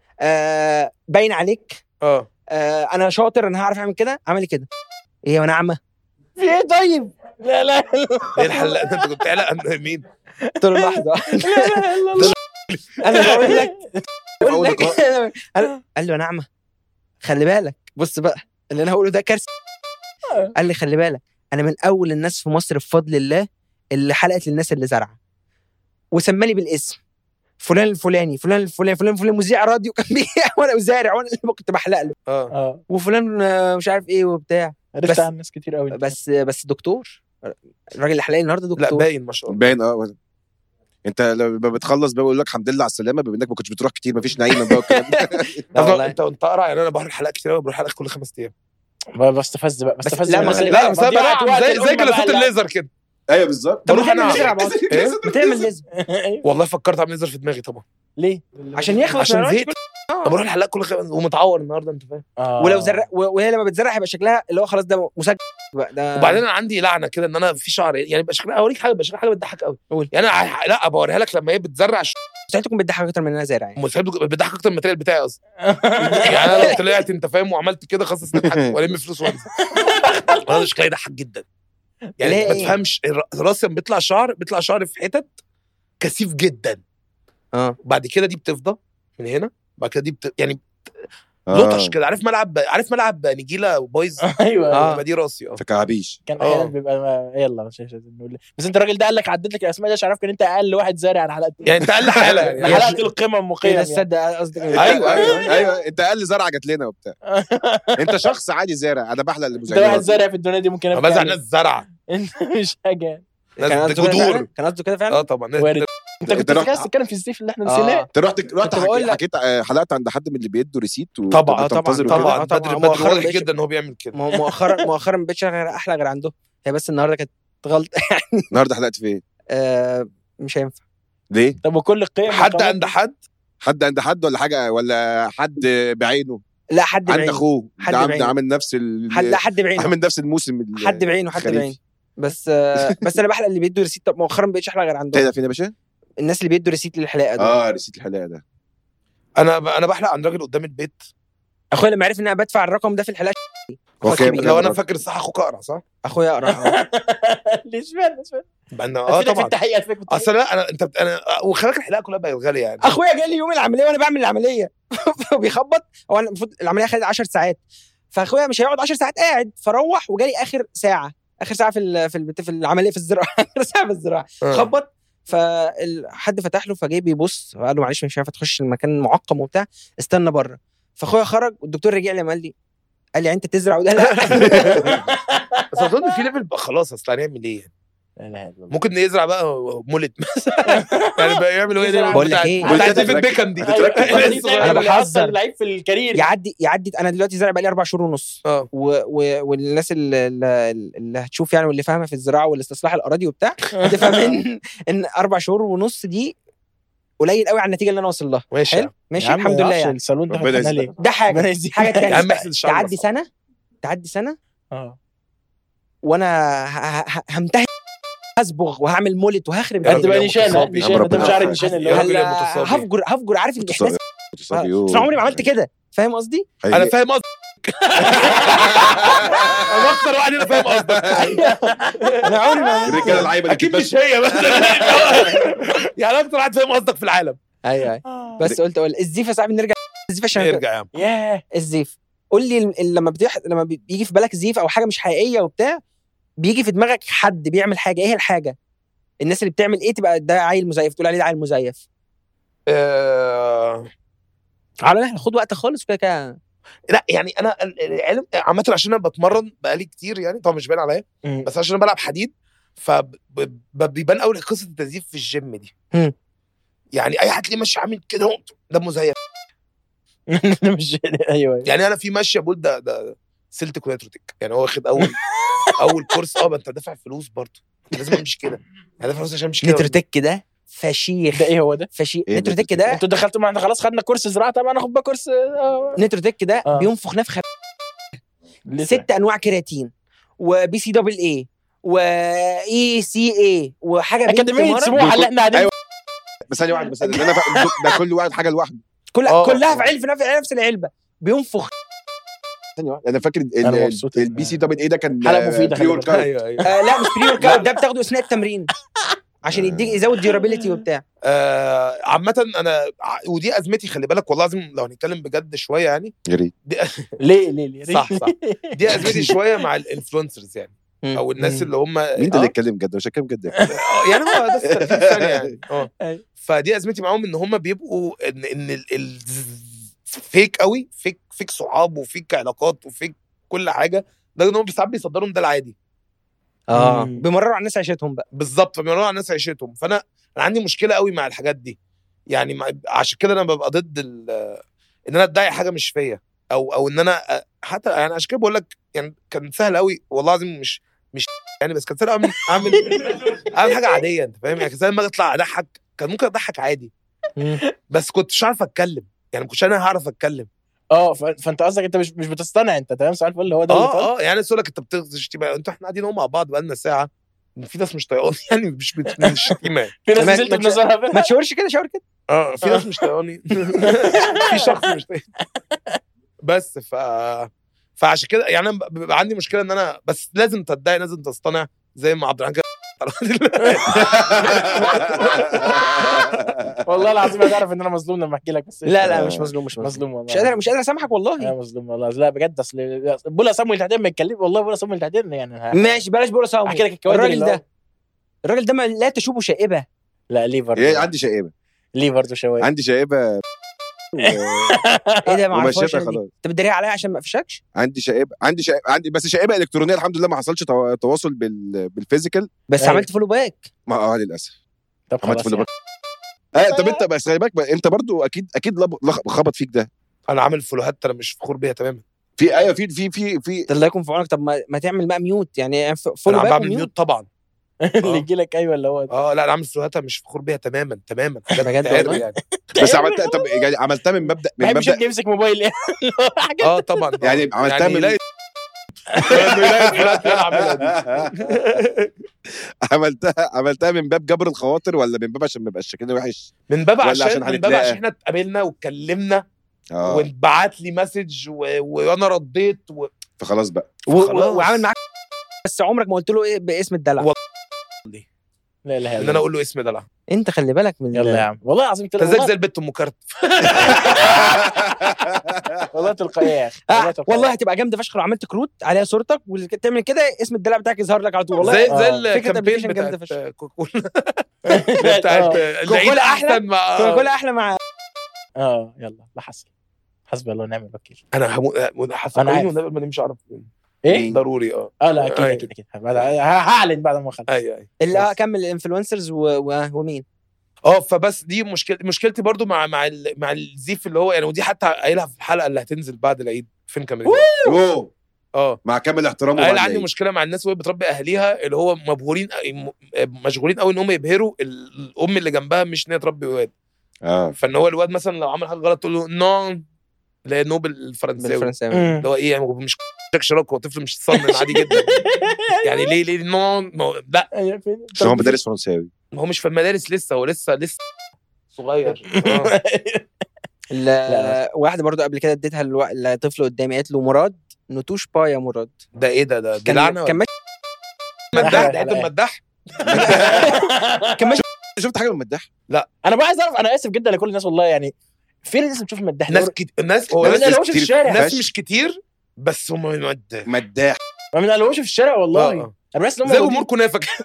آه باين عليك اه آه انا شاطر انا هعرف اعمل كده عمل كده ايه وانا اعمى في ايه طيب؟ لا لا ايه الحلاق ده انت كنت قلق عن مين قلت له لحظه لا لا انا بقول لك في بقول أول لك قال قال له انا اعمى خلي بالك بص بقى اللي انا هقوله ده كارثه قال لي خلي بالك انا من اول الناس في مصر بفضل الله اللي حلقت للناس اللي زرعه وسماني بالاسم فلان الفلاني فلان الفلاني فلان الفلاني مذيع راديو كان بيجي وانا زارع وانا اللي كنت بحلق له اه اه وفلان آه، مش عارف ايه وبتاع عرفت بس- عن ناس كتير قوي بس بس دكتور الراجل اللي حلق لي النهارده لا دكتور باين ما شاء الله باين اه انت لما بتخلص بقى بيقول لك الحمد لله على السلامه بما انك ما كنتش بتروح كتير ما فيش نايمه بقى والكلام ده لا طب والله. انت انت قرع يعني انا بروح الحلاق كتير قوي بروح الحلاق كل خمس ايام بستفز بقى بس- بستفز لا، من ما الناس خلي اللي- لا بس انا دي بقى بلعب وقت زي زي الأمة جلسات بقى، لا. الليزر كده ايوه بالظبط طب ما بروح تعمل أنا- ليزر يا بعض ايه ما تعمل ليزر والله فكرت اعمل ليزر في دماغي طبعا ليه؟ عشان يخلص عشان ما يقعدش زهقت انا بروح الحلاق كل خمس ومتعور النهارده انت فاهم آه. ولو زرع و- وهي لما بتزرع هيبقى شكلها اللي هو خلاص ده مسجل بقى ده وبعدين انا عندي لعنه كده ان انا في شعر يعني يبقى شكلها اوريك حاجه يبقى شكلها حاجه بتضحك قوي قول. يعني انا ع- لا بوريها لك لما هي بتزرع ش- مستحيل تكون بتضحك اكتر من ان انا زارع يعني مستحيل تبقى بتضحك اكتر من الماتيريال بتاعي اصلا يعني انا لو طلعت انت فاهم وعملت كده خلاص نضحك والم فلوس وانسى انا شكلها يضحك جدا ليه يعني ما إيه؟ تفهمش الر- راسي لما بيطلع شعر بيطلع شعر في حتت كثيف جدا اه بعد كده دي بتفضى من هنا بعد كده دي بت... يعني آه. لطش كده عارف ملعب عارف ملعب نجيله وبايظ ايوه آه. يبقى دي راسي اه في كعابيش كان آه. احيانا بيبقى ما... يلا مش مش نقول بس انت الراجل ده قال لك عدت لك الاسماء دي عشان عارف ان انت اقل واحد زارع على حلقه يعني انت اقل حاله يعني حلقه القمم ايه مقيم ده يعني. تصدق قصدك إيه؟ ايوه ايوه ايوه انت اقل زرعه جات لنا وبتاع انت شخص عادي زارع انا بحلق انت واحد المزينات زارع في الدنيا دي ممكن انا أبكي بزع عليه. ناس زرعه انت مش حاجه يعني. ناس كان قصده كده جذور فعلا؟ كان قصده كده فعلا اه طبعا وارد انت كنت انت رحت- عايز تتكلم في الزيف اللي احنا آه. نسيناه انت رحت رحت كنت بقول حكي- لك- حكيت آه، حلقت عند حد من اللي بيدوا ريسيت و- طبعا، آه، طبعا، وتنتظر وكده؟ طبعا طبعاً. بدري مؤخراً بدري واضح بقيتش- جدا ان هو بيعمل كده مؤ- مؤخرا مؤخرا ما بقتش غير احلى غير عنده هي بس النهارده كانت غلطه النهارده حلقت فين؟ آه مش هينفع ليه؟ طب وكل القيم حد والقوانين عند حد حد عند حد ولا حاجه ولا حد بعينه لا حد عند بعينه اخوه حد ده عامل بعينه. عامل نفس ال... حد لا حد بعينه عامل نفس الموسم ال- حد بعينه حد الخريفي. بعينه بس آه بس انا بحلق اللي بيدوا ريسيت طب مؤخرا ما بقتش احلق غير عنده ايه ده فين يا باشا؟ الناس اللي بيدوا ريسيت للحلاقه دول اه ريسيت الحلاقه ده انا انا بحلق عند راجل قدام البيت اخويا لما عرف ان انا بدفع الرقم ده في الحلاقه هو أخويا كام الكبير. لو انا الراجل؟ فاكر صح اخوك اقرع صح؟ اخويا اقرا آه. ليش فعلا ليش فعلا بقى أنا- اه في طبعا التحقيق في التحقيق. اصل لا انا انت انا وخلي بالك الحلاقه كلها بقت غاليه يعني اخويا جالي يوم العمليه وانا بعمل العمليه فبيخبط هو أنا المفروض العمليه خدت 10 ساعات فاخويا مش هيقعد 10 ساعات قاعد فروح وجالي اخر ساعه اخر ساعه في ال... في ال... في العمليه في الزراعه اخر ساعه في الزراعه آه. خبط فحد فتح له فجاي بيبص فقال له معلش مش عارف تخش المكان معقم وبتاع استنى بره فاخويا خرج والدكتور رجع لي قال لي قال لي انت تزرع وده لا بس اظن في ليفل بقى خلاص اصل هنعمل ايه لا اله الا الله ممكن يزرع بقى مولد مثلا يعني بقى يعملوا ايه ده بقول لك بتاع- إيه؟ بتاع ديفيد بيكهام دي أيوة، الناس دي الصغيرة. تعمل أنا اللي بحذر. أصلاً لعيب في الكارير يعدي يعدي انا دلوقتي زارع بقالي اربع شهور ونص اه و... و... والناس اللي, اللي هتشوف يعني واللي فاهمه في الزراعه والاستصلاح الاراضي وبتاع تفهم ان ان اربع شهور ونص دي قليل قوي على النتيجه اللي انا واصل لها ماشي حلو ماشي يا عم الحمد لله معرفش يعني الصالون ده ربنا فتحنا يستر. ليه ده حاجه ربنا يزيد. حاجه يا تانية عم احسن الشعب تعدي بس. سنه تعدي سنه اه وانا ه- ه- همتهن هصبغ وهعمل مولت وهخرب يا رب هتبقى يا نيشان متصابي. نيشان يا انت ربنا مش عارف يعافيك. نيشان اللي يا هو راجل يا هلا متصابي. هفجر هفجر عارف الاحساس متصابي بس انا عمري ما عملت كده فاهم قصدي؟ انا فاهم قصدك انا اكتر واحد انا فاهم قصدك انا عمري ما عملت الرجاله العيبه اللي اكيد بتتبش مش هي بس يعني اكتر واحد فاهم قصدك في العالم ايوه ايوه بس قلت اقول الزيف يا صاحبي نرجع الزيف عشان ارجع يا عم ياه الزيف قول لي ال- ال- لما بتح... لما بي- بيجي في بالك زيف او حاجه مش حقيقيه وبتاع بيجي في دماغك حد بيعمل حاجه ايه هي الحاجه الناس اللي بتعمل ايه تبقى ده عيل مزيف تقول عليه ده عيل مزيف آه، على احنا خد وقتك خالص كده كده لا يعني انا ال- العلم عامه عشان انا بتمرن بقالي كتير يعني طبعا مش باين عليا مم. بس عشان انا بلعب حديد فبيبان قوي قصه التزييف في الجيم دي مم. يعني اي حد ليه ماشي عامل كده هو ده مزيف مش ايوه ايوه يعني انا في ماشيه بقول ده ده سلتك ونتروتك يعني هو واخد اول اول كورس اه ما انت دافع فلوس برضه لازم امشي كده انا دافع فلوس عشان امشي كده نتروتك ده فشيخ ده ايه هو ده؟ فشيخ إيه نتروتك ده انتوا دخلتوا ما احنا خلاص خدنا كورس زراعه طب انا اخد بقى كورس آه. نتروتك ده آه. بينفخ نفخه لسه. ست انواع كرياتين وبي سي دبل اي واي سي اي وحاجه بنت اكاديميه مرة. سموحه اللي احنا قاعدين أيوة. بس ثانيه واحده بس اللي انا فا- ده كل واحد حاجه لوحده كل آه. كلها في علبه في نفس- نفس العلبه بينفخ ثانيه واحده انا فاكر ال- أنا ال- مبسوط البي سي دبل ايه ده كان حلقة مفيدة، خلي بيور بالك. كارب ايوه ايوه آه لا مش بري ورك اوت ده بتاخده اثناء التمرين عشان يديك يزود ديورابيلتي وبتاع آه، عامة انا ع- ودي ازمتي خلي بالك والله لازم لو هنتكلم بجد شوية يعني يا ريت دي ليه ليه ليه صح صح دي ازمتي شوية مع الانفلونسرز يعني مم. او الناس مم. اللي هم مين ده آه، اللي يتكلم جد مش هتكلم جد آه، يعني هو ده في 30 ثانية يعني اه أيوة. فدي ازمتي معاهم ان هم بيبقوا ان ان ال- ال- فيك قوي فيك فيك صحاب وفيك علاقات وفيك كل حاجة ده ان هم ساعات بيصدروا إن ده العادي اه مم. بيمرروا على الناس عيشتهم بقى بالظبط فبيعملوا على الناس عيشتهم فانا انا عندي مشكله قوي مع الحاجات دي يعني مع- عشان كده انا ببقى ضد ال- ان انا ادعي حاجه مش فيا او او ان انا أ- حتى يعني عشان كده بقول لك يعني كان سهل قوي والله العظيم مش مش يعني بس كان سهل اعمل اعمل اعمل حاجه عاديه انت فاهم يعني كان سهل لما اطلع اضحك كان ممكن اضحك عادي بس كنتش عارف اتكلم يعني ما كنتش انا هعرف اتكلم اه ف- فانت قصدك انت مش مش بتصطنع انت تمام سؤال الفل هو ده اللي طالب. اه اه يعني اقول لك انت بتشتمي انتوا احنا قاعدين اهو مع بعض بقالنا ساعه في ناس مش طايقاني يعني مش بت- مش شتيمه يعني. في ناس ما- نزلت ما- بنظرها ما تشاورش كده شاور كده اه في ناس مش طايقاني في شخص مش طايق بس ف فعشان كده يعني انا بيبقى عندي مشكله ان انا بس لازم تدعي لازم تصطنع زي ما عبد الرحمن كده والله العظيم انا عارف ان انا مظلوم لما احكي لك بس لا لا مش مظلوم مش مظلوم مظلوم والله مش قادر مش قادر اسامحك انا والله مظلوم والله لا بجد اصل بولا صامويل تحديدا ما يتكلم والله بولا صامويل تحديدا يعني ه- ماشي بلاش بقول اسامه احكي لك الكوادر الراجل اللي هو- ده الراجل ده ما لا تشوبه شائبه لا ليه برضه ايه عندي شقيبه ليه برضه شويه عندي شقيبه ايه ده ما اعرفهاش ومشيتها أنا دي. خلاص انت بتداريها عليا عشان ما اقفشكش عندي شقيبه عندي شقيبه عندي بس شقيبه الكترونيه الحمد لله ما حصلش تو- تواصل بال... بالفيزيكال بس أيوة. عملت فولو باك ما اه للاسف طب عملت خلاص فولو يعني. باك اه طب انت بس خلي بالك بقى، انت برضو اكيد اكيد لب- لخ- خبط فيك ده انا عامل فولوهات انا مش فخور بيها تماما في ايوه في في في في الله يكون في عونك طب ما, ما تعمل بقى ميوت يعني ف- فولو انا باك بعمل وميوت ميوت طبعا اللي يجي لك ايوه اللي هو اه لا انا عامل فولوهات أنا مش فخور بيها تماما تماما حاجات بجد تعرف والله؟ يعني بس عملتها طب يعني عملتها من مبدا من ما بحبش مبدا يمسك موبايل يعني حاجات اه طبعا يعني عملتها من يلاقي يلاقي الفولوهات اللي أنا عاملها دي. عملتها عملتها من باب جبر الخواطر ولا من باب عشان ما يبقاش شكلنا وحش من باب ولا عشان, عشان من باب هنتلاقى؟ عشان احنا اتقابلنا واتكلمنا اه واتبعت لي مسج و... وانا رديت و... فخلاص بقى و- خلاص. و- وعامل معاك بس عمرك ما قلت له ايه باسم الدلع و- لا لا ان انا اقول له اسم دلع انت خلي بالك من يلا يا عم والله العظيم انت زيك زي البت ام كارت والله والله تلقائيه يا اخي آه تلقائية. والله هتبقى جامده فشخ لو عملت كروت عليها صورتك وتعمل كده اسم الدلع بتاعك يظهر لك على طول والله زي زي آه. فكرة الكامبين application جامدة بتاعت فشخ. كوكولا بتاعت العيد كوكولا أحلى. احسن مع كوكولا احلى مع اه يلا لا حصل حسبي الله ونعم الوكيل انا هموت أنا حسن عارف. والنبي ما مش عارف ايه ضروري اه اه لا اكيد أيوة. اكيد اكيد بعد- هعلن بعد ما اخلص ايوه ايوه اللي اه بس. كمل الانفلونسرز و... و... ومين اه فبس دي مشكلة مشكلتي برضو مع مع ال- مع الزيف اللي هو يعني ودي حتى قايلها في الحلقه اللي هتنزل بعد العيد فين كاميرا اوه اه مع كامل احترامه قايل بعد عندي العيد. مشكله مع الناس وهي بتربي اهاليها اللي هو مبهورين م- مشغولين قوي ان هم يبهروا ال- الام اللي جنبها مش ان هي تربي واد اه فان هو الواد مثلا لو عمل حاجه غلط تقول له نو اللي هي نو بالفرنساوي بالفرنساوي مم. اللي هو ايه يعني هو مش شراك هو طفل مش صنن عادي جدا يعني ليه ليه نو ما هو- لا أيوة، فين؟ عشان هو مدرس فرنساوي ما هو مش في المدارس لسه هو لسه لسه صغير آه. ال- واحده برضو قبل كده اديتها الو- لطفل قدامي قالت له مراد نتوش با يا مراد ده ايه ده ده دي كان لعنه كان ولا ماشي مداح ده حته مداح كان ماشي شفت حاجه من المداح انا بقى عايز اعرف انا اسف جدا لكل الناس والله يعني فين الناس اللي بتشوف المداح ناس كت... ناس هو ما ناس, بنلاقيهمش في كتير الشارع ناس فشخ. مش كتير بس هم مداح مداح ما بنلاقيهمش في الشارع والله آه، آه. انا بحس ان هم زي موجودين. جمهور كنافه كده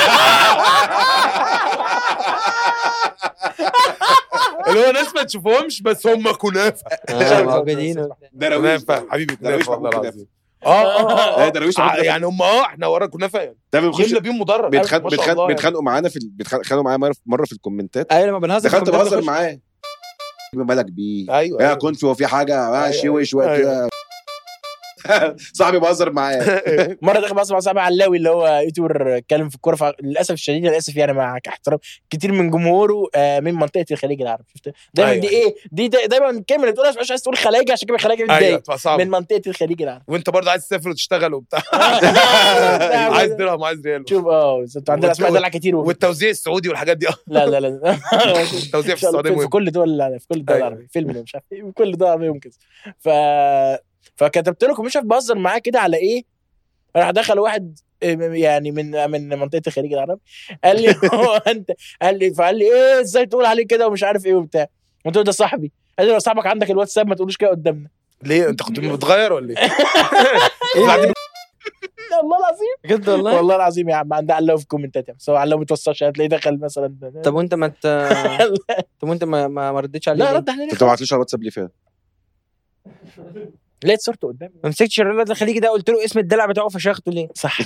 اللي هو ناس ما تشوفهمش بس هم كنافه آه، موجودين درويش كنافه حبيبي درويش كنافه والله محمود العظيم اه اه اه اه درويش آه، محمود يعني هم اه احنا ورا كنافه يعني ده بنخش جبنا بيهم مدرج بيتخان- ما شاء بيتخان- الله يعني. بيتخانقوا معانا في ال- بيتخانقوا معايا مره مره في الكومنتات ايوه لما بنهزر دخلت في الكومنتات بهزر بنخش- معاه مالك بيه ايوه يا أيوة. كنت هو في حاجه أيوة، اه شوي شويه أيوة. كده صاحبي بهزر معاه مره داخل بس مع صاحبي علاوي اللي هو يوتيوبر اتكلم في الكوره ف- للاسف الشديد انا اسف يعني مع احترام كتير من جمهوره آه، من منطقه الخليج العربي شفت دايما أيوة. دي ايه دي دا- دايما الكلمه اللي بتقولها مش عايز تقول خلايجه عشان كده خلايجه ايوه متضايق تبقى صعب من منطقه الخليج العربي وانت برضه عايز تسافر وتشتغل وبتاع عايز درهم عايز ريال شوف اه انتوا عندنا اسماء والت- دلع كتير و... والتوزيع السعودي والحاجات دي اه لا لا لا التوزيع في إن شاء الله السعوديه في مهم كل دول في كل الدول أيوة. العربيه فيلم ده مش عارف ايه في كل الدول العربيه يوم كده ف فكتبت لكم مش عارف بهزر معاه كده على ايه راح دخل واحد يعني من من منطقه الخليج العربي قال لي هو انت قال لي فقال لي ايه ازاي تقول عليه كده ومش عارف ايه وبتاع قلت له ده صاحبي قال لي لو صاحبك عندك الواتساب ما تقولوش كده قدامنا ليه انت كنت بتغير ولا ايه؟ والله العظيم بجد والله والله العظيم يا عم عندها علقه في الكومنتات يعني بس هو علقه ما توصلش هتلاقيه دخل مثلا طب وانت ما ت... طب وانت ما ما ما ردتش عليه لا ليه؟ رد علينا انت ما بعتليش على الواتساب ليه فعلا لقيت صورته قدامي ما مسكتش الولد الخليجي ده قلت له اسم الدلع بتاعه فشخته ليه؟ صح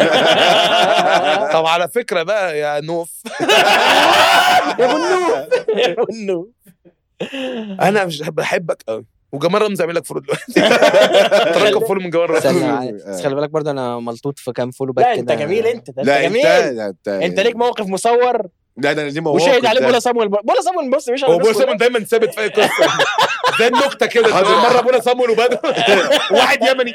طب على فكره بقى يا نوف يا بنو بنو انا مش بحبك قوي وجمال رمزي عامل لك فولو دلوقتي تركب فولو من جمال رمزي استنى بس خلي بالك برضه انا ملطوط في كام فولو باك لا انت كده. جميل انت ده انت لا انت جميل لا، انت انت ليك موقف مصور لا ده انا ليه مواقف وشاهد عليه ده. بولا صامويل بولا صامويل بص مش هو بولا صامويل دايما ثابت في اي قصه زي النكته كده حاضر. مره بولا صامويل وبدر واحد يمني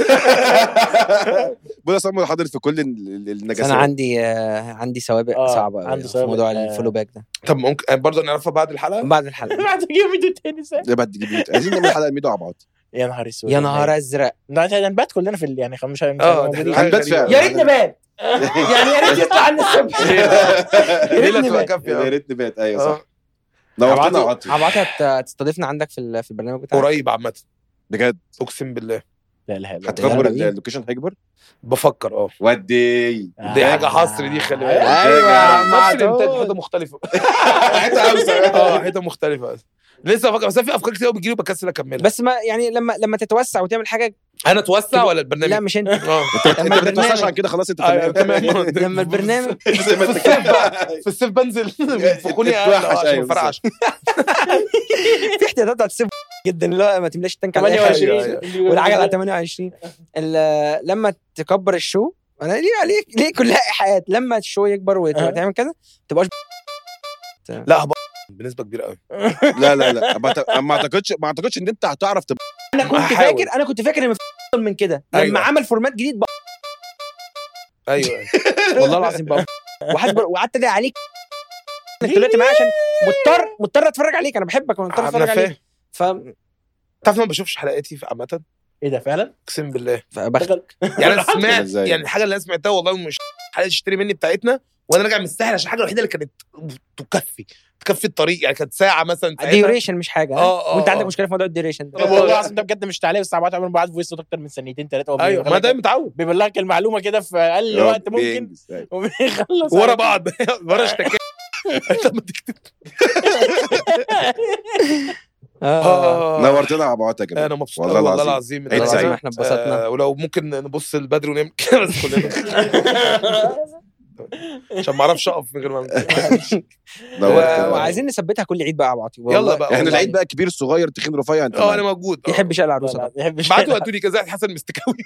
بولا صامويل حاضر في كل ال- ال- بس النجاسات انا عندي آه، عندي سوابق آه، صعبه قوي عنده في سوابق، موضوع آه. الفولو باك ده طب ممكن برضه نعرفها بعد الحلقه بعد الحلقه بعد تجيب فيديو تاني ساعة. ده بعد تجيب ميت. عايزين نعمل حلقه ميدو مع بعض يا نهار اسود يا نهار ازرق ده هنبات كلنا في ال- يعني خم- مش مش اه موجودين. ده حاجة هنبات غريبة. فعلا. يا ريت نبات يعني يا ريت يطلع عنا الصبح ليله تبقى يا كافيه ريت نبات ايوه آه. صح نورتنا هبعته وعطي هبعتها ت- تستضيفنا عندك في ال- في البرنامج بتاعك قريب عامه بجد اقسم بالله لا اله الا الله هتكبر يلا بينا. اللوكيشن هيكبر بفكر اه ودي دي حاجه حصر دي خلي بالك ايوه يا عم نفس الانتاج عطول. حته مختلفه حته اوسع اه حته مختلفه لسه بفكر بس أنا في افكار كتير قوي بتجيلي بكسل اكملها بس ما يعني لما لما تتوسع وتعمل حاجه انا اتوسع ولا البرنامج؟ لا مش انت اه لما انت بتتوسعش البرنامج عن كده خلاص انت أيوة، تمام تمام لما البرنامج زي ما انت كده في الصيف بنزل بينفخوني تتوحش، عشان أيوة، ما فرقعش في احتياطات بتاعت الصيف جدا اللي هو ما تملاش التانك على الآخر. 28 والعجله على 28 ال- لما تكبر الشو انا ليه ليه ليه كلها ايحاءات لما الشو يكبر أه. وتعمل كذا ما تبقاش لا هبقى بنسبه كبيره قوي لا لا لا ما أعت- ما اعتقدش ما اعتقدش ان انت هتعرف تبقى انا كنت هحاول. فاكر انا كنت فاكر ان في أفضل من كده لما أيوة. عمل فورمات جديد بقى ايوه والله العظيم بقى وحاسب وقعدت ادعي عليك انك طلعت معايا عشان مضطر مضطر اتفرج عليك انا بحبك وانا مضطر انا اتفرج عليك فاهم ف... تعرف إن انا ما بشوفش حلقاتي في عامه ايه ده فعلا؟ اقسم بالله فبخ... يعني انا سمعت إزاي؟ يعني الحاجه اللي انا سمعتها والله مش حلقه تشتري مني بتاعتنا وانا راجع من الساحل عشان الحاجه الوحيده اللي كانت تكفي تكفي الطريق يعني كانت ساعه مثلا ساعتها. ديوريشن مش حاجه ها؟ آه، آه، وانت عندك آه. مشكله في موضوع الديوريشن ده طب والله العظيم ده بجد مش تعليق بس ساعات عمرهم بعد فويس صوت اكتر من ثانيتين ثلاثه ايوه ما ده متعود بيبلغك المعلومه كده في اقل وقت ممكن بينجز. أيوة. وبيخلص ورا عليك. بعض ورا اشتكاء انت ما تكتب اه نورتنا مع بعض يا جماعه انا مبسوط والله والله, والله العظيم. العظيم عيد والله سعيد. العظيم. احنا اتبسطنا آه ولو ممكن نبص البدر ونعمل كده بس كلنا عشان ما اعرفش اقف من غير ما أعمل. نورتنا. وعايزين نثبتها كل عيد بقى يا عباطي يلا بقى احنا والله. العيد بقى كبير صغير تخين رفيع انت اه انا معاك. موجود يحب شقى لا، العروسه لا، بقى يحبش بعتوا وقتوني كذا حسن مستكاوي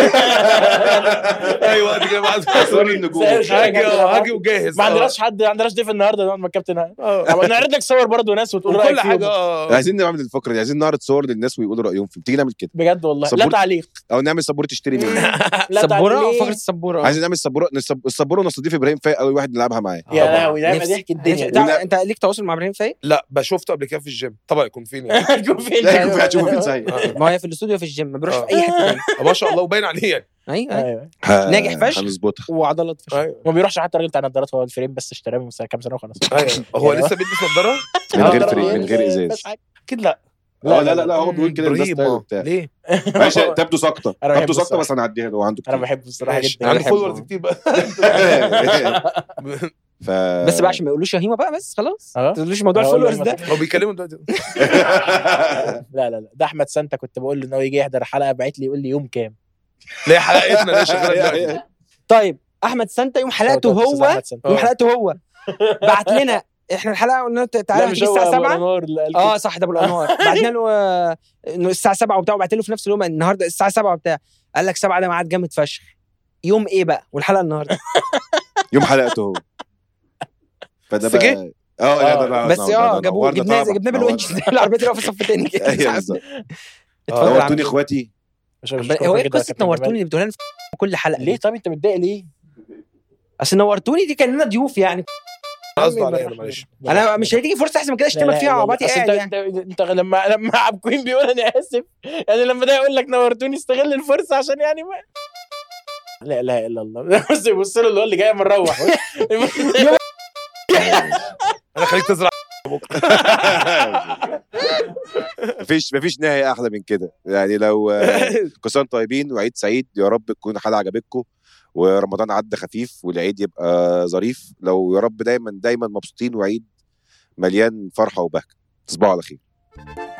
ايوه دي كده بعتوا أسرار النجوم. هاجي اه هاجي وجاهز ما آه. عندناش حد ما عندناش ضيف النهارده نقعد مع الكابتن اه طب نعرض لك صور برضه ناس وتقول رايك وكل حاجه فيهم اه عايزين نعمل الفقره دي عايزين نعرض صور للناس ويقولوا رايهم فيه تيجي نعمل كده بجد والله لا صبور. تعليق او نعمل سبوره تشتري مني لا سبوره تعليق فقره السبوره عايزين نعمل سبوره نستب- السبوره ونستضيف ابراهيم فايق اول واحد نلعبها معاه يا طبعاً. لهوي ده يبقى نفسي- ضحك الدنيا نفسي- ده. انت انت ليك تواصل مع ابراهيم فايق؟ لا بشوفته قبل كده في الجيم طبعا يكون فين يعني هتكون فين لا يكون في هتشوفه في سعيد آه. ما هي في الاستوديو في الجيم ما بيروحش آه. في اي حته تاني ما شاء الله وباين عليه يعني ايوه أيوة. ايوه ناجح فشخ. هنظبطها وعضلات فشخ ايوه ما بيروحش حتى الراجل بتاع النضارات هو الفريم بس اشتراه من سنة- كام سنه وخلاص ايوه هو لسه بيلبس نظاره من آه، غير ده فريق من رأيي. غير ازاز مفيش حاجة. اكيد لا لا لا لا, لا هو بيقول كده الناس ابراهيم ستايل آه. وبتاع ليه؟ ماشي تبدو ساقطه أنا تبدو بحبه ساقطه الصراحة. بس هنعديها له عنده انا كتير بحبه الصراحه ماشي. جدا عنده بحبه. فولورز كتير بقى ف بس بقى عشان ما يقولوش يا هيما بقى بس خلاص اه ما تقولوش موضوع أقول الفولورز لك ده هو بيكلمه دلوقتي لا لا لا ده احمد سانتا كنت بقول له ان هو يجي يحضر حلقه بعت لي يقول لي يوم كام ليه حلقتنا ليه شغاله دلوقتي طيب احمد سانتا يوم حلقته شوت أوت أستاذ هو أحمد سانتا. يوم حلقته هو بعت لنا احنا الحلقه قلنا له تعالى لا مش هتيجي هو الساعه أبو 7 أنوار اللي قال اه صح ده ابو الانوار بعتنا له آه، انه الساعه 7 وبتاع وبعت له في نفس اليوم النهارده الساعه 7 وبتاع قال لك 7 ده ميعاد جامد فشخ يوم ايه بقى والحلقه النهارده يوم حلقته هو فده بس جه؟ بقى اه لا ده لا بس ده- اه ده جابوه نورنا جبناه طبعا. جبناه بالونش العربيه اللي واقفه في الصف الثاني كده ايوه بالظبط اتفضل يا نورتوني عم. اخواتي مش- مش هو ايه كده قصه كابتن نورتوني جمال. اللي بتقولها لنا في كل حلقه ليه طب انت متضايق ليه؟ اصل نورتوني دي كاننا ضيوف يعني قصده عليا انا معلش انا مش هتيجي فرصه احسن من كده لا اشتمك لا فيها لا لا. عباطي أصل قاعد انت يعني انت انت لما لما عبد كوين بيقول انا اسف يعني لما ده يقول لك نورتوني استغل الفرصه عشان يعني ما لا اله الا الله بص يبص له اللي هو اللي جاي مروح انا خليك تزرع مفيش مفيش نهايه احلى من كده يعني لو آه، كل سنه وانتم طيبين وعيد سعيد يا رب تكون الحلقه عجبتكم ورمضان عدى خفيف والعيد يبقى ظريف لو يا رب دايما دايما مبسوطين وعيد مليان فرحه وبهجه تصبحوا على خير